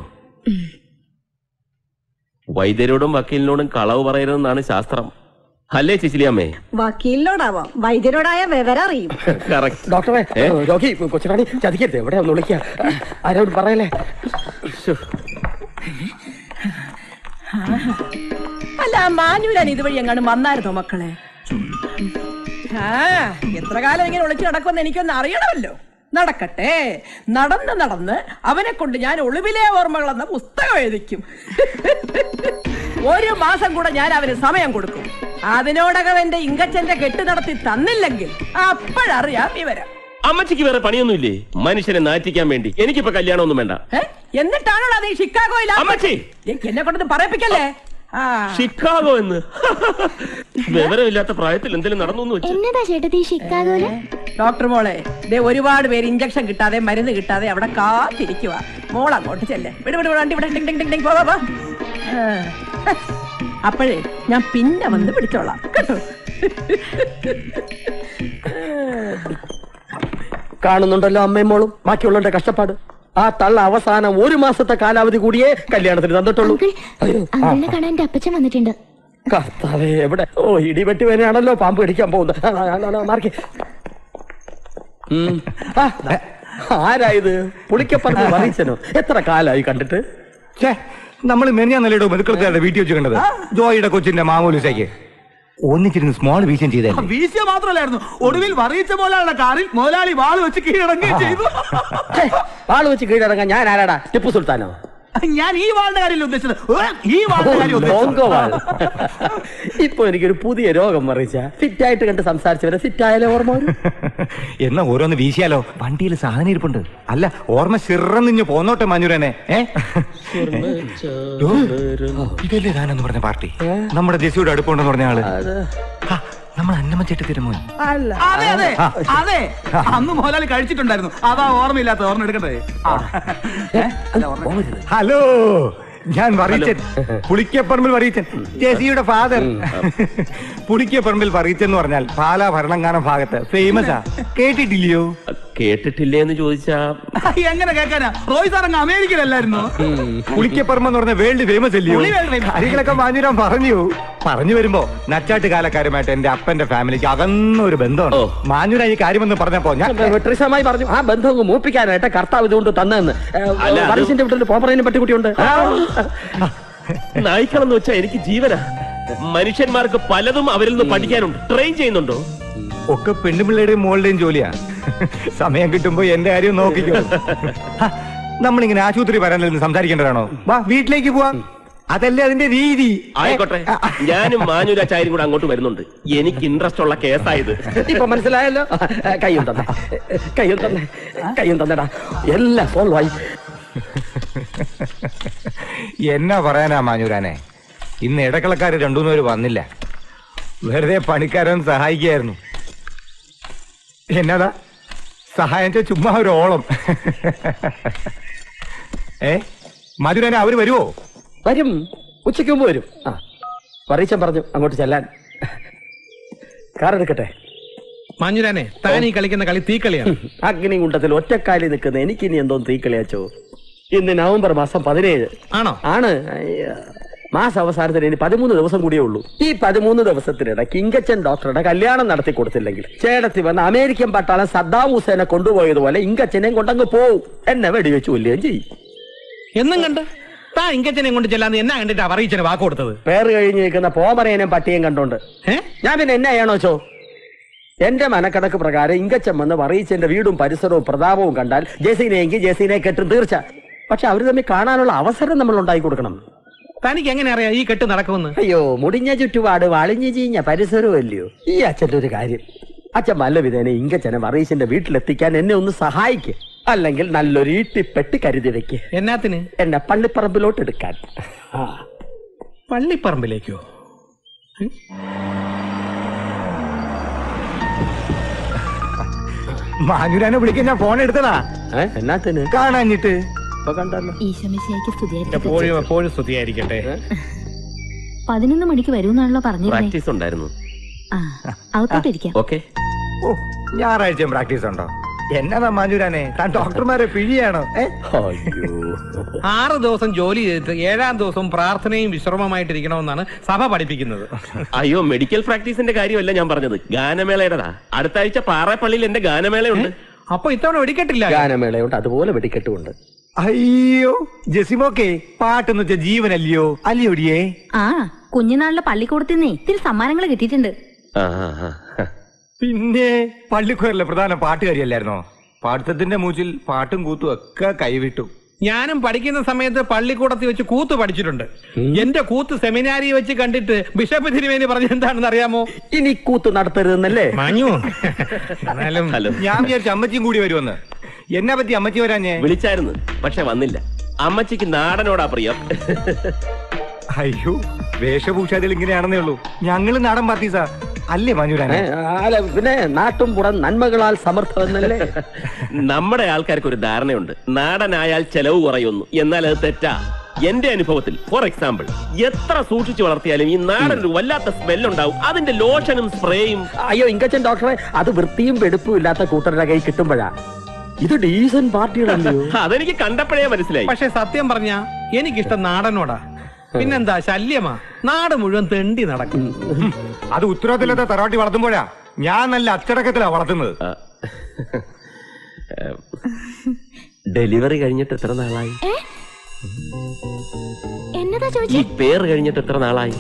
വൈദ്യരോടും വക്കീലിനോടും കളവ് പറയരുതെന്നാണ് ശാസ്ത്രം അല്ലേ ചിച്ചിലിയമ്മേ വക്കീലിനോടാവാം വൈദ്യരോടായ വിവരം അറിയും കറക്റ്റ് ഡോക്ടറെ ഏ? രോഗി കൊച്ചുറാണി ചതിക്കരുത് എവിടെ ഒന്ന് വിളിക്കുക ആരോട് പറയലേ അല്ല മാഞ്ഞൂരാൻ ഇതുവഴി എങ്ങാനും വന്നായിരുന്നോ മക്കളെ ആ എത്ര കാലം ഇങ്ങനെ ഒളിച്ചു നടക്കുമെന്ന് എനിക്കൊന്ന് അറിയണമല്ലോ നടക്കട്ടെ നടന്ന് നടന്ന് അവനെ കൊണ്ട് ഞാൻ ഒളിവിലെ ഓർമ്മകൾ എന്ന പുസ്തകം എഴുതിക്കും ഒരു മാസം കൂടെ ഞാൻ അവന് സമയം കൊടുക്കും അതിനോടകം എന്റെ ഇങ്കച്ചന്റെ കെട്ട് നടത്തി തന്നില്ലെങ്കിൽ അപ്പോഴറിയാം വിവരം അമ്മച്ചിക്ക് വേറെ പണിയൊന്നുമില്ലേ മനുഷ്യനെ നാറ്റിക്കാൻ വേണ്ടി എനിക്കിപ്പോ കല്യാണമൊന്നും വേണ്ട ഏ? എന്നിട്ടാണോ അത് ഈ ഷിക്കാഗോയിൽ അമ്മച്ചി! എന്നെ കൊണ്ടൊന്നും പറയിപ്പിക്കല്ലേ ആ ഷിക്കാഗോ എന്ന് വിവരമില്ലാത്ത പ്രായത്തിൽ എന്തെങ്കിലും നടന്നു എന്ന് വെച്ച് എന്നതാ ചേട്ടത്തി ഷിക്കാഗോല് ഡോക്ടർ മോളെ ദേ ഒരുപാട് പേര് ഇഞ്ചക്ഷൻ കിട്ടാതെ മരുന്ന് കിട്ടാതെ അവിടെ കാത്തിരിക്കുക മോൾ അങ്ങോട്ട് ചെല്ലേ വിട് വിട് വിടാണ്ട് ഇവിടെ ടിങ് ടിങ് ടിങ് ടിങ് പോ, പോ, പോ. ആ. അപ്പോഴേ ഞാൻ പിന്നെ വന്ന് പിടിച്ചോളാം കേട്ടോ കാണുന്നുണ്ടല്ലോ അമ്മയും മോളും ബാക്കിയുള്ളവരുടെ കഷ്ടപ്പാട് ആ തള്ള അവസാനം ഒരു മാസത്തെ കാലാവധി കൂടിയേ കല്യാണത്തിന് തന്നിട്ടുള്ളൂ അയ്യോ, ആ, അങ്കിളിനെ കാണാൻ എന്റെ അപ്പച്ചൻ വന്നിട്ടുണ്ട് കർത്താവേ എവിടെ ഓ ഇടിവെട്ടി വരെയാണല്ലോ പാമ്പ് കടിക്കാൻ പോകുന്നത് ആ, ആ, ആ, ആ, മാറിക്ക്. ഉം. ആ, ആരായത് പുളിക്കപ്പറമ്പ് വറീച്ചനോ എത്ര കാലായി കണ്ടിട്ട് നമ്മൾ മെനിഞ്ഞാന്നല്ലേടോ മെതുക്കളത്തുകാരുടെ വീട്ടിൽ വെച്ച് കണ്ടത് ജോയിയുടെ കൊച്ചിന്റെ മാമൂലിസയ്ക്ക് ഒന്നിച്ചിരുന്ന് സ്മോൾ വീശം ചെയ്തേ വീശിയ മാത്രമല്ലായിരുന്നു ഒടുവിൽ വറിയിച്ച മോലാളുടെ കാറിൽ മുതലാളി വാള് വെച്ച് കീഴടങ്ങുകയും ചെയ്തു ആള് വെച്ച് കീഴടങ്ങാൻ ഞാൻ ആരാടാ ടിപ്പു സുൽത്താനോ ഞാൻ ഈ വാളിന്റെ കാര്യമല്ല ഉദ്ദേശിച്ചത് ഏ, ഈ വാളിന്റെ കാര്യം ലോങ്കോ വാൾ. ഉദ്ദേശിച്ചത് ഇപ്പൊ എനിക്കൊരു പുതിയ രോഗം മറിച്ച ഫിറ്റ് ആയിട്ട് കണ്ട് സംസാരിച്ചവരെ ഫിറ്റ് ആയാലേ ഓർമ്മ വരും എന്നാ ഓരോന്ന് വീശിയാലോ വണ്ടിയിൽ സാധനം ഇരിപ്പുണ്ട് അല്ല ഓർമ്മ ശിറന്നിഞ്ഞു പോന്നോട്ടെ മഞ്ഞുരനെ ഏ ഡോ, ഇതല്ലേ താനെന്ന് പറഞ്ഞ പാർട്ടി നമ്മുടെ ജെസിയുടെ അടുപ്പുണ്ടെന്ന് പറഞ്ഞ ആള് ആ, നമ്മൾ അന്നമ്മ ചേട്ടി തിരുമോൻ അതെ അതെ അതെ അന്ന് മുതലാളി കഴിച്ചിട്ടുണ്ടായിരുന്നു അതാ ഓർമ്മയില്ലാത്ത ഓർമ്മ എടുക്കട്ടെ ആ. ഏ? അല്ല, ഓർമ്മ ഹലോ ഞാൻ വറീച്ചൻ പുളിക്കപ്പറമ്പിൽ വറീച്ചൻ ജെസിയുടെ ഫാദർ പുളിക്കപ്പറമ്പിൽ വറീച്ചൻ എന്ന് പറഞ്ഞാൽ പാലാ ഭരണങ്ങാനം ഭാഗത്ത് ഫേമസാ കേട്ടിട്ടില്ലയോ കേട്ടിട്ടില്ലേ എന്ന് ചോദിച്ചാ എങ്ങനെ കേൾക്കാനാ റോയ് സാർ അങ്ങ് അമേരിക്കയിലല്ലായിരുന്നു പുളിക്കപ്പറമ്പ് എന്ന് പറഞ്ഞ വേൾഡ് ഫേമസ് അല്ലയോ പുളി world famous. കാര്യങ്ങളൊക്കെ മാഞ്ഞുരാൻ പറഞ്ഞു പറഞ്ഞു വരുമ്പോ നച്ചാട്ട് കാലക്കാരുമായിട്ട് എന്റെ അപ്പന്റെ ഫാമിലിക്ക് അകന്ന ഒരു ബന്ധമാണ് മാഞ്ഞുരാ ഈ കാര്യമെന്ന് പറഞ്ഞപ്പോ ഞാൻ ട്രിസമായി പറഞ്ഞു ആ ബന്ധം അങ്ങ് മൂപ്പിക്കാനായിട്ട് കർത്താവ് ഇതുകൊണ്ട് തന്നെന്ന് അല്ല, അത് വറീസിന്റെ വീട്ടിൽ പോപ്പറേനും പട്ടിക്കുട്ടിയുണ്ട് നായ്ക്കളെന്ന് വെച്ചാ എനിക്ക് ജീവനാ മനുഷ്യന്മാർക്ക് പലതും അവരിൽ നിന്ന് പഠിക്കാനുണ്ട് ട്രെയിൻ ചെയ്യുന്നുണ്ടോ ഒക്കെ പെണ്ണുപിള്ളയുടെയും മോളുടെയും ജോലിയാ സമയം കിട്ടുമ്പോ എന്റെ കാര്യം നോക്കിക്കോ ഹ, നമ്മളിങ്ങനെ ആശുപത്രി വരാനിൽ നിന്ന് സംസാരിക്കേണ്ടതാണോ വാ വീട്ടിലേക്ക് പോവാം അതല്ലേ അതിന്റെ രീതി ആയിക്കോട്ടെ ഞാനും മാഞ്ഞൂരാച്ചാരും കൂടെ അങ്ങോട്ട് വരുന്നുണ്ട് എനിക്ക് ഇൻട്രസ്റ്റ് ഉള്ള കേസായത് ഇപ്പൊ മനസ്സിലായല്ലോ കയ്യും തന്നെ കയ്യും തന്നെ കയ്യും തന്നെടാ എല്ലാം സോൾവ് ആയി എന്നാ പറയാനാ മാഞ്ഞൂരാനെ ഇന്ന് ഇടക്കളക്കാര് രണ്ടുമൂന്നുപേര് വന്നില്ല വെറുതെ പണിക്കാരൻ സഹായിക്കായിരുന്നു എന്നതാ സഹായം വെച്ചാ ചുമ്മാ ഒരു ഓളം ഏ മാഞ്ഞൂരാനെ അവര് വരുവോ വരും ഉച്ചയ്ക്ക് മുമ്പ് വരും ആ പറയിച്ചൻ പറഞ്ഞു അങ്ങോട്ട് ചെല്ലാൻ കാർ എടുക്കട്ടെ മാഞ്ഞുരാനെ താൻ ഈ കളിക്കുന്ന കളി തീക്കളിയാണ് അഗ്നികുണ്ടത്തിൽ ഒറ്റക്കാലി നിൽക്കുന്ന എനിക്കിനി എന്തോ തീക്കളിയാച്ചോ ഇന്ന് നവംബർ മാസം പതിനേഴ് ആണോ ആണ് അയ്യ. മാസ അവസാനത്തിന് ഇനി പതിമൂന്ന് ദിവസം കൂടിയേ ഉള്ളൂ ഈ പതിമൂന്ന് ദിവസത്തിനിടയ്ക്ക് ഇങ്കച്ചൻ ഡോക്ടറുടെ കല്യാണം നടത്തി കൊടുത്തില്ലെങ്കിൽ ചേടത്തി വന്ന് അമേരിക്കൻ പട്ടാളം സദ്ദാം ഹുസേനെ കൊണ്ടുപോയതുപോലെ ഇങ്കച്ചനെയും കൊണ്ടങ്ങ് പോവും എന്നെ വെടിവെച്ച് കൊല്ലുകയും ചെയ്യും എന്നും കണ്ട് താൻ ഇങ്കച്ചനെ കൊണ്ട് ചെല്ലാന്ന് എന്നാ കണ്ടിട്ടാ പറയിച്ചന് വാക്ക് കൊടുത്തത് പേര് കഴിഞ്ഞ് നിൽക്കുന്ന പോമറേനും പട്ടിയും കണ്ടോണ്ട് ഞാൻ പിന്നെ എന്നെ ചെയ്യണോ ചോ എന്റെ മനക്കണക്ക് പ്രകാരം ഇങ്കച്ചൻ വന്ന് പറയിച്ചെന്റെ വീടും പരിസരവും പ്രതാപവും കണ്ടാൽ ജെസീനെയെങ്കിൽ ജെസീനെ കെട്ടും തീർച്ച പക്ഷെ അവര് തമ്മിൽ കാണാനുള്ള അവസരം നമ്മൾ ഉണ്ടാക്കി കൊടുക്കണം തനിക്ക് എങ്ങനെ അറിയാം ഈ കെട്ട് നടക്കുമെന്ന് അയ്യോ മുടിഞ്ഞ ചുറ്റുപാട് വളിഞ്ഞു ചീഞ്ഞ പരിസരവും അല്ലയോ ഈ അച്ഛന്റെ ഒരു കാര്യം അച്ഛൻ വല്ല വിധേന ഇങ്കച്ചനെ മറീശന്റെ വീട്ടിലെത്തിക്കാൻ എന്നെ ഒന്ന് സഹായിക്ക് അല്ലെങ്കിൽ നല്ലൊരു ഈട്ടിപ്പെട്ട് കരുതി വെക്ക് എന്നാത്തിന് എന്നെ പള്ളിപ്പറമ്പിലോട്ട് എടുക്കാൻ ആ പള്ളിപ്പറമ്പിലേക്കോ മാഞ്ഞൂരാനെ വിളിക്കാൻ ഞാൻ ഫോൺ എടുത്തതാ എന്നാത്തിന് കാണാഞ്ഞിട്ട് കണ്ടല്ലോ ഈശോമിശിയായിക്ക് സ്തുതിയായിരിക്കട്ടെ എപ്പോഴും എപ്പോഴും സ്തുതിയായിരിക്കട്ടെ പതിനൊന്ന് മണിക്ക് വരുമെന്നാണല്ലോ പറഞ്ഞിരുന്നേ പ്രാക്ടീസ് ഉണ്ടായിരുന്നു ആ അകത്തോട്ടിരിക്കാം ഓക്കെ ഓ ഞായറാഴ്ചയും പ്രാക്ടീസ് ഉണ്ടോ എന്നതാ മാഞ്ഞൂരാനെ താൻ ഡോക്ടർമാരെ പിഴിയാണോ ഏ ആറ് ദിവസം ജോലി ചെയ്തിട്ട് ഏഴാം ദിവസം പ്രാർത്ഥനയും വിശ്രമമായിട്ടിരിക്കണമെന്നാണ് സഭ പഠിപ്പിക്കുന്നത് അയ്യോ മെഡിക്കൽ പ്രാക്ടീസിന്റെ കാര്യമല്ല ഞാൻ പറഞ്ഞത് ഗാനമേളയുടെതാ അടുത്ത ആഴ്ച പാറപ്പള്ളിയിൽ എന്റെ ഗാനമേളയുണ്ട് അപ്പൊ ഇത്തവണ വെടിക്കെട്ടില്ല ഗാനമേളയുണ്ട് അതുപോലെ വെടിക്കെട്ടുമുണ്ട് അയ്യോ ജെസിമോക്കെ പാട്ടെന്ന് വെച്ച ജീവനല്ലയോ അല്ലയോടിയേ ആ കുഞ്ഞുനാളിലെ പള്ളിക്കൂടത്തിന്നേ ഇത്തിരി സമ്മാനങ്ങൾ കിട്ടിയിട്ടുണ്ട് ആ, ആ, ആ. പിന്നെ പള്ളിക്കോരിലെ പ്രധാന പാട്ടുകാരിയല്ലായിരുന്നോ പാട്ടത്തിന്റെ മൂച്ചിൽ പാട്ടും കൂത്തും ഒക്കെ കൈവിട്ടു ഞാനും പഠിക്കുന്ന സമയത്ത് പള്ളിക്കൂടത്തിൽ വെച്ച് കൂത്ത് പഠിച്ചിട്ടുണ്ട് എന്റെ കൂത്ത് സെമിനാരി വെച്ച് കണ്ടിട്ട് ബിഷപ്പ് തിരുമേനി പറഞ്ഞ എന്താണെന്ന് അറിയാമോ ഇനി കൂത്ത് നടത്തരുതെന്നല്ലേ മാഞ്ഞു എന്നാലും ഞാൻ വിചാരിച്ചു അമ്മച്ചിയും കൂടി വരുമെന്ന് എന്നെ പറ്റി അമ്മച്ചി വരാഞ്ഞേ വിളിച്ചായിരുന്നു പക്ഷെ വന്നില്ല അമ്മച്ചിക്ക് നാടനോടാ പ്രിയം അയ്യോ വേഷഭൂഷാദികൾ ഇങ്ങനെയാണെന്നേ ഉള്ളൂ ഞങ്ങള് നാടൻ പാർട്ടീസാ അല്ലേ മഞ്ഞുരാനെ ഏ, അല്ല പിന്നെ നാട്ടും പുറം നന്മകളാൽ സമർത്ഥം എന്നല്ലേ നമ്മുടെ ആൾക്കാർക്ക് ഒരു ധാരണയുണ്ട് നാടനായാൽ ചെലവ് കുറയുന്നു എന്നാൽ അത് തെറ്റാ എന്റെ അനുഭവത്തിൽ ഫോർ എക്സാമ്പിൾ എത്ര സൂക്ഷിച്ചു വളർത്തിയാലും ഈ നാടൻ ഒരു വല്ലാത്ത സ്മെല്ലുണ്ടാവും അതിന്റെ ലോഷനും സ്പ്രേയും അയ്യോ ഇങ്കച്ചൻ ഡോക്ടറെ അത് വൃത്തിയും വെടുപ്പും ഇല്ലാത്ത കൂട്ടരുടെ കൈ കിട്ടുമ്പോഴാ ഇത് ഡീസൻ പാർട്ടികളല്ലയോ അതെനിക്ക് കണ്ടപ്പോഴേ മനസ്സിലായി പക്ഷെ സത്യം പറഞ്ഞ എനിക്കിഷ്ടം നാടനോടാ പിന്നെന്താ ശല്യമാ നാട് മുഴുവൻ തെണ്ടി നടക്കും അത് ഉത്തരവാദിത്തമില്ലാത്ത തറവാട്ടി വളർത്തുമ്പോഴാ ഞാൻ നല്ല അച്ചടക്കത്തിലാ വളർത്തുന്നത് ഡെലിവറി കഴിഞ്ഞിട്ട് എത്ര നാളായി എന്നതാ ഈ ചോദിച്ചേ പേര് കഴിഞ്ഞിട്ട് എത്ര നാളായി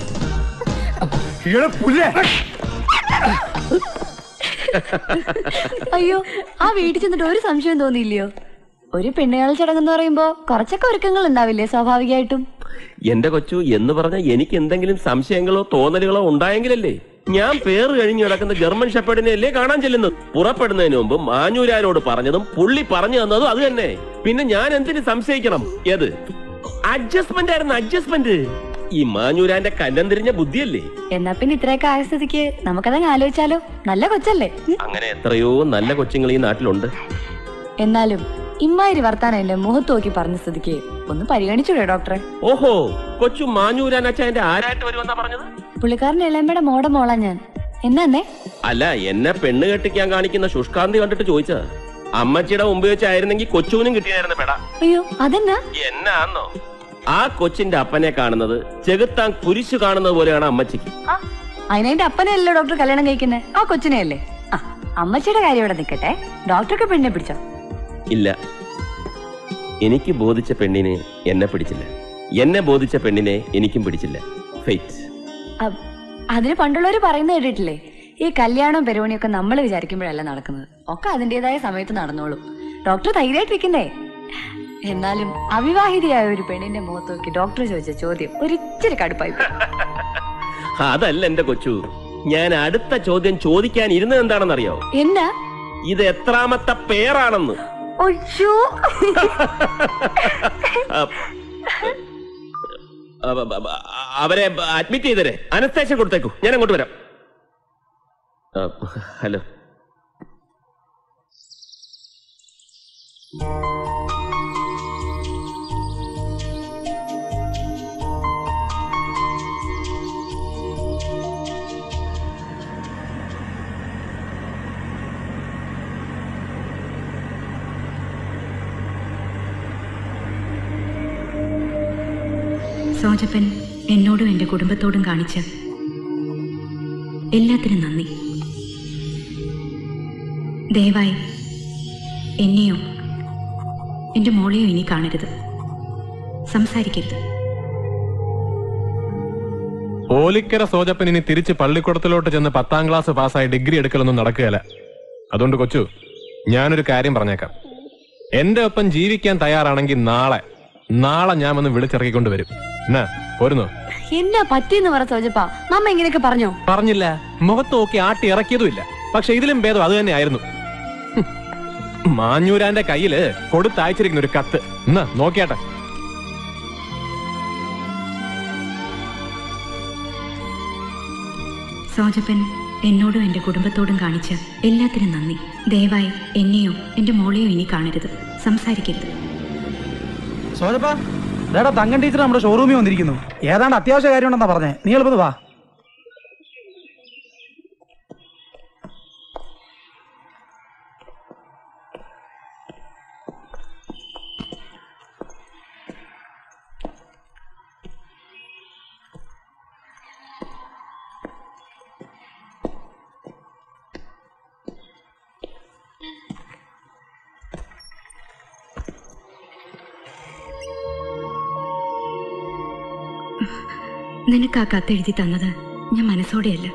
അയ്യോ ആ വീട്ടിൽ ചെന്നിട്ട് ഒരു സംശയം തോന്നിയില്ലയോ ഒരു പെണ്ണുകാൾ ചടങ്ങെന്ന് പറയുമ്പോ കുറച്ചൊക്കെ ഒരുക്കങ്ങൾ ഉണ്ടാവില്ലേ സ്വാഭാവികമായിട്ടും എന്റെ കൊച്ചു എന്ന് പറഞ്ഞ എനിക്ക് എന്തെങ്കിലും സംശയങ്ങളോ തോന്നലുകളോ ഉണ്ടായെങ്കിലല്ലേ ഞാൻ പേര് കഴിഞ്ഞു കിടക്കുന്ന ജർമ്മൻ ഷെപ്പേഡിനെ അല്ലേ കാണാൻ ചെല്ലുന്നത് പുറപ്പെടുന്നതിന് മുമ്പ് മാഞ്ഞൂരാനോട് പറഞ്ഞതും പുള്ളി പറഞ്ഞു തന്നതും അത് തന്നെ പിന്നെ ഞാൻ എന്തിന് സംശയിക്കണം ഏത് അഡ്ജസ്റ്റ്മെന്റ് ആയിരുന്നു അഡ്ജസ്റ്റ്മെന്റ് ഈ മാഞ്ഞൂരാന്റെ കന്നം തിരിഞ്ഞ ബുദ്ധിയല്ലേ എന്നാ പിന്നെ ഇത്രയൊക്കെ ആയ സ്ഥിതിക്ക് നമുക്കതങ്ങ് ആലോചിച്ചാലോ നല്ല കൊച്ചല്ലേ ഉം? അങ്ങനെ എത്രയോ നല്ല കൊച്ചുങ്ങൾ ഈ നാട്ടിലുണ്ട് എന്നാലും ഇമ്മാതിരി വർത്താനം എന്റെ മുഖത്ത് നോക്കി പറഞ്ഞ സ്ഥിതിക്ക് ഒന്ന് പരിഗണിച്ചൂടെ ഡോക്ടറെ ഓഹോ കൊച്ചു മാഞ്ഞൂരാൻ അച്ഛന്റെ ആരായിട്ട് വരുമെന്നാ പറഞ്ഞത് പുള്ളിക്കാരന്റെ ഇളയമ്മയുടെ മോടെ മോളാ ഞാൻ എന്നാന്നേ അല്ല എന്നെ പെണ്ണ് കെട്ടിക്കാൻ കാണിക്കുന്ന ശുഷ്കാന്തി കണ്ടിട്ട് ചോദിച്ചതാ അമ്മച്ചിയുടെ മുമ്പ് വെച്ചായിരുന്നെങ്കിൽ കൊച്ചുവിനും കിട്ടിയായിരുന്നു പെടാ അയ്യോ അതെന്നാ എന്നാന്നോ ആ കൊച്ചിന്റെ അപ്പനെ കാണുന്നത് ചെകുത്താൻ കുരിശു കാണുന്നത് പോലെയാണ് അമ്മച്ചിക്ക് അതിനതിന്റെ അപ്പനെയല്ലോ ഡോക്ടർ കല്യാണം കഴിക്കുന്നേ ആ കൊച്ചിനെയല്ലേ ആ അമ്മച്ചിയുടെ കാര്യം ഇവിടെ നിൽക്കട്ടെ ഡോക്ടർക്ക് പെണ്ണിനെ പിടിച്ചോ ഇല്ല എനിക്ക് ബോധിച്ച പെണ്ണിനെ എന്നെ പിടിച്ചില്ല എന്നെ ബോധിച്ച പെണ്ണിനെ എനിക്കും പിടിച്ചില്ല ഫെയ്റ്റ് അ- അതിന് പണ്ടുള്ളവര് പറയുന്നത് കേട്ടിട്ടില്ലേ ഈ കല്യാണം പെരുവണിയൊക്കെ നമ്മൾ വിചാരിക്കുമ്പോഴല്ല നടക്കുന്നത് ഒക്കെ അതിൻ്റെതായ സമയത്ത് നടന്നോളും ഡോക്ടർ ധൈര്യമായിട്ടിരിക്കണ്ടേ എന്നാലും അവിവാഹിതയായ ഒരു പെണ്ണിന്റെ മുഖത്ത് നോക്കി ഡോക്ടർ ചോദിച്ച ചോദ്യം ഒരിച്ചിരി കടുപ്പായി പോയി. അതല്ല എന്റെ കൊച്ചു ഞാൻ അടുത്ത ചോദ്യം ചോദിക്കാൻ ഇരുന്നത് എന്താണെന്നറിയോ എന്താ ഇത് എത്രാമത്തെ പേരാണെന്ന് ഒയ്യോ അ- അ- അ- അ- അവരെ അഡ്മിറ്റ് ചെയ്തരെ അനസ്തേഷൻ കൊടുത്തേക്കു ഞാൻ അങ്ങോട്ട് വരാം ആ, ഹലോ സോജപ്പൻ എന്നോടും എൻ്റെ കുടുംബത്തോടും കാണിച്ച എല്ലാത്തിനും നന്ദി ദയവായി എന്നെയോ എൻ്റെ മോളെയോ ഇനി കാണരുത് സംസാരിക്കരുത് ഓലിക്കര സോജപ്പൻ ഇനി തിരിച്ച് പള്ളിക്കൂടത്തിലോട്ട് ചെന്ന് പത്താം ക്ലാസ് പാസ്സായി ഡിഗ്രി എടുക്കലൊന്നും നടക്കുകയല്ല അതുകൊണ്ട് കൊച്ചു ഞാനൊരു കാര്യം പറഞ്ഞേക്കാം എന്റെ ഒപ്പം ജീവിക്കാൻ തയ്യാറാണെങ്കിൽ നാളെ നാളെ ഞാൻ വന്ന് വിളിച്ചിറക്കിക്കൊണ്ട് വരും എന്നാ പോരുന്നോ എന്നാ പറ്റിയെന്ന് പറ സോജപ്പ നമ്മ ഇങ്ങനെയൊക്കെ പറഞ്ഞോ പറഞ്ഞില്ല മുഖത്ത് നോക്കി ആട്ടി ഇറക്കിയതുമില്ല പക്ഷെ ഇതിലും ഭേദം അത് തന്നെയായിരുന്നു ഹും. മാഞ്ഞൂരാന്റെ കയ്യില് കൊടുത്തയച്ചിരിക്കുന്ന ഒരു കത്ത് എന്നാ നോക്കിയാട്ടെ സോജപ്പൻ എന്നോടും എൻ്റെ കുടുംബത്തോടും കാണിച്ച എല്ലാത്തിനും നന്ദി ദയവായി എന്നെയോ എൻ്റെ മോളെയോ ഇനി കാണരുത് സംസാരിക്കരുത് സോജപ്പ ഇതാടാ തങ്കൻ ടീച്ചർ നമ്മുടെ ഷോറൂമിൽ വന്നിരിക്കുന്നു ഏതാണ്ട് അത്യാവശ്യ കാര്യം ഉണ്ടെന്നാ പറഞ്ഞേ നീ എളുപ്പത് വാ നിനക്ക് ആ കത്ത് എഴുതി തന്നത് ഞാൻ മനസ്സോടെയല്ല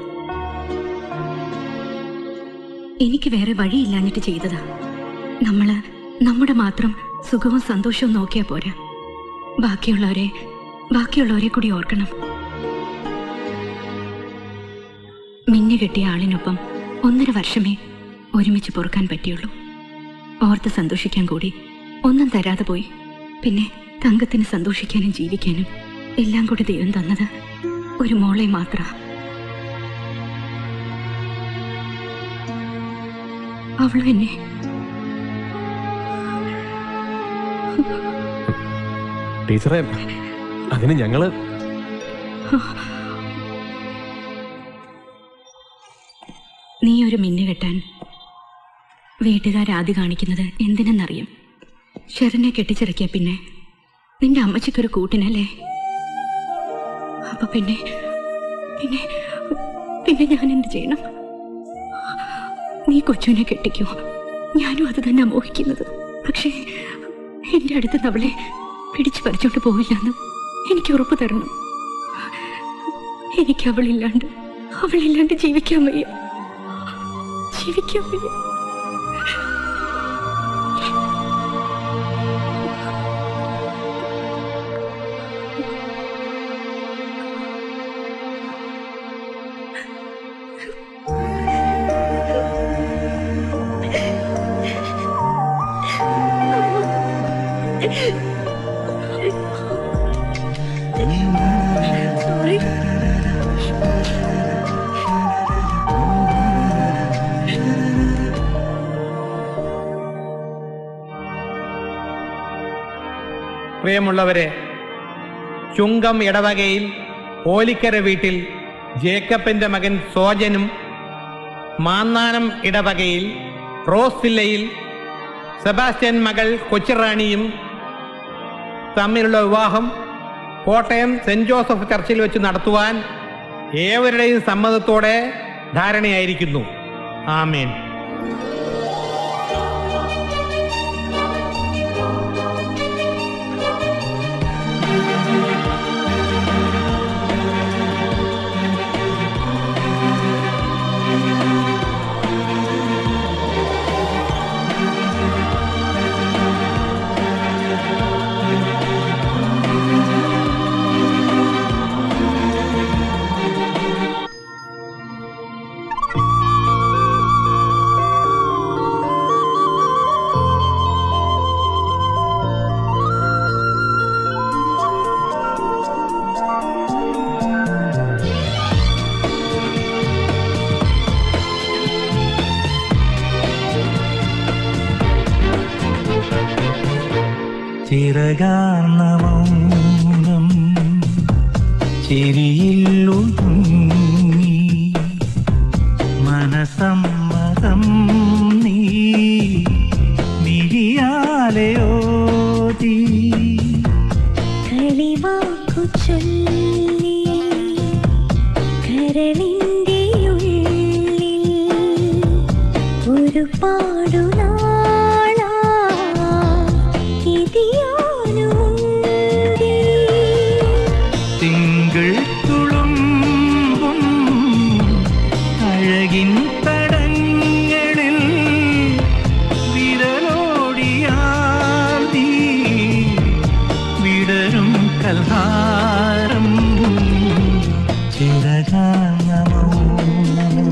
എനിക്ക് വേറെ വഴിയില്ലാഞ്ഞിട്ട് ചെയ്തതാ നമ്മള് നമ്മുടെ മാത്രം സുഖവും സന്തോഷവും നോക്കിയാ പോരാ ബാക്കിയുള്ളവരെ ബാക്കിയുള്ളവരെ കൂടി ഓർക്കണം മിന്നു കെട്ടിയ ആളിനൊപ്പം ഒന്നര വർഷമേ ഒരുമിച്ച് പൊറുക്കാൻ പറ്റിയുള്ളൂ ഓർത്ത് സന്തോഷിക്കാൻ കൂടി ഒന്നും തരാതെ പോയി പിന്നെ തങ്കത്തിന് സന്തോഷിക്കാനും ജീവിക്കാനും എല്ലാം കൂടി ദൈവം തന്നത് ഒരു മോളെ മാത്ര അവളും എന്നെ ടീച്ചറെ അതിന് ഞങ്ങള് നീ ഒരു മിന്നു കെട്ടാൻ വീട്ടുകാരാദ്യ കാണിക്കുന്നത് എന്തിനെന്നറിയും ഷെറിനെ കെട്ടിച്ചിറക്കിയ പിന്നെ നിന്റെ അമ്മച്ചിക്കൊരു കൂട്ടിനല്ലേ അപ്പൊ പിന്നെ പിന്നെ പിന്നെ ഞാൻ എന്ത് ചെയ്യണം നീ കൊച്ചുവിനെ കെട്ടിക്കോ ഞാനും അത് തന്നെ മോഹിക്കുന്നത് പക്ഷേ എന്റെ അടുത്ത് അവളെ പിടിച്ചു പറിച്ചോണ്ട് പോവില്ലെന്ന് എനിക്ക് ഉറപ്പ് തരണം എനിക്ക് അവളില്ലാണ്ട് അവളില്ലാണ്ട് ജീവിക്കാൻ വയ്യ ജീവിക്കാൻ വയ്യ പ്രിയമുള്ളവരെ ചുങ്കം ഇടവകയിൽ ഓലിക്കര വീട്ടിൽ ജേക്കബിന്റെ മകൻ സോജനും മാന്നാനം ഇടവകയിൽ റോസ് വില്ലയിൽ സെബാസ്റ്റ്യൻ മകൾ കൊച്ചിറാണിയും തമ്മിലുള്ള വിവാഹം കോട്ടയം സെന്റ് ജോസഫ് ചർച്ചിൽ വെച്ച് നടത്തുവാൻ ഏവരുടെയും സമ്മതത്തോടെ ധാരണയായിരിക്കുന്നു ആമേൻ ചിറകാർന്ന മൗനം ചിരിയിൽ ഒതുങ്ങി മനസമ്മതം നീ മിഴിയാലെ ഓതി കളിവാക്കു ചൊല്ലി കരളിന്റെ ഉള്ളിൽ ഒരു പാടുനാളാ ഇതിയാനുണ്ട് തിങ്കൾ തുളുമ്പും അഴകിൻ തടങ്ങളിൽ വിരലോടിയാൽ നീ വിടരും കൽഹാരം ചിറകാർന്ന മൗനം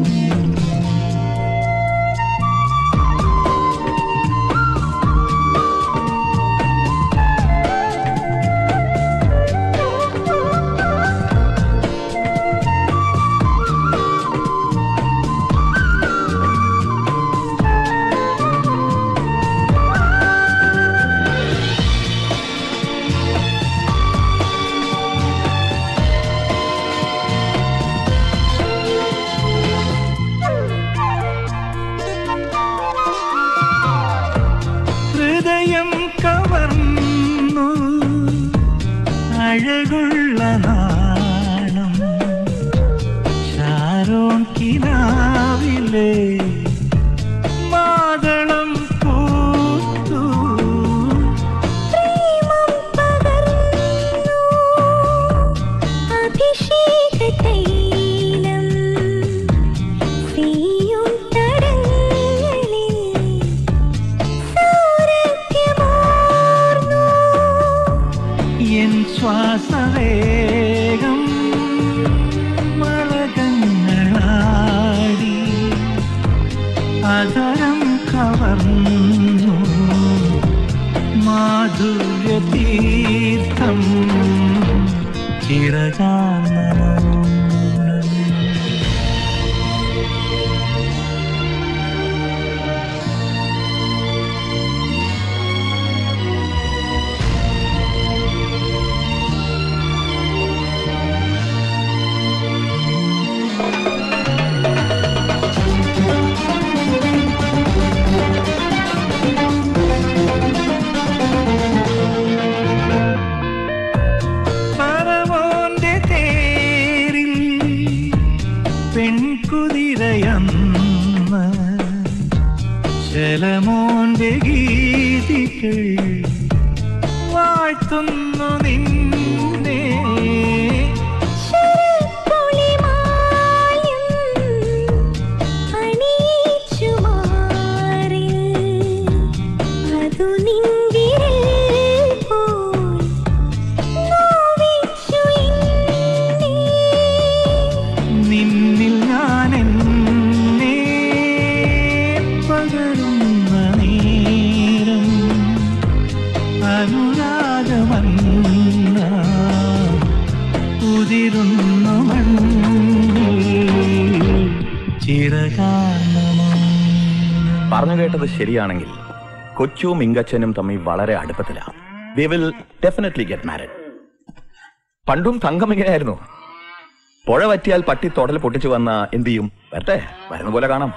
ഹൃദയം കവർന്നു അഴകുള്ള നാണം ഷാരോൺ കിനാവിലെ മാതളം പൂത്തു അഭിഷേക തൈലം തീയും തടങ്ങളിൽ സൗരഭ്യമോർന്നു എൻ ശ്വാസവേഗം മളകങ്ങളാടി അതരം കവർന്നു മാധുര്യ തീർത്ഥം ചിറകാർന്ന മൗനം. പറവോന്റെ തേരിൽ പെൺകുതിരയന്ന് ശലമോന്റെ ഗീതികൾ വാഴ്ത്തുന്നു നിന്നെ അതു നിൻവിരൽ പോൽ നോവിച്ചു എന്നെ. നിന്നിൽ ഞാൻ എന്നെ പകരുന്ന നേരം അനുരാഗമന്ന ഉതിരുന്നു മണ്ണിൽ ചിറകാർന്ന പറഞ്ഞു കേട്ടത് ശരിയാണെങ്കിൽ കൊച്ചുവും ഇങ്കച്ചനും തമ്മിൽ വളരെ അടുപ്പത്തിലാണ് they will definitely get married പണ്ടും തങ്കം ഇങ്ങനെയായിരുന്നു പുഴ പറ്റിയാൽ പട്ടി തൊടൽ പൊട്ടിച്ചു വന്ന എന്ത് ചെയ്യും വരട്ടെ വരുന്ന പോലെ കാണാം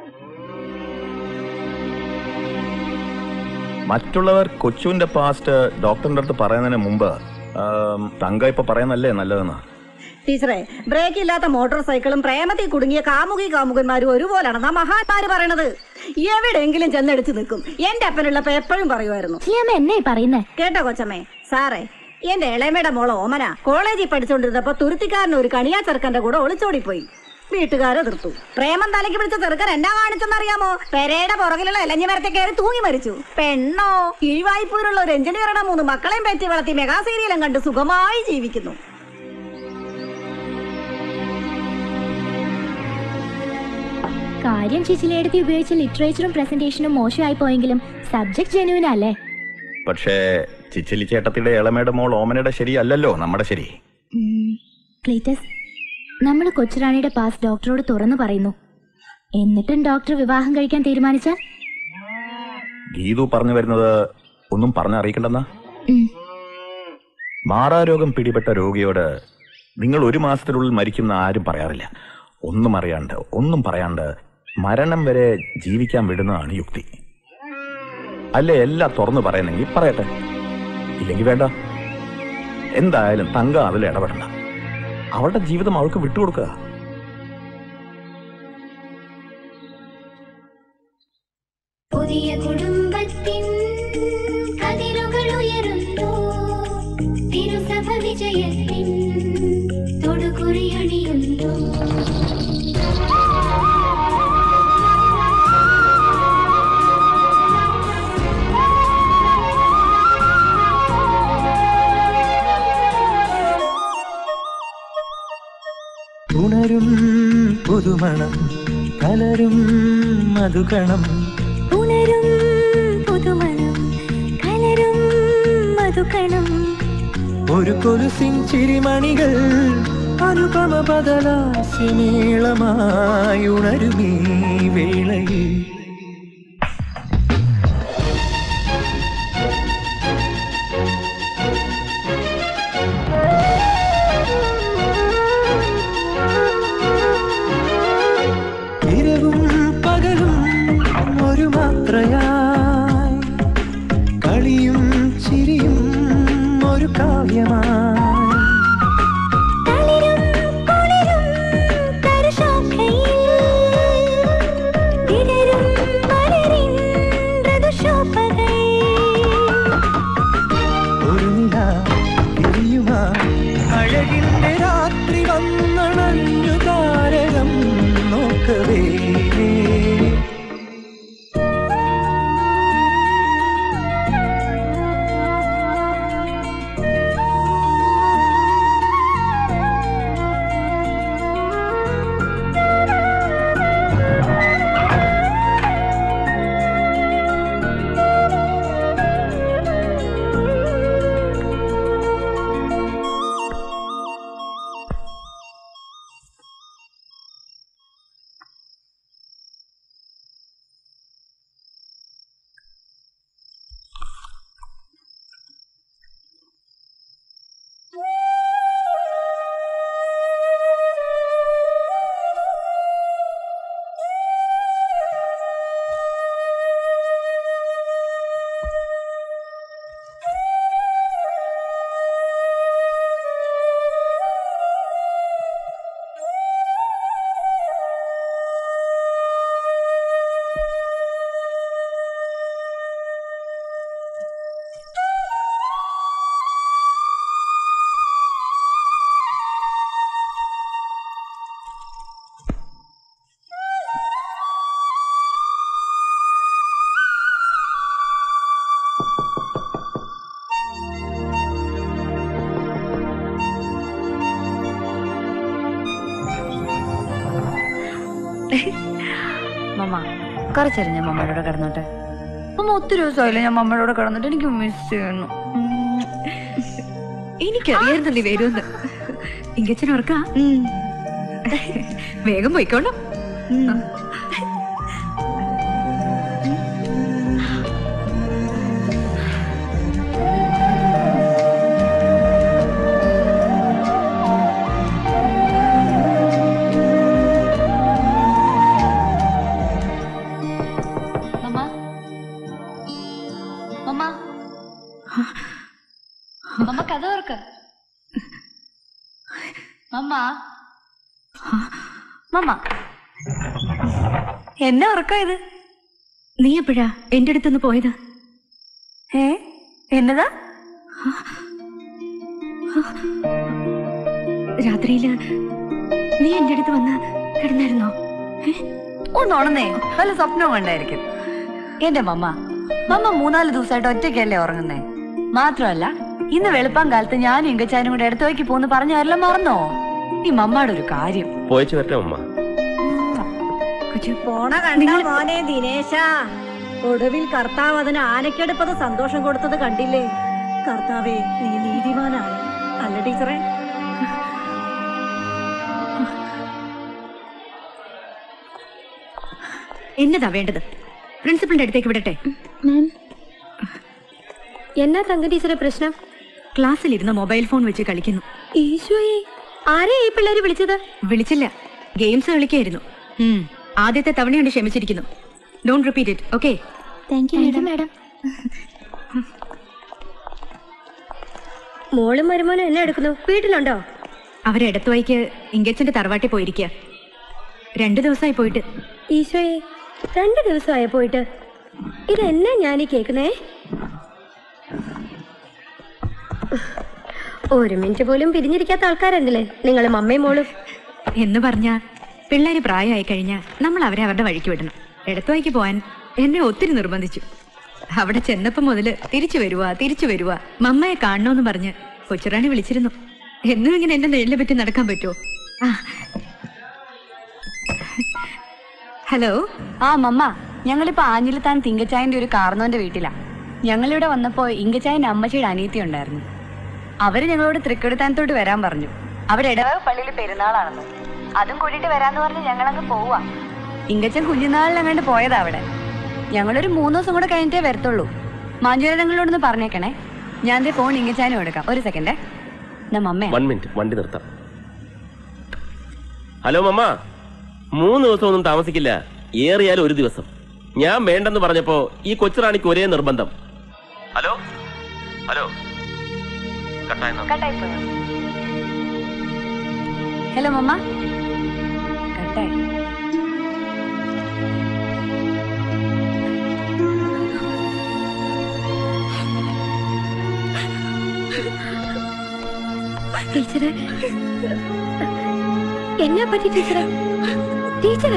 മറ്റുള്ളവർ കൊച്ചുവിന്റെ പാസ്റ്റ് ഡോക്ടറിന്റെ അടുത്ത് പറയുന്നതിന് മുമ്പ് ആം, തങ്ക ഇപ്പൊ പറയുന്നല്ലേ നല്ലതെന്ന് ടീച്ചറെ ബ്രേക്ക് ഇല്ലാത്ത മോട്ടോർ സൈക്കിളും പ്രേമത്തിൽ കുടുങ്ങിയ കാമുകി കാമുകന്മാരും ഒരുപോലാണെന്നാ മഹാന്മാര് പറയണത് എവിടെയെങ്കിലും ചെന്നടിച്ചു നിൽക്കും എന്റെ അപ്പനുള്ളപ്പോ എപ്പോഴും പറയുമായിരുന്നു എന്നെ പറയുന്നേ കേട്ടോ കൊച്ചമ്മേ സാറേ എന്റെ ഇളയമയുടെ മോള് ഓമന കോളേജിൽ പഠിച്ചുകൊണ്ടിരുന്നപ്പോ തുരുത്തിക്കാരൻ ഒരു കണിയാ ചെറുക്കന്റെ കൂടെ ഒളിച്ചോടിപ്പോയി വീട്ടുകാരെ എതിർത്തു പ്രേമം തലയ്ക്ക് പിടിച്ച ചെറുക്കൻ എന്നാ കാണിച്ചെന്നറിയാമോ പെരയുടെ പുറകിലുള്ള ഇലഞ്ഞി മരത്തെ കയറി തൂങ്ങി മരിച്ചു പെണ്ണോ കീഴ്വായ്പൂരുള്ള ഒരു എഞ്ചിനീയറുടെ മൂന്ന് മക്കളെയും പറ്റി വളർത്തി മെഗാ സീരിയലും കണ്ട് സുഖമായി ജീവിക്കുന്നു കാര്യം ചിച്ചിലേടത്തി ഉപയോഗിച്ച ലിറ്ററേച്ചറും പ്രസന്റേഷനും മോശമായി പോയെങ്കിലും സബ്ജക്ട് ജെനുവിൻ അല്ലേ പക്ഷേ ചിച്ചിലി ചേട്ടത്തിയുടെ ഇളമയുടെ മോൾ ഓമനയുടെ ശരിയല്ലല്ലോ നമ്മുടെ ശരി ക്ലീറ്റസ് നമ്മൾ കൊച്ചുറാണിയുടെ പാസ് ഡോക്ടറോട് തുറന്നു പറയുന്നു എന്നിട്ടും ഡോക്ടർ വിവാഹം കഴിക്കാൻ തീരുമാനിച്ചാൽ ഗീതു പറഞ്ഞു വരുന്നത് ഒന്നും പറഞ്ഞറിയിക്കണ്ടെന്നാ മാറാരോഗം പിടിപെട്ട രോഗിയോട് നിങ്ങൾ ഒരു മാസത്തിനുള്ളിൽ മരിക്കുന്ന ആരും പറയാറില്ല ഒന്നും അറിയാണ്ട് ഒന്നും പറയാണ്ട് മരണം വരെ ജീവിക്കാൻ വിടുന്നതാണ് യുക്തി അല്ലേ എല്ലാം തുറന്നു പറയുന്നെങ്കിൽ പറയട്ടെ ഇല്ലെങ്കിൽ വേണ്ട എന്തായാലും തങ്ക അതിൽ ഇടപെടണ്ട അവളുടെ ജീവിതം അവൾക്ക് വിട്ടുകൊടുക്കുക പുതിയ കുടുംബത്തിൻ കതിരുകൾ ഉയരുന്നു തിരുസഭ വിജയത്തിൻ തൊടുകുറിയണിയുന്നു ഉണരും പുതുമണം കലരും മധുകണം ഉണരും പുതുമണം കലരും മധുകണം ഒരു കൊലുസിൻ ചിരിമണികൾ അനുപമ ബദലാസ്യമേളമായി ഉണരുമീ വേളയിൽ ഇരവും പകലും ഒരു മാത്രയായി കളിയും ചിരിയും ഒരു കാവ്യമായി തളിരും കുളിരും തരുശോഭയിൽ വിടരും മലരിൻ മൃദുശോഭകൾ ഒരു നില വിരിയുമാ അഴകിന്റെ രാത്രി വന്നണഞ്ഞു താരകം നോക്കവേ മമ്മ കുറച്ചേരം ഞാൻ മമ്മയുടെ കൂടെ കിടന്നോട്ടെ മമ്മ ഒത്തിരി ദിവസമായില്ല ഞാൻ മമ്മയുടെ കൂടെ കിടന്നിട്ട് എനിക്ക് മിസ് ചെയ്യുന്നു എനിക്കറിയായിരുന്നു നീ വരുമെന്ന് ഇങ്കച്ചൻ ഓർക്കാ വേഗം പോയിക്കോളാം മമ്മ മമ്മ മമ്മ കഥ ഓർക്ക മമ്മ മമ്മ എന്നെ ഉറക്കം ഇത് നീ എപ്പോഴാ എന്റെ അടുത്തുനിന്ന് പോയത് ഏ എന്നതാ രാത്രിയില് നീ എന്റെ അടുത്ത് വന്ന് കിടന്നായിരുന്നോ ഒന്നുണന്നേ വല്ല സ്വപ്നവും കണ്ടായിരിക്കും എന്റെ മമ്മ മമ്മ മൂന്നാല് ദിവസമായിട്ട് ഒറ്റയ്ക്കല്ലേ ഉറങ്ങുന്നേ മാത്രമല്ല ഇന്ന് വെളുപ്പാൻ കാലത്ത് ഞാനും ഇങ്കച്ചാനും കൂടെ ഇടത്തുവയ്ക്ക് പോന്ന് പറഞ്ഞതെല്ലാം മറന്നോ ഈ മമ്മയുടെ ഒരു കാര്യം പോയിച്ചു വരട്ടെ അമ്മ പോണ കണ്ട മോനെ ദിനേശ ഒടുവിൽ കർത്താവ് അതിന് ആനക്കെടുപ്പത് സന്തോഷം കൊടുത്തത് കണ്ടില്ലേ കർത്താവേ നീ നീതിമാനാണ് അല്ല ടീച്ചറെ എന്നതാ വേണ്ടത് പ്രിൻസിപ്പളിന്റെ അടുത്തേക്ക് വിടട്ടെ എന്നാ തങ്ക ടീച്ചറെ പ്രശ്നം ക്ലാസ്സിലിരുന്ന് മൊബൈൽ ഫോൺ വെച്ച് കളിക്കുന്നു ഈശോയെ ആരെയാ ഈ പിള്ളേര് വിളിച്ചത് വിളിച്ചില്ല ഗെയിംസ് കളിക്കായിരുന്നു ഉം, ആദ്യത്തെ തവണയുണ്ട് ക്ഷമിച്ചിരിക്കുന്നു don't repeat it okay thank you madam madam മോളും മരുമോനും എന്നെ എടുക്കുന്നു വീട്ടിലുണ്ടോ അവരെടത്ത് വൈക്ക് ഇങ്കച്ചന്റെ തറവാട്ടിൽ പോയിരിക്കുക രണ്ടു ദിവസമായി പോയിട്ട് ഈശോയെ രണ്ട് ദിവസമായ പോയിട്ട് ഇതെന്നാ ഞാനീ കേക്കുന്നേ ഒരു മിനിറ്റ് പോലും പിരിഞ്ഞിരിക്കാത്ത ആൾക്കാരല്ലേ നിങ്ങളും അമ്മയും മോളും എന്ന് പറഞ്ഞ പിള്ളേര് പ്രായമായി കഴിഞ്ഞാൽ നമ്മൾ അവരെ അവരുടെ വഴിക്ക് വിടണം ഇടത്തുവഴിക്ക് പോവാൻ എന്നെ ഒത്തിരി നിർബന്ധിച്ചു അവിടെ ചെന്നപ്പം മുതല് തിരിച്ചു വരുവാ തിരിച്ചു വരുവാ മമ്മയെ കാണണമെന്ന് പറഞ്ഞ് കൊച്ചുറാണി വിളിച്ചിരുന്നു എന്നും ഇങ്ങനെ എന്റെ നെല്ലിനെ പറ്റി നടക്കാൻ പറ്റുമോ ആ. ഹലോ ആ മമ്മ ഞങ്ങളിപ്പോ ആഞ്ഞിലത്താൻ തിങ്കച്ചായന്റെ ഒരു കാർന്നോന്റെ വീട്ടിലാ ഞങ്ങളിവിടെ വന്നപ്പോ ഇങ്കച്ചായന്റെ അമ്മച്ചിയുടെ അനിയത്തി ഉണ്ടായിരുന്നു അവര് ഞങ്ങളോട് തൃക്കെടുത്താനത്തോട്ട് വരാൻ പറഞ്ഞു അവിടെ ഇടവക പള്ളിയിൽ പെരുന്നാളാണെന്ന് അതും കൂട്ടിയിട്ട് വരാന്ന് പറഞ്ഞ് ഞങ്ങളങ്ങ് പോവാ ഇങ്കച്ചൻ കുഞ്ഞുനാളിലങ്ങാണ്ട് പോയതാ അവിടെ ഞങ്ങളൊരു മൂന്ന് ദിവസം കൂടെ കഴിഞ്ഞിട്ടേ വരത്തുള്ളൂ മാഞ്ചുരങ്ങളോടൊന്ന് പറഞ്ഞേക്കണേ ഞാൻ ദേ ഫോൺ ഇങ്കച്ചാനും എടുക്കാം ഒരു സെക്കൻഡേ നമ്മമ്മ വൺ മിനിറ്റ് വണ്ടി നിർത്താം ഹലോ മമ്മ മൂന്ന് ദിവസം ഒന്നും താമസിക്കില്ല ഏറിയാൽ ഒരു ദിവസം ഞാൻ വേണ്ടെന്ന് പറഞ്ഞപ്പോ ഈ കൊച്ചുറാണിക്ക് ഒരേ നിർബന്ധം ഹലോ ഹലോ കട്ടായെന്നോ ഹലോ മമ്മ കട്ടായി ടീച്ചറെ എന്നാ പറ്റി ടീച്ചറെ ടീച്ചറെ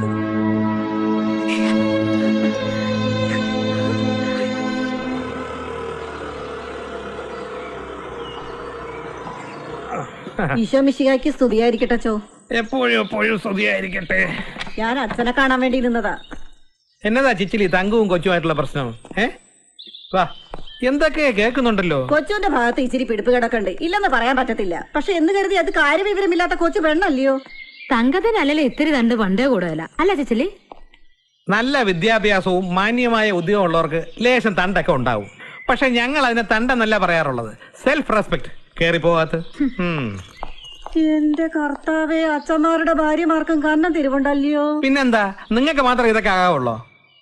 ഈശോ മിശികായ്ക്ക് സ്തുതിയായിരിക്കട്ടെ ചോ എപ്പോഴും എപ്പോഴും സ്തുതിയായിരിക്കട്ടെ ഞാൻ അച്ഛനെ കാണാൻ വേണ്ടി നിന്നതാ എന്നതാ ചിച്ചിലി തങ്കവും കൊച്ചുമായിട്ടുള്ള പ്രശ്നം ഏ വാ എന്തൊക്കെ കേൾക്കുന്നുണ്ടല്ലോ കൊച്ചുവിന്റെ ഭാഗത്ത് ഇച്ചിരി പിടിപ്പ് കിടക്കണ്ട് ഇല്ലെന്ന് പറയാൻ പറ്റത്തില്ല പക്ഷെ എന്ന് കരുതി അത് കാര്യവിവരമില്ലാത്ത കൊച്ചു പെണ്ണല്ലയോ തങ്കത്തിനല്ലല്ലോ ഇത്തിരി തണ്ട് പണ്ടേ കൂടുതല അല്ല ചേച്ചലി നല്ല വിദ്യാഭ്യാസവും മാന്യമായ ഉദ്യോഗമുള്ളവർക്ക് ലേശം തണ്ടൊക്കെ ഉണ്ടാവും പക്ഷെ ഞങ്ങൾ അതിനെ തണ്ടെന്നല്ല പറയാറുള്ളത് സെൽഫ് റെസ്പെക്ട് കേറി പോകാത്ത എന്റെ കർത്താവേ അച്ഛന്മാരുടെ ഭാര്യമാർക്കും കണ്ണം തിരുവുണ്ടല്ലയോ പിന്നെന്താ നിങ്ങൾക്ക് മാത്രം ഇതൊക്കെ ആകാവുള്ളോ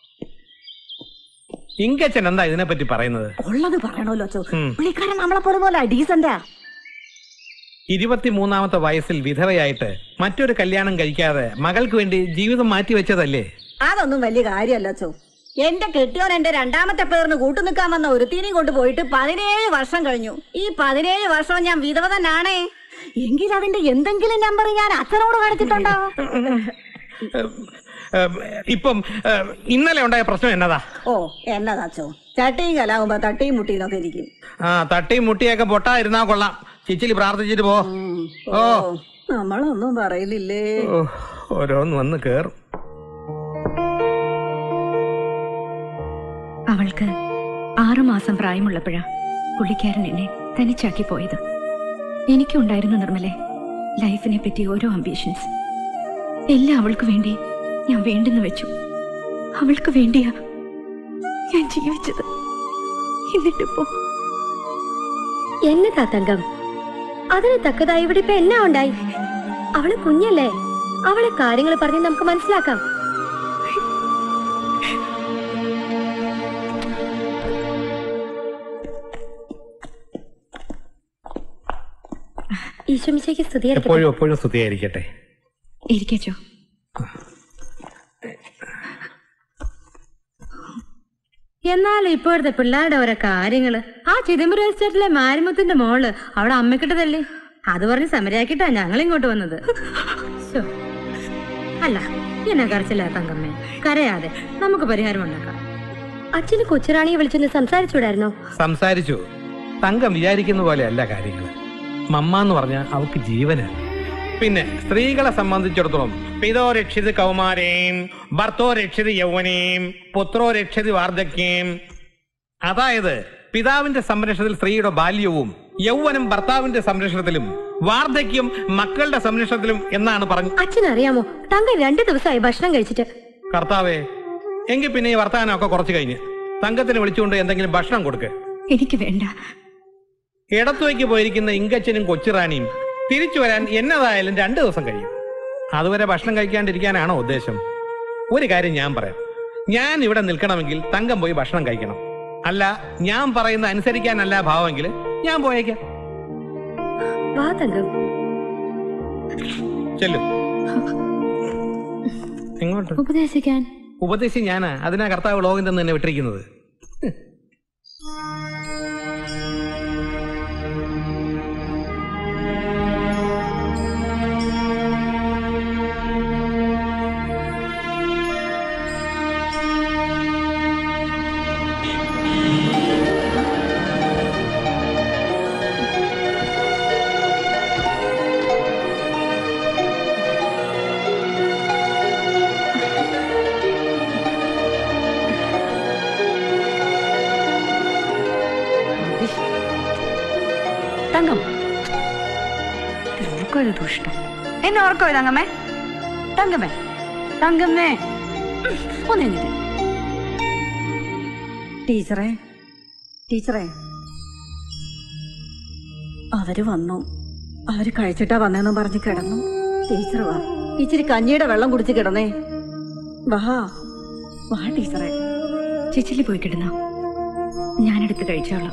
ഇങ്കച്ചൻ എന്താ ഇതിനെപ്പറ്റി പറയുന്നത് ഉള്ളത് പറയണല്ലോ അച്ചോ ഉം. പുള്ളിക്കാരൻ നമ്മളെ പോലെ പോലെ ഡീസന്റാ ഇരുപത്തിമൂന്നാമത്തെ വയസ്സിൽ വിധവയായിട്ട് മറ്റൊരു കല്യാണം കഴിക്കാതെ മകൾക്ക് വേണ്ടി ജീവിതം മാറ്റിവെച്ചതല്ലേ അതൊന്നും വലിയ കാര്യമല്ല അച്ചോ എന്റെ കെട്ടിയോൻ എന്റെ രണ്ടാമത്തെ പേരിന് കൂട്ടു നിൽക്കാൻ വന്ന ഒരുത്തീനെയും കൊണ്ട് പോയിട്ട് പതിനേഴ് വർഷം കഴിഞ്ഞു ഈ പതിനേഴ് വർഷവും ഞാൻ വിധവ തന്നാണേ എങ്കിൽ അതിന്റെ എന്തെങ്കിലും നമ്പർ ഞാൻ അച്ഛനോട് കാണിച്ചിട്ടുണ്ടോ ഏഹ്, ഇപ്പം ഏഹ്, ഇന്നലെ ഉണ്ടായ പ്രശ്നം എന്നതാ ഓ എന്നതാ അച്ചോ ചട്ടിയും കലാവുമ്പോ തട്ടിയും മുട്ടിയും ഇരിക്കും ആ തട്ടിയും മുട്ടിയൊക്കെ പൊട്ടായിരുന്നാ കൊള്ളാം ചിച്ചിലി പ്രാർത്ഥിച്ചിട്ട് പോ ഓ നമ്മളൊന്നും പറയുന്നില്ലേ ഓ, ഓരോന്ന് വന്ന് കേറും അവൾക്ക് ആറുമാസം പ്രായമുള്ളപ്പോഴാ പുള്ളിക്കാരൻ എന്നെ തനിച്ചാക്കി പോയത് എനിക്കുണ്ടായിരുന്നു നിർമ്മലെ ലൈഫിനെ പറ്റി ഓരോ അംബീഷൻസ് എല്ലാം അവൾക്ക് വേണ്ടി ഞാൻ വേണ്ടെന്ന് വെച്ചു അവൾക്ക് വേണ്ടിയാ ഞാൻ ജീവിച്ചത് എന്നിട്ടിപ്പോ എന്നതാ തങ്കം അതിന് തക്കതായി ഇവിടെ ഇപ്പൊ എന്നാ ഉണ്ടായി അവള് കുഞ്ഞല്ലേ അവളെ കാര്യങ്ങൾ പറഞ്ഞ് നമുക്ക് മനസ്സിലാക്കാം ഈശ്വമിശയ്ക്ക് സ്തുതിയായിരിക്കട്ടെ എപ്പോഴും എപ്പോഴും സ്തുതിയായിരിക്കട്ടെ ഇരിക്കച്ചോ എന്നാലും ഇപ്പോഴത്തെ പിള്ളേരുടെ ഓരോ കാര്യങ്ങള് ആ ചിദംബരം എസ്റ്റേറ്റിലെ മാരിമുത്തിന്റെ മോള് അവിടെ അമ്മക്കിട്ടതല്ലേ അത് പറഞ്ഞ് സമരാക്കിട്ടാ ഞങ്ങൾ ഇങ്ങോട്ട് വന്നത് ശ്ശോ. അല്ല എന്നെ കരച്ചില്ല തങ്കമ്മേ കരയാതെ നമുക്ക് പരിഹാരം ഉണ്ടാക്കാം അച്ഛന് കൊച്ചുറാണിയെ വിളിച്ചൊന്ന് സംസാരിച്ചൂടായിരുന്നോ സംസാരിച്ചു തങ്കം വിചാരിക്കുന്ന പോലെയല്ല കാര്യങ്ങൾ മമ്മ എന്ന് പറഞ്ഞാൽ അവൾക്ക് ജീവനാണ് പിന്നെ സ്ത്രീകളെ സംബന്ധിച്ചിടത്തോളം പിതോ രക്ഷിത് കൗമാരേം ഭർത്തോ രക്ഷിത് യൗവനേം പുത്രോ രക്ഷിത് വാർദ്ധക്യം അതായത് പിതാവിന്റെ സംരക്ഷണത്തിൽ സ്ത്രീയുടെ ബാല്യവും യൗവനം ഭർത്താവിന്റെ സംരക്ഷണത്തിലും വാർദ്ധക്യം മക്കളുടെ സംരക്ഷണത്തിലും എന്നാണ് പറഞ്ഞു അച്ഛനറിയാമോ തങ്ക രണ്ടു ദിവസമായി ഭക്ഷണം കഴിച്ചിട്ട് കർത്താവേ എങ്കിൽ പിന്നെ ഈ വർത്തമാനമൊക്കെ കുറച്ച് കഴിഞ്ഞ് തങ്കത്തിന് വിളിച്ചുകൊണ്ട് എന്തെങ്കിലും ഭക്ഷണം കൊടുക്ക് എനിക്ക് വേണ്ട ഇടത്തുവയ്ക്ക് പോയിരിക്കുന്ന ഇങ്കച്ചനും കൊച്ചുറാണിയും തിരിച്ചു വരാൻ എന്നതായാലും രണ്ടു ദിവസം കഴിയും അതുവരെ ഭക്ഷണം കഴിക്കാണ്ടിരിക്കാനാണോ ഉദ്ദേശം ഒരു കാര്യം ഞാൻ പറയാം ഞാൻ ഇവിടെ നിൽക്കണമെങ്കിൽ തങ്കം പോയി ഭക്ഷണം കഴിക്കണം അല്ല ഞാൻ പറയുന്ന അനുസരിക്കാനല്ല ഭാവമെങ്കിൽ ഞാൻ പോയേക്കാം വാ തങ്കം ചെല്ലും എങ്ങോട്ട് ഉപദേശിക്കാൻ ഉപദേശിച്ച് ഞാനാ അതിനാ കർത്താവ് ലോകം തന്നെ എന്നെ വിട്ടിരിക്കുന്നത് തങ്കം തിരക്കൊരു ദുഷ്ടം എന്നെ ഓർക്കോ തങ്കമ്മേ തങ്കമ്മേ തങ്കമ്മേ ഒന്നെങ്ങനെ ടീച്ചറെ ടീച്ചറെ അവര് വന്നു അവര് കഴിച്ചിട്ടാ വന്നേന്നും പറഞ്ഞ് കിടന്നു ടീച്ചർ വാ ഇച്ചിരി കഞ്ഞിയുടെ വെള്ളം കുടിച്ച് കിടന്നേ വാ വാ ടീച്ചറെ ചിച്ചിലി പോയി കിടന്നോ ഞാനെടുത്ത് കഴിച്ചോളാം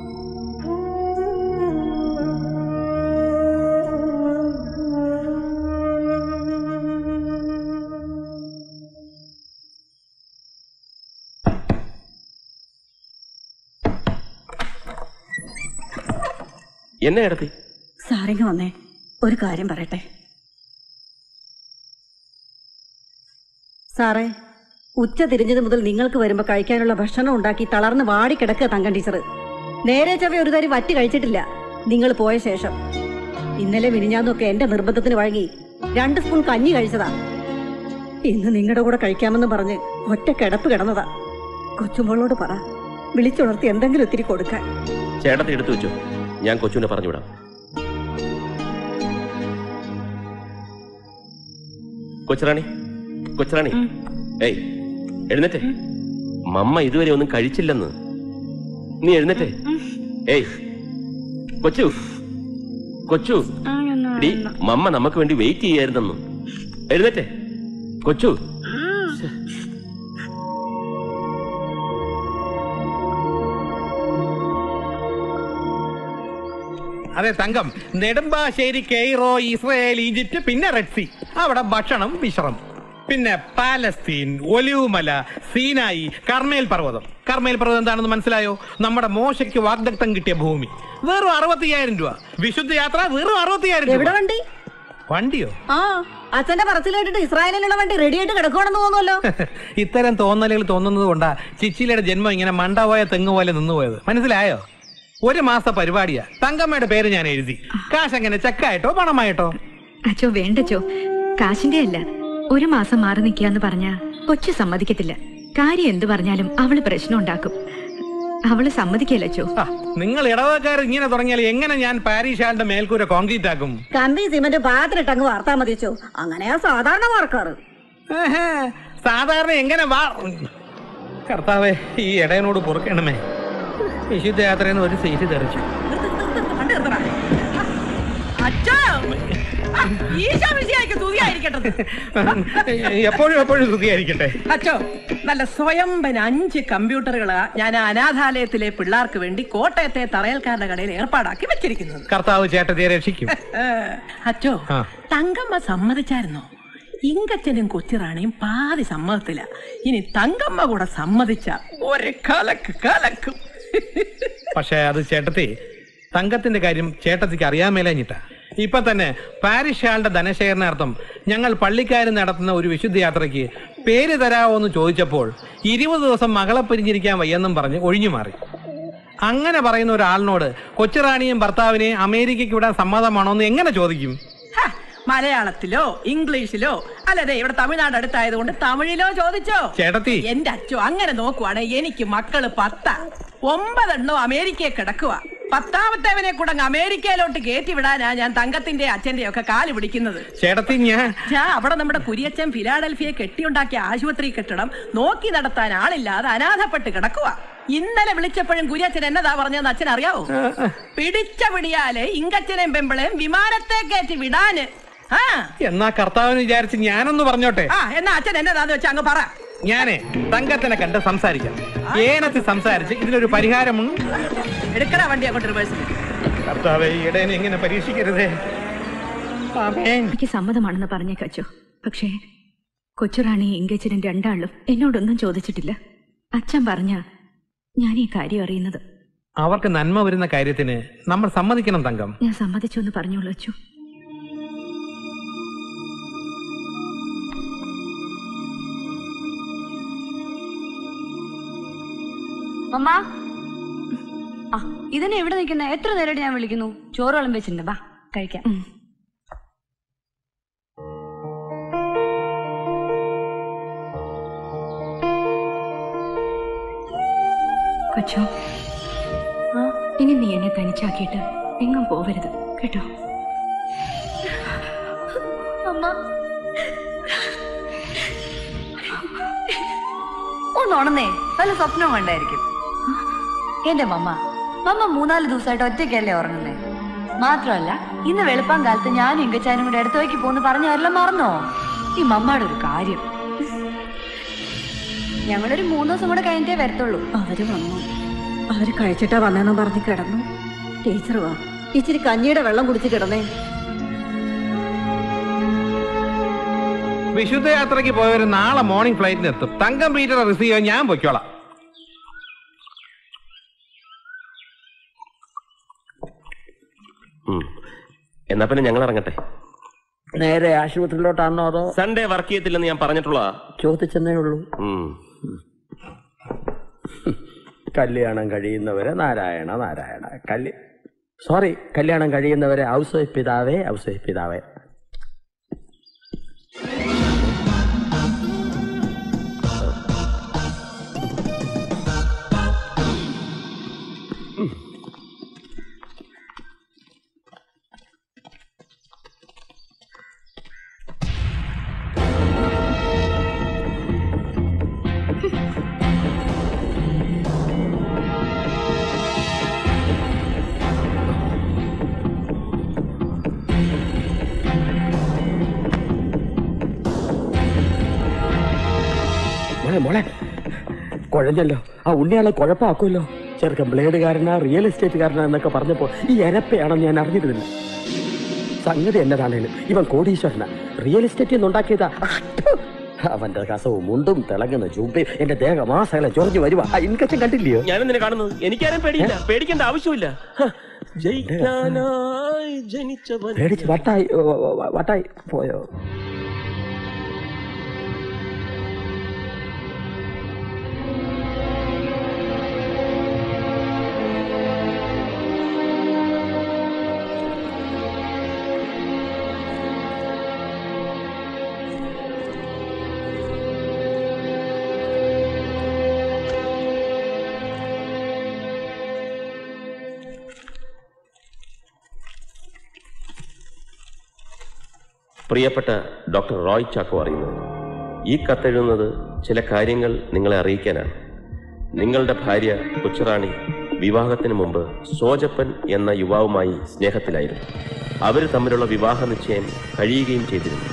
എന്നെ കിടത്തി സാറിങ് വന്നേ ഒരു കാര്യം പറയട്ടെ സാറേ ഉച്ച തിരിഞ്ഞത് മുതൽ നിങ്ങൾക്ക് വരുമ്പോ കഴിക്കാനുള്ള ഭക്ഷണം ഉണ്ടാക്കി തളർന്ന് വാടി കിടക്കുക തങ്കം ടീച്ചർ നേരെ ചവ ഒരു തരി വറ്റ് കഴിച്ചിട്ടില്ല നിങ്ങൾ പോയ ശേഷം ഇന്നലെ മിനിഞ്ഞാന്നൊക്കെ എന്റെ നിർബന്ധത്തിന് വഴങ്ങി രണ്ട് സ്പൂൺ കഞ്ഞി കഴിച്ചതാ ഇന്ന് നിങ്ങളുടെ കൂടെ കഴിക്കാമെന്ന് പറഞ്ഞ് ഒറ്റ കിടപ്പ് കിടന്നതാ കൊച്ചുമോളോട് പറ വിളിച്ചുണർത്തി എന്തെങ്കിലും ഒത്തിരി കൊടുക്കാൻ ചേട്ടത്തി എടുത്തു വെച്ചു ഞാൻ കൊച്ചുവിനെ പറഞ്ഞു വിടാം കൊച്ചുറാണി കൊച്ചുറാണി ഏയ് എഴുന്നേറ്റേ മമ്മ ഇതുവരെ ഒന്നും കഴിച്ചില്ലെന്ന് നീ എഴുന്നേറ്റേ ഏയ് കൊച്ചു കൊച്ചു ഡി മമ്മ നമുക്ക് വേണ്ടി വെയിറ്റ് ചെയ്യായിരുന്നെന്ന് എഴുന്നേറ്റേ കൊച്ചു അതെ Thankam Nedumbassery Cairo Israel Egypt പിന്നെ റെഡ് സി അവിടെ ഭക്ഷണം വിശ്രം പിന്നെ പാലസ്തീൻ ഒലിവുമല സീനായി കർമ്മേൽ പർവ്വതം കർമ്മേൽ പർവ്വതം എന്താണെന്ന് മനസ്സിലായോ നമ്മുടെ മോശയ്ക്ക് വാഗ്ദത്തം കിട്ടിയ ഭൂമി വെറും അറുപത്തിയായിരം രൂപ വിശുദ്ധ യാത്ര വെറും അറുപത്തിയായിരം എവിടെ രൂപ വണ്ടി വണ്ടിയോ ആ അച്ഛന്റെ പറച്ചിൽ കേട്ടിട്ട് ഇസ്രായേലിലുള്ള വണ്ടി റെഡിയായിട്ട് കിടക്കുവാണെന്ന് തോന്നുമല്ലോ ഇത്തരം തോന്നലുകൾ തോന്നുന്നത് കൊണ്ടാ ചിച്ചിലയുടെ ജന്മം ഇങ്ങനെ മണ്ടപോയ തെങ്ങ് പോലെ നിന്നുപോയത് മനസ്സിലായോ ഒരു മാസ പരിപാടിയാ തങ്കമ്മയുടെ പേര് ഞാൻ എഴുതി കാശ് എങ്ങനെ ചെക്കായിട്ടോ പണമായിട്ടോ അച്ചോ വേണ്ടച്ചോ കാശിന്റെ അല്ല ഒരു മാസം മാറി നിൽക്കാന്ന് പറഞ്ഞ കൊച്ചു സമ്മതിക്കത്തില്ല കാര്യം എന്ത് പറഞ്ഞാലും അവള് പ്രശ്നം ഉണ്ടാക്കും അവള് സമ്മതിക്കല്ലോ നിങ്ങൾ ഇടവക്കാർ ഇങ്ങനെ തുടങ്ങിയാൽ എങ്ങനെ ഞാൻ പാരീഷ് ആളുടെ മേൽക്കൂര കോൺക്രീറ്റ് ആക്കും കമ്പി സിമന്റ് പാത്രമിട്ട് അങ്ങ് വാർത്താ മതിച്ചോ അങ്ങനെയാ സാധാരണ വാർക്കാറ് ഏഹേ, സാധാരണ എങ്ങനെ വാ കർത്താവേ ഈ ഇടയനോട് പൊറുക്കണമേ വിശുദ്ധ യാത്രയിൽ നിന്ന് ഒരു സീറ്റ് തെറിച്ചു അച്ഛാ ഈശോ മിശിഹായ്ക്ക് തുതിയായിരിക്കട്ടെ എപ്പോഴും എപ്പോഴും സുഖിയായിരിക്കട്ടെ അച്ചോ നല്ല സ്വയംഭൻ അഞ്ച് കമ്പ്യൂട്ടറുകളാ ഞാൻ അനാഥാലയത്തിലെ പിള്ളേർക്ക് വേണ്ടി കോട്ടയത്തെ തറയൽക്കാരുടെ കടയിൽ ഏർപ്പാടാക്കി വെച്ചിരിക്കുന്നത് കർത്താവ് ചേട്ടത്തിയെ രക്ഷിക്കും ഏ, അച്ചോ ആ തങ്കമ്മ സമ്മതിച്ചായിരുന്നോ ഇങ്കച്ചനും കൊച്ചിറാണിയും പാതി സമ്മതത്തില്ല ഇനി തങ്കമ്മ കൂടെ സമ്മതിച്ച ഒരു കലക്ക് കലക്കും പക്ഷേ അത് ചേട്ടത്തി തങ്കത്തിന്റെ കാര്യം ചേട്ടത്തിക്ക് അറിയാൻ മേലഞ്ഞിട്ടാ ഇപ്പൊ തന്നെ പാരിഷ് ആളുടെ ധനശേഖരണാർത്ഥം ഞങ്ങൾ പള്ളിക്കാർ നടത്തുന്ന ഒരു വിശുദ്ധ യാത്രയ്ക്ക് പേര് തരാമോ എന്ന് ചോദിച്ചപ്പോൾ ഇരുപത് ദിവസം മകളെ പിരിഞ്ഞിരിക്കാൻ വയ്യെന്നും പറഞ്ഞ് ഒഴിഞ്ഞു മാറി അങ്ങനെ പറയുന്ന ഒരാളിനോട് കൊച്ചുറാണിയും ഭർത്താവിനെയും അമേരിക്കയ്ക്ക് വിടാൻ സമ്മതമാണോ എന്ന് എങ്ങനെ ചോദിക്കും ഹ, മലയാളത്തിലോ ഇംഗ്ലീഷിലോ അല്ലതെ ഇവിടെ തമിഴ്നാട് അടുത്തായതുകൊണ്ട് തമിഴിലോ ചോദിച്ചോ ചേട്ടത്തി. എന്റെ അച്ഛോ അങ്ങനെ നോക്കുവാണ് എനിക്ക് മക്കള് പത്ത ഒമ്പതെണ്ണോ അമേരിക്കയെ കിടക്കുക പത്താമത്തേവനെ കൂടെ അങ്ങ് അമേരിക്കയിലോട്ട് കയറ്റി വിടാനാ ഞാൻ തങ്കത്തിന്റെ അച്ഛന്റെ ഒക്കെ കാല് പിടിക്കുന്നത് ചേട്ടത്തി ഞാൻ ഛാ, അവിടെ നമ്മുടെ കുരിയച്ചൻ ഫിലാഡൽഫിയെ കെട്ടിയുണ്ടാക്കിയ ആശുപത്രി കെട്ടിടം നോക്കി നടത്താൻ ആളില്ലാതെ അനാഥപ്പെട്ട് കിടക്കുക ഇന്നലെ വിളിച്ചപ്പോഴും കുര്യച്ചൻ എന്നതാ പറഞ്ഞതെന്ന് അച്ഛൻ അറിയാവോ പിടിച്ച പിടിയാല് ഇങ്കച്ചനെയും പെമ്പിളെയും വിമാനത്തെ കയറ്റി വിടാന് ആ എന്നാ കർത്താവിന് വിചാരിച്ച് ഞാനൊന്ന് പറഞ്ഞോട്ടെ ആ എന്നാ അച്ഛൻ എന്നതാന്ന് വെച്ചാ അങ്ങ് പറ ഞാനേ തങ്കത്തിനെ കണ്ട് സംസാരിക്കാം ഏനത്തിൽ സംസാരിച്ച് ഇതിനൊരു പരിഹാരമുണ്ട് എടുക്കണ വണ്ടി അങ്ങോട്ട് റിവേഴ്സ് കർത്താവെ ഇടയനെ ഇങ്ങനെ പരീക്ഷിക്കരുതേ എനിക്ക് സമ്മതമാണെന്ന് പറഞ്ഞേക്കച്ചോ പക്ഷേ കൊച്ചുറാണി ഇങ്കച്ചനും രണ്ടാളും എന്നോടൊന്നും ചോദിച്ചിട്ടില്ല അച്ഛൻ പറഞ്ഞ ഞാൻ ഈ കാര്യം അറിയുന്നത് അവർക്ക് നന്മ വരുന്ന കാര്യത്തിന് നമ്മൾ സമ്മതിക്കണം തങ്കം ഞാൻ സമ്മതിച്ചു എന്ന് പറഞ്ഞോളൂ അച്ചു മമ്മ ആ ഇതിനെ എവിടെ നിൽക്കുന്ന എത്ര നേരമായിട്ട് ഞാൻ വിളിക്കുന്നു ചോറ് വളം വെച്ചിട്ടുണ്ട് വാ കഴിക്കാം കൊച്ചു ഇനി നീ എന്നെ തനിച്ചാക്കിയിട്ട് എങ്ങും പോവരുത് കേട്ടോ അമ്മ ഒന്ന് ഉണന്നേ വല്ല സ്വപ്നവും കണ്ടായിരിക്കും എന്റെ മമ്മ മമ്മ മൂന്നാല് ദിവസമായിട്ട് ഒറ്റയ്ക്കല്ലേ ഉറങ്ങുന്നേ മാത്രമല്ല ഇന്ന് വെളുപ്പാൻ കാലത്ത് ഞാനും ഇങ്കച്ചാനും കൂടെ അടുത്തേക്ക് പോന്ന് പറഞ്ഞവരെല്ലാം മറന്നോ ഈ മമ്മയുടെ ഒരു കാര്യം ഞങ്ങളൊരു മൂന്ന് ദിവസം കൂടെ കഴിഞ്ഞിട്ടേ വരത്തുള്ളൂ അവര് വന്നു അവര് കഴിച്ചിട്ടാ വന്നെന്ന് പറഞ്ഞ് കിടന്നു ടീച്ചർ വാ ഇച്ചിരി കഞ്ഞിയുടെ വെള്ളം കുടിച്ച് കിടന്നേ വിശുദ്ധ യാത്രയ്ക്ക് പോയവർ നാളെ മോർണിംഗ് ഫ്ലൈറ്റിന് എത്തും തങ്കം പീറ്ററെ റിസീവ് ചെയ്യാൻ ഞാൻ പൊയ്ക്കോളാം ഉം. എന്നാ പിന്നെ ഞങ്ങൾ ഇറങ്ങട്ടെ നേരെ ആശുപത്രിയിലോട്ടാണോ അതോ സൺഡേ വർക്ക് ചെയ്യത്തില്ലെന്ന് ഞാൻ പറഞ്ഞിട്ടുള്ളതാ ചോദിച്ചെന്നേ ഉള്ളൂ ഉം. കല്യാണം കഴിയുന്നവരെ നാരായണ നാരായണ കല്യ സോറി കല്യാണം കഴിയുന്നവരെ ഔസേ പിതാവേ ഔസേ പിതാവേ മോളെ മോളെ കുഴഞ്ഞല്ലോ ആ ഉണ്ണിയാളെ കുഴപ്പമാക്കുമല്ലോ ചെറുക്കൻ ബ്ലേഡുകാരനാ റിയൽ എസ്റ്റേറ്റുകാരനാ എന്നൊക്കെ പറഞ്ഞപ്പോ ഈ എരപ്പയാണെന്ന് ഞാൻ അറിഞ്ഞിരുന്നില്ല സംഗതി എന്നതാണേലും ഇവൻ കോടീശ്വരനാ റിയൽ എസ്റ്റേറ്റിൽ നിന്നുണ്ടാക്കിയതാ അവന്റെ കസവും മുണ്ടും തിളങ്ങുന്ന ചൂപ്പയും എന്റെ ദേഹമാസകല ചൊറിഞ്ഞു വരുവാ ആ ഇൻകച്ചൻ കണ്ടില്ലയോ ഞാനെന്തിനാ കാണുന്നത് എനിക്കാരും പേടിയില്ല പേടിക്കേണ്ട ആവശ്യമില്ല ഹ, ജയിക്കാനായി ജനിച്ചവൻ പേടിച്ച് വട്ടായി ഓ, ഓ, ഓ, വട്ടായി പോയോ പ്രിയപ്പെട്ട ഡോക്ടർ റോയ് ചാക്കോ അറിയുന്നത് ഈ കത്തെഴുതുന്നത് ചില കാര്യങ്ങൾ നിങ്ങളെ അറിയിക്കാനാണ് നിങ്ങളുടെ ഭാര്യ കൊച്ചുറാണി വിവാഹത്തിന് മുമ്പ് സോജപ്പൻ എന്ന യുവാവുമായി സ്നേഹത്തിലായിരുന്നു അവർ തമ്മിലുള്ള വിവാഹ നിശ്ചയം കഴിയുകയും ചെയ്തിരുന്നു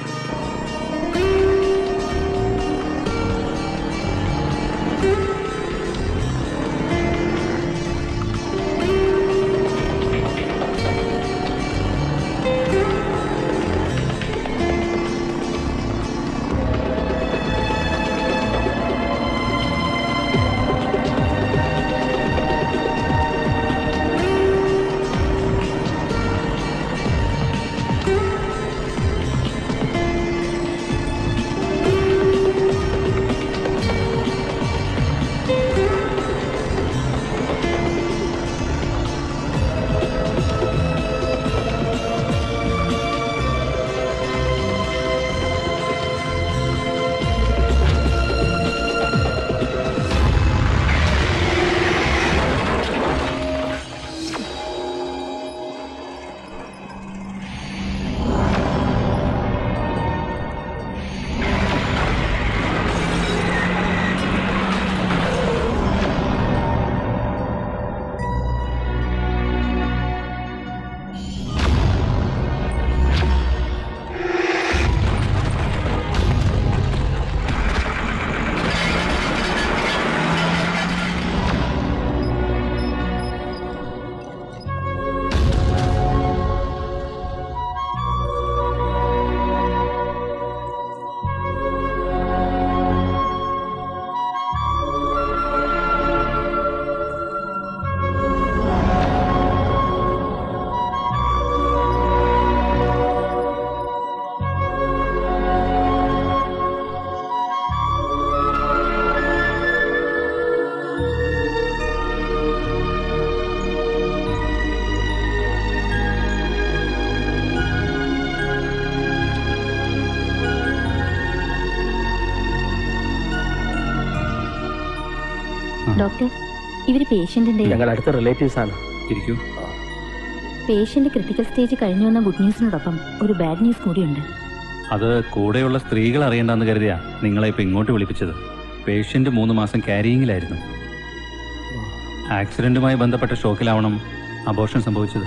ഡോക്ടർ ഇവര് പേഷ്യന്റിന്റെ ഞങ്ങൾ അടുത്ത റിലേറ്റീവ്സ് ആണ് ഇരിക്കൂ പേഷ്യന്റ് ക്രിട്ടിക്കൽ സ്റ്റേജ് കഴിഞ്ഞു വന്ന ഗുഡ് ന്യൂസിനോടൊപ്പം ഒരു ബാഡ് ന്യൂസ് കൂടിയുണ്ട് അത് കൂടെയുള്ള സ്ത്രീകൾ അറിയണ്ടെന്ന് കരുതിയാ നിങ്ങളെ ഇപ്പൊ ഇങ്ങോട്ട് വിളിപ്പിച്ചത് പേഷ്യന്റ് മൂന്ന് മാസം ക്യാരിയിങ്ങിലായിരുന്നു ആക്സിഡന്റുമായി ബന്ധപ്പെട്ട ഷോക്കിലാവണം അബോർഷൻ സംഭവിച്ചത്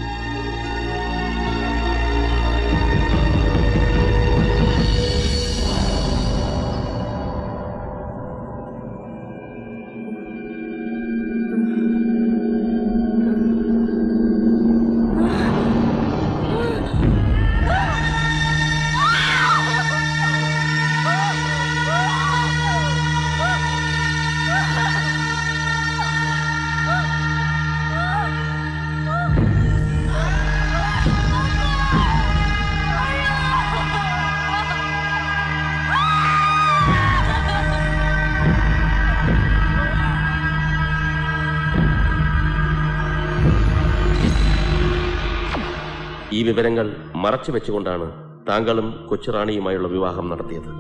ഈ വിവരങ്ങൾ മറച്ചു വെച്ചുകൊണ്ടാണ് താങ്കളും കൊച്ചുറാണിയുമായുള്ള വിവാഹം നടത്തിയത്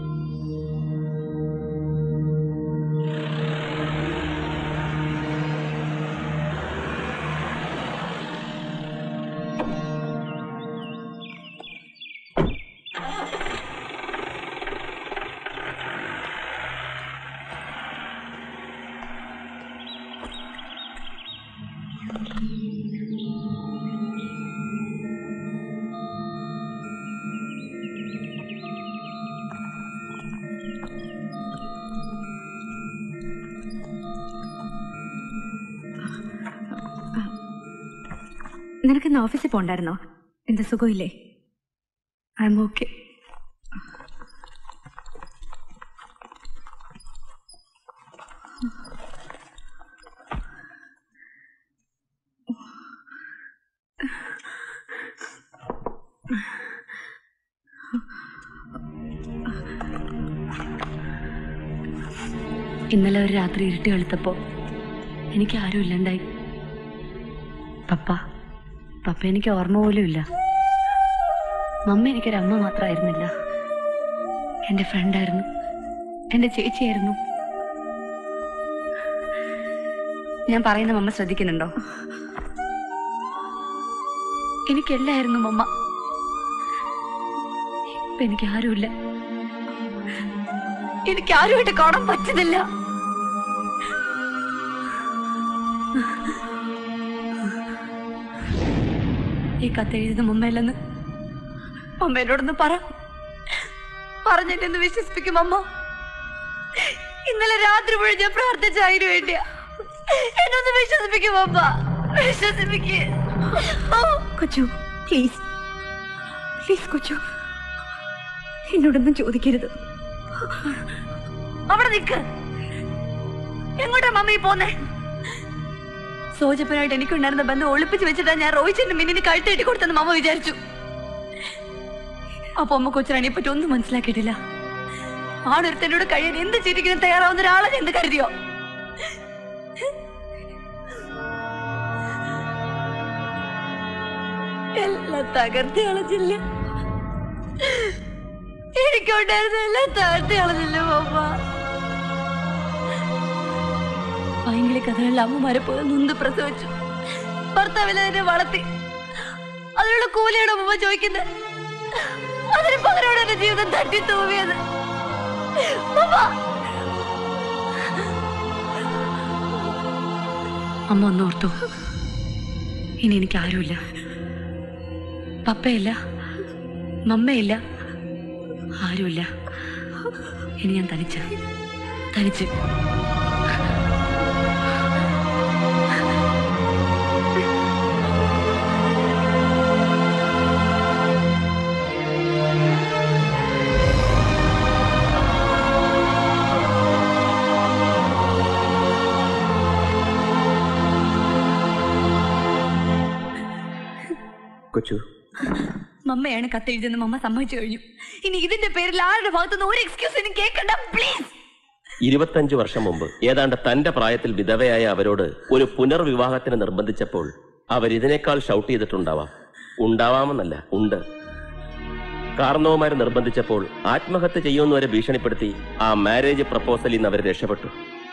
നിനക്ക് ഇന്ന് ഓഫീസിൽ പോണ്ടായിരുന്നോ എന്താ സുഖമില്ലേ ഐ എം ഓക്കെ ഇന്നലെ ഒരു രാത്രി ഇരുട്ടി വെളുത്തപ്പോ എനിക്ക് ആരും ഇല്ലണ്ടായി പപ്പ പപ്പ എനിക്ക് ഓർമ്മ പോലും ഇല്ല മമ്മ എനിക്കൊരു അമ്മ മാത്രമായിരുന്നില്ല എൻ്റെ ഫ്രണ്ടായിരുന്നു എൻ്റെ ചേച്ചിയായിരുന്നു ഞാൻ പറയുന്ന മമ്മ ശ്രദ്ധിക്കുന്നുണ്ടോ എനിക്കെല്ലായിരുന്നു മമ്മ ഇപ്പൊ എനിക്ക് ആരുമില്ല എനിക്ക് ആരുമായിട്ട് കാണാൻ പറ്റുന്നില്ല ഈ കത്തെഴുതുന്ന മമ്മയല്ലെന്ന് മമ്മ എന്നോടൊന്ന് പറ പറഞ്ഞെന്നെ വിശ്വസിപ്പിക്കും അമ്മ ഇന്നലെ രാത്രി മുഴുവൻ ഞാൻ പ്രാർത്ഥിച്ച അതിനു വേണ്ടിയാ എന്നൊന്ന് വിശ്വസിപ്പിക്കും അമ്മ വിശ്വസിപ്പിക്ക് കൊച്ചു പ്ലീസ് പ്ലീസ് കൊച്ചു എന്നോടൊന്നും ചോദിക്കരുത് അവിടെ നിൽക്ക് എങ്ങോട്ടാ മമ്മി പോന്നേ സോജപ്പനായിട്ട് എനിക്കുണ്ടായിരുന്ന ബന്ധം ഒളിപ്പിച്ച് വെച്ചിട്ടാ ഞാൻ റോഹിച്ചിന്റെ മിന്നിന് കഴുത്തേട്ടി കൊടുത്തെന്ന് മമ്മ വിചാരിച്ചു അപ്പൊ അമ്മ കൊച്ചിനെ പറ്റി ഒന്നും മനസ്സിലാക്കിയിട്ടില്ല ആണൊരുത്തനോട് കഴിയാൻ എന്ത് ചിരിക്കുന്ന തയ്യാറാവുന്ന ഒരാളെ എന്ത് കരുതിയോ എല്ലാം തകർത്തി കളഞ്ഞില്ല എനിക്കുണ്ടായിരുന്ന എല്ലാം തകർത്തി കളഞ്ഞില്ല അമ്മ ഭയങ്കര കഥകളിൽ അമ്മമാരെ പോലെ നൊന്ത് പ്രസവിച്ചു ഭർത്താവിനെ എന്നെ വളർത്തി അതിനുള്ള കൂലിയാണ് അമ്മ ചോദിക്കുന്നത് അതിന് പകരമാണ് എന്റെ ജീവിതം തട്ടി തൂവിയത് അമ്മ അമ്മ ഒന്ന് ഓർത്തു ഇനി എനിക്ക് ആരുമില്ല പപ്പയില്ല മമ്മയില്ല ആരുമില്ല ഇനി ഞാൻ തനിച്ച തനിച്ച് കൊച്ചു മമ്മയാണ് കത്തെഴുതുന്ന മമ്മ സമ്മതിച്ചു കഴിഞ്ഞു ഇനി ഇതിന്റെ പേരിൽ ആരുടെ ഭാഗത്തുനിന്ന് ഒരു എക്സ്ക്യൂസ് എനിക്ക് കേൾക്കണ്ട പ്ലീസ് ഇരുപത്തഞ്ചു വർഷം മുമ്പ് ഏതാണ്ട് തന്റെ പ്രായത്തിൽ വിധവയായ അവരോട് ഒരു പുനർവിവാഹത്തിന് നിർബന്ധിച്ചപ്പോൾ അവരിതിനേക്കാൾ ഷൗട്ട് ചെയ്തിട്ടുണ്ടാവാം ഉണ്ടാവാമെന്നല്ല ഉണ്ട് കാർന്നവന്മാരെ നിർബന്ധിച്ചപ്പോൾ ആത്മഹത്യ ചെയ്യുമെന്ന് വരെ ഭീഷണിപ്പെടുത്തി ആ മാരേജ് പ്രപ്പോസലിൽ നിന്ന് അവർ രക്ഷപ്പെട്ടു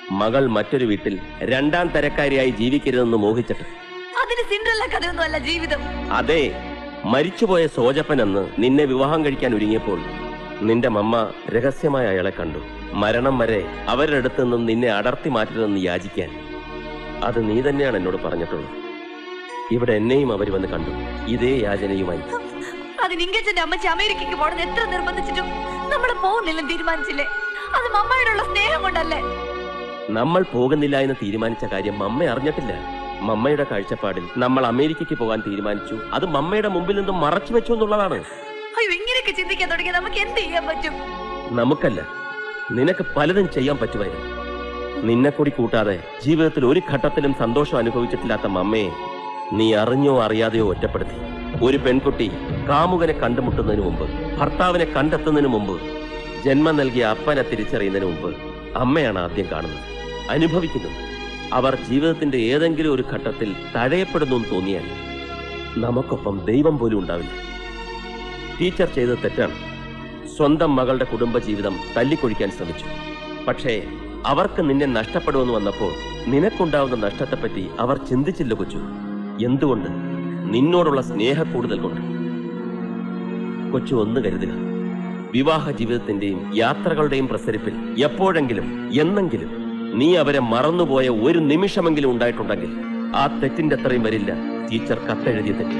മകൾ മറ്റൊരു വീട്ടിൽ രണ്ടാം തരക്കാരിയായി ജീവിക്കരുതെന്ന് മോഹിച്ചിട്ട് അതിന് സിൻഡ്രല്ല കഥയൊന്നും അല്ല ജീവിതം അതെ മരിച്ചുപോയ സോജപ്പൻ എന്ന് നിന്നെ വിവാഹം കഴിക്കാൻ ഒരുങ്ങിയപ്പോൾ നിന്റെ മമ്മ രഹസ്യമായ അയാളെ കണ്ടു മരണം വരെ അവരുടെ അടുത്ത് നിന്നും നിന്നെ അടർത്തി മാറ്റരുതെന്ന് യാചിക്കാൻ അത് നീ തന്നെയാണ് എന്നോട് പറഞ്ഞിട്ടുള്ളത് ഇവിടെ എന്നെയും അവർ വന്ന് കണ്ടു ഇതേ യാചനയുമായി അതിന് ഇംഗച്ചന്റെ അമ്മച്ചി അമേരിക്കയ്ക്ക് പോണെന്ന് എത്ര നിർബന്ധിച്ചിട്ടും നമ്മൾ പോകുന്നില്ലെന്ന് തീരുമാനിച്ചില്ലേ അത് മമ്മയോടുള്ള സ്നേഹം കൊണ്ടല്ലേ നമ്മൾ പോകുന്നില്ല എന്ന് തീരുമാനിച്ച കാര്യം മമ്മ അറിഞ്ഞിട്ടില്ല മമ്മയുടെ കാഴ്ചപ്പാടിൽ നമ്മൾ അമേരിക്കയ്ക്ക് പോകാൻ തീരുമാനിച്ചു അത് മമ്മയുടെ മുമ്പിൽ നിന്നും മറച്ചു വെച്ചു എന്നുള്ളതാണ് അയ്യോ ഇങ്ങനെയൊക്കെ ചിന്തിക്കാൻ തുടങ്ങി നമുക്ക് എന്ത് ചെയ്യാൻ പറ്റും നമുക്കല്ല നിനക്ക് പലതും ചെയ്യാൻ പറ്റുമായിരുന്നു നിന്നെ കൂടി കൂട്ടാതെ ജീവിതത്തിൽ ഒരു ഘട്ടത്തിലും സന്തോഷം അനുഭവിച്ചിട്ടില്ലാത്ത മമ്മയെ നീ അറിഞ്ഞോ അറിയാതെയോ ഒറ്റപ്പെടുത്തി ഒരു പെൺകുട്ടി കാമുകനെ കണ്ടുമുട്ടുന്നതിന് മുമ്പ് ഭർത്താവിനെ കണ്ടെത്തുന്നതിന് മുമ്പ് ജന്മം നൽകിയ അപ്പനെ തിരിച്ചറിയുന്നതിന് മുമ്പ് അമ്മയാണ് ആദ്യം കാണുന്നത് അനുഭവിക്കുന്നത് അവർ ജീവിതത്തിന്റെ ഏതെങ്കിലും ഒരു ഘട്ടത്തിൽ തഴയപ്പെടുന്നു എന്ന് തോന്നിയാൽ നമുക്കൊപ്പം ദൈവം പോലും ഉണ്ടാവില്ല ടീച്ചർ ചെയ്തത് തെറ്റാണ് സ്വന്തം മകളുടെ കുടുംബജീവിതം തല്ലിക്കൊഴിക്കാൻ ശ്രമിച്ചു പക്ഷേ അവർക്ക് നിന്നെ നഷ്ടപ്പെടുമെന്ന് വന്നപ്പോൾ നിനക്കുണ്ടാവുന്ന നഷ്ടത്തെപ്പറ്റി അവർ ചിന്തിച്ചില്ല കൊച്ചു എന്തുകൊണ്ട് നിന്നോടുള്ള സ്നേഹ കൂടുതൽ കൊണ്ട് കൊച്ചു ഒന്ന് കരുതുക വിവാഹ ജീവിതത്തിന്റെയും യാത്രകളുടെയും പ്രസരിപ്പിൽ എപ്പോഴെങ്കിലും എന്നെങ്കിലും നീ അവരെ മറന്നുപോയ ഒരു നിമിഷമെങ്കിലും ഉണ്ടായിട്ടുണ്ടെങ്കിൽ ആ തെറ്റിന്റെ അത്രയും വരില്ല ടീച്ചർ കത്തെഴുതിയ തെറ്റ്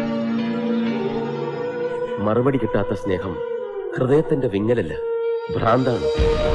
മറുപടി കിട്ടാത്ത സ്നേഹം ഹൃദയത്തിന്റെ വിങ്ങലല്ല ഭ്രാന്താണ്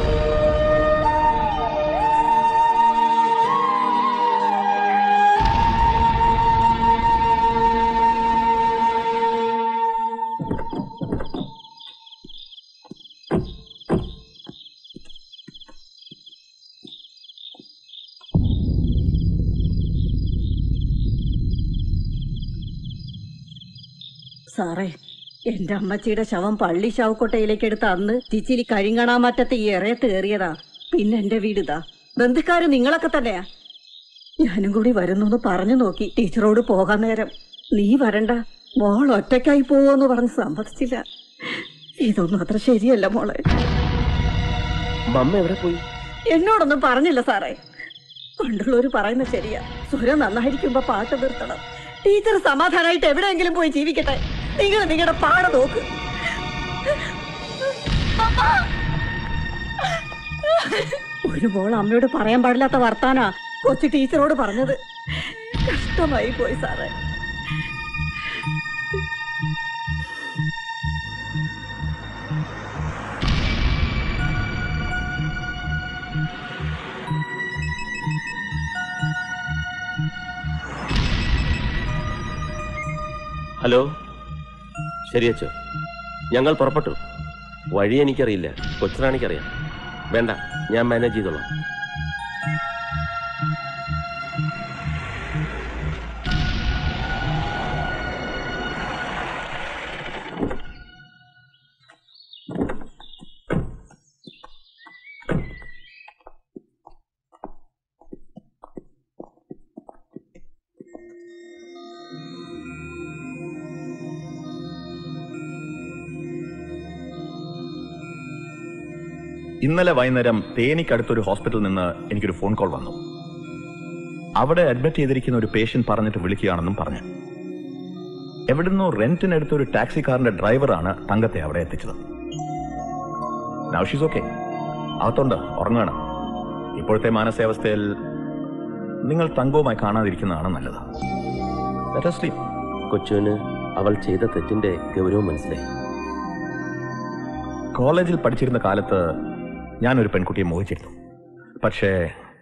സാറേ എന്റെ അമ്മച്ചിയുടെ ശവം പള്ളി ശവക്കൊട്ടയിലേക്ക് എടുത്ത് അന്ന് ചിച്ചിലി കഴിങ്ങണാമറ്റത്ത് ഈ ഇറയത്ത് കയറിയതാ പിന്നെ എന്റെ വീടിതാ ബന്ധുക്കാര് നിങ്ങളൊക്കെ തന്നെയാ ഞാനും കൂടി വരുന്നു എന്ന് പറഞ്ഞു നോക്കി ടീച്ചറോട് പോകാൻ നേരം നീ വരണ്ട മോൾ ഒറ്റയ്ക്കായി പോവോന്ന് പറഞ്ഞ് സമ്മതിച്ചില്ല ഇതൊന്നും അത്ര ശരിയല്ല മോളെ മമ്മ എവിടെ പോയി എന്നോടൊന്നും പറഞ്ഞില്ല സാറേ പണ്ടുള്ളവര് പറയുന്ന ശരിയാ സ്വരം നന്നായിരിക്കുമ്പോ പാട്ട് നിർത്തണം ടീച്ചർ സമാധാനമായിട്ട് എവിടെയെങ്കിലും പോയി ജീവിക്കട്ടെ നിങ്ങൾ നിങ്ങളുടെ പാട നോക്ക് ഒരു മോൾ അമ്മയോട് പറയാൻ പാടില്ലാത്ത വർത്താനാ കൊച്ചു ടീച്ചറോട് പറഞ്ഞത് കഷ്ടമായി പോയി സാറേ ഹലോ ശരി അച്ചോ ഞങ്ങൾ പുറപ്പെട്ടു വഴി എനിക്കറിയില്ല കൊച്ചുറാണിക്കറിയാം വേണ്ട ഞാൻ മാനേജ് ചെയ്തോളാം ഇന്നലെ വൈകുന്നേരം തേനിക്കടുത്തൊരു ഹോസ്പിറ്റലിൽ നിന്ന് എനിക്കൊരു ഫോൺ കോൾ വന്നു അവിടെ അഡ്മിറ്റ് ചെയ്തിരിക്കുന്ന ഒരു പേഷ്യന്റ് പറഞ്ഞിട്ട് വിളിക്കുകയാണെന്നും പറഞ്ഞു എവിടുന്നോ റെന്റിനെടുത്ത ഒരു ടാക്സി കാറിന്റെ ഡ്രൈവറാണ് തങ്കത്തെ അവിടെ എത്തിച്ചത് നൗ ഷീസ് ഓക്കെ അകത്തുണ്ട് ഉറങ്ങാണ് ഇപ്പോഴത്തെ മാനസികാവസ്ഥയിൽ നിങ്ങൾ തങ്കവുമായി കാണാതിരിക്കുന്നതാണ് നല്ലത് Let her sleep. കൊച്ചുവിന് അവൾ ചെയ്ത തെറ്റിന്റെ ഗൗരവം മനസ്സിലായി കോളേജിൽ പഠിച്ചിരുന്ന കാലത്ത് ഞാനൊരു പെൺകുട്ടിയെ മോഹിച്ചിരുന്നു പക്ഷേ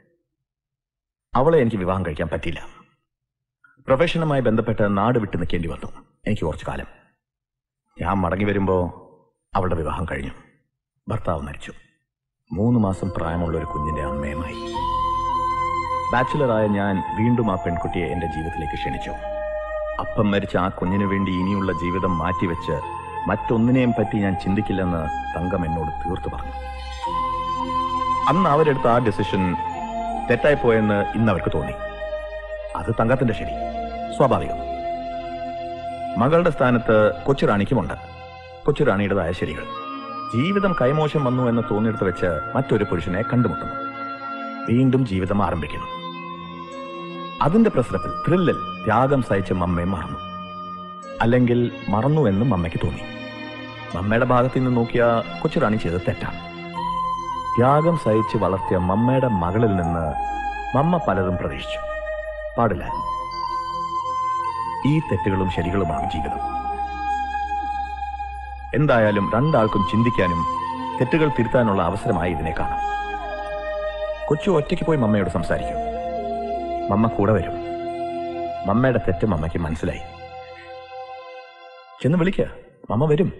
അവളെ എനിക്ക് വിവാഹം കഴിക്കാൻ പറ്റിയില്ല പ്രൊഫഷനുമായി ബന്ധപ്പെട്ട് നാട് വിട്ടു നിൽക്കേണ്ടി വന്നു എനിക്ക് കുറച്ചു കാലം ഞാൻ മടങ്ങി വരുമ്പോൾ അവളുടെ വിവാഹം കഴിഞ്ഞു ഭർത്താവ് മരിച്ചു മൂന്ന് മാസം പ്രായമുള്ള ഒരു കുഞ്ഞിന്റെ അമ്മയുമായി ബാച്ചിലറായ ഞാൻ വീണ്ടും ആ പെൺകുട്ടിയെ എന്റെ ജീവിതത്തിലേക്ക് ക്ഷണിച്ചു അപ്പം മരിച്ച ആ കുഞ്ഞിനു വേണ്ടി ഇനിയുള്ള ജീവിതം മാറ്റിവെച്ച് മറ്റൊന്നിനെയും പറ്റി ഞാൻ ചിന്തിക്കില്ലെന്ന് തങ്കം എന്നോട് തീർത്തു പറഞ്ഞു അന്ന് അവരെടുത്ത ആ ഡെസിഷൻ തെറ്റായിപ്പോയെന്ന് ഇന്ന് അവർക്ക് തോന്നി അത് തങ്കത്തിന്റെ ശരി സ്വാഭാവികം മകളുടെ സ്ഥാനത്ത് കൊച്ചുറാണിക്കുമുണ്ട് കൊച്ചുറാണിയുടേതായ ശരികൾ ജീവിതം കൈമോശം വന്നു എന്ന് തോന്നിയെടുത്ത് വെച്ച് മറ്റൊരു പുരുഷനെ കണ്ടുമുട്ടുന്നു വീണ്ടും ജീവിതം ആരംഭിക്കണം അതിന്റെ പ്രസരത്തിൽ ത്രില്ലിൽ ത്യാഗം സഹിച്ച മമ്മയെ മറന്നു അല്ലെങ്കിൽ മറന്നു എന്നും അമ്മയ്ക്ക് തോന്നി മമ്മയുടെ ഭാഗത്ത് നിന്ന് നോക്കിയ കൊച്ചുറാണി ചെയ്തത് തെറ്റാണ് ത്യാഗം സഹിച്ച് വളർത്തിയ മമ്മയുടെ മകളിൽ നിന്ന് മമ്മ പലതും പ്രതീക്ഷിച്ചു പാടില്ലായിരുന്നു ഈ തെറ്റുകളും ശരികളുമാണ് ജീവിതം എന്തായാലും രണ്ടാൾക്കും ചിന്തിക്കാനും തെറ്റുകൾ തിരുത്താനുള്ള അവസരമായി ഇതിനെ കാണാം കൊച്ചു ഒറ്റയ്ക്ക് പോയി മമ്മയോട് സംസാരിക്കും മമ്മ കൂടെ വരും മമ്മയുടെ തെറ്റ് മമ്മയ്ക്ക് മനസ്സിലായി ചെന്ന് വിളിക്ക മമ്മ വരും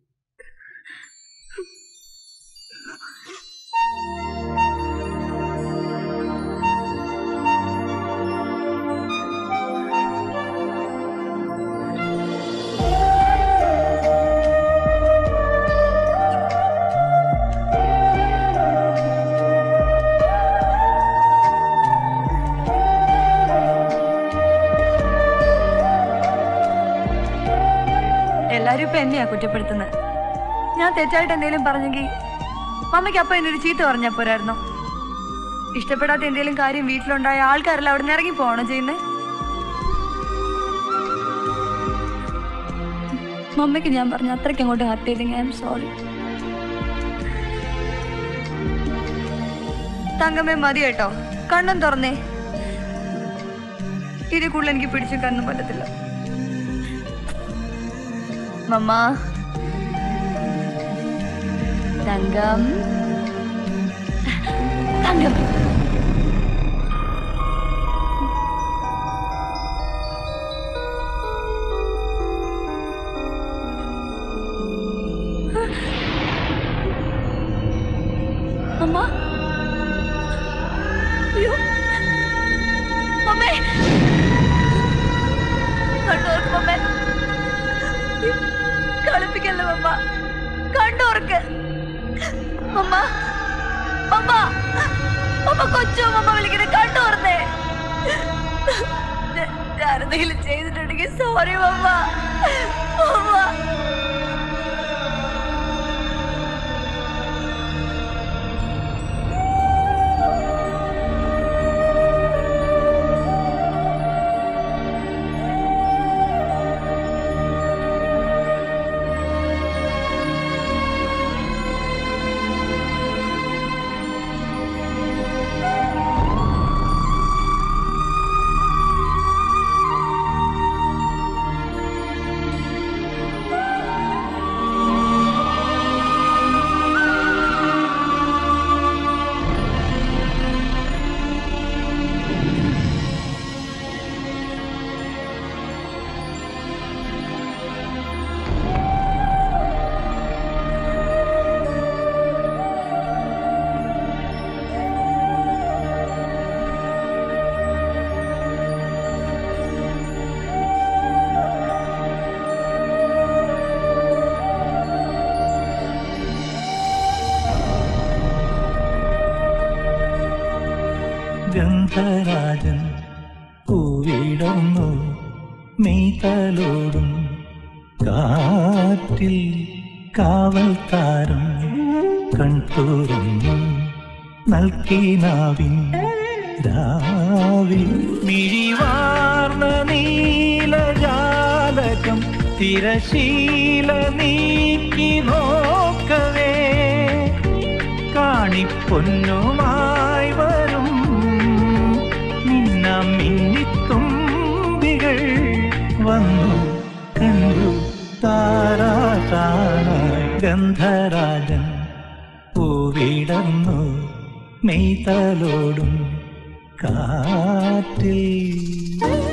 എല്ലാരും ഇപ്പൊ എന്നെയാ കുറ്റപ്പെടുത്തുന്നത് ഞാൻ തെറ്റായിട്ട് എന്തെങ്കിലും പറഞ്ഞെങ്കിൽ മമ്മയ്ക്ക് അപ്പൊ എന്നൊരു ചീത്ത പറഞ്ഞാ പോരായിരുന്നോ ഇഷ്ടപ്പെടാത്ത എന്തെങ്കിലും കാര്യം വീട്ടിലുണ്ടായ ആൾക്കാരെല്ലാം അവിടെ നിന്ന് ഇറങ്ങി പോവാണോ ചെയ്യുന്നത് മമ്മയ്ക്ക് ഞാൻ പറഞ്ഞ അത്രയ്ക്ക് അങ്ങോട്ട് ഹർട്ട് ചെയ്തെങ്കിൽ ഐ എം സോറി തങ്കമ്മേ മതി കേട്ടോ കണ്ണും തുറന്നേ ഇതിൽ കൂടുതൽ എനിക്ക് പിടിച്ചു കണ്ണും പറ്റത്തില്ല മമ്മ തങ്കം തങ്കം അമ്മ അയ്യോ മമ്മേ കണ്ടോർക്ക് മമ്മേ അയ്യോ, കളിപ്പിക്കല്ലേ മമ്മ കണ്ടോർക്ക് മമ്മ മമ്മ മമ്മ കൊച്ചു മമ്മ വിളിക്കുന്നത് കണ്ടോർന്നേ ഞാനെന്തെങ്കിലും ചെയ്തിട്ടുണ്ടെങ്കിൽ സോറി മമ്മ മമ്മ ഗന്ധരാജൻ പൂവിടന്നു മെയ്തലോടും കാറ്റിൽ കാവൽ താരം കൺതുറന്നു നൽകിനാവിൻ രാവിൽ മിഴിവാർന്ന നീലജാലകം തിരശീല നീക്കി നോക്കവേ കാണിപ്പൊന്നുമായി വരും നിന്ന മിന്നിത്തുമ്പികൾ വന്നു കണ്ടു താരാട്ടാനായി ഗന്ധരാജൻ പൂവിടന്നു മെയ്തലോടും കാറ്റിൽ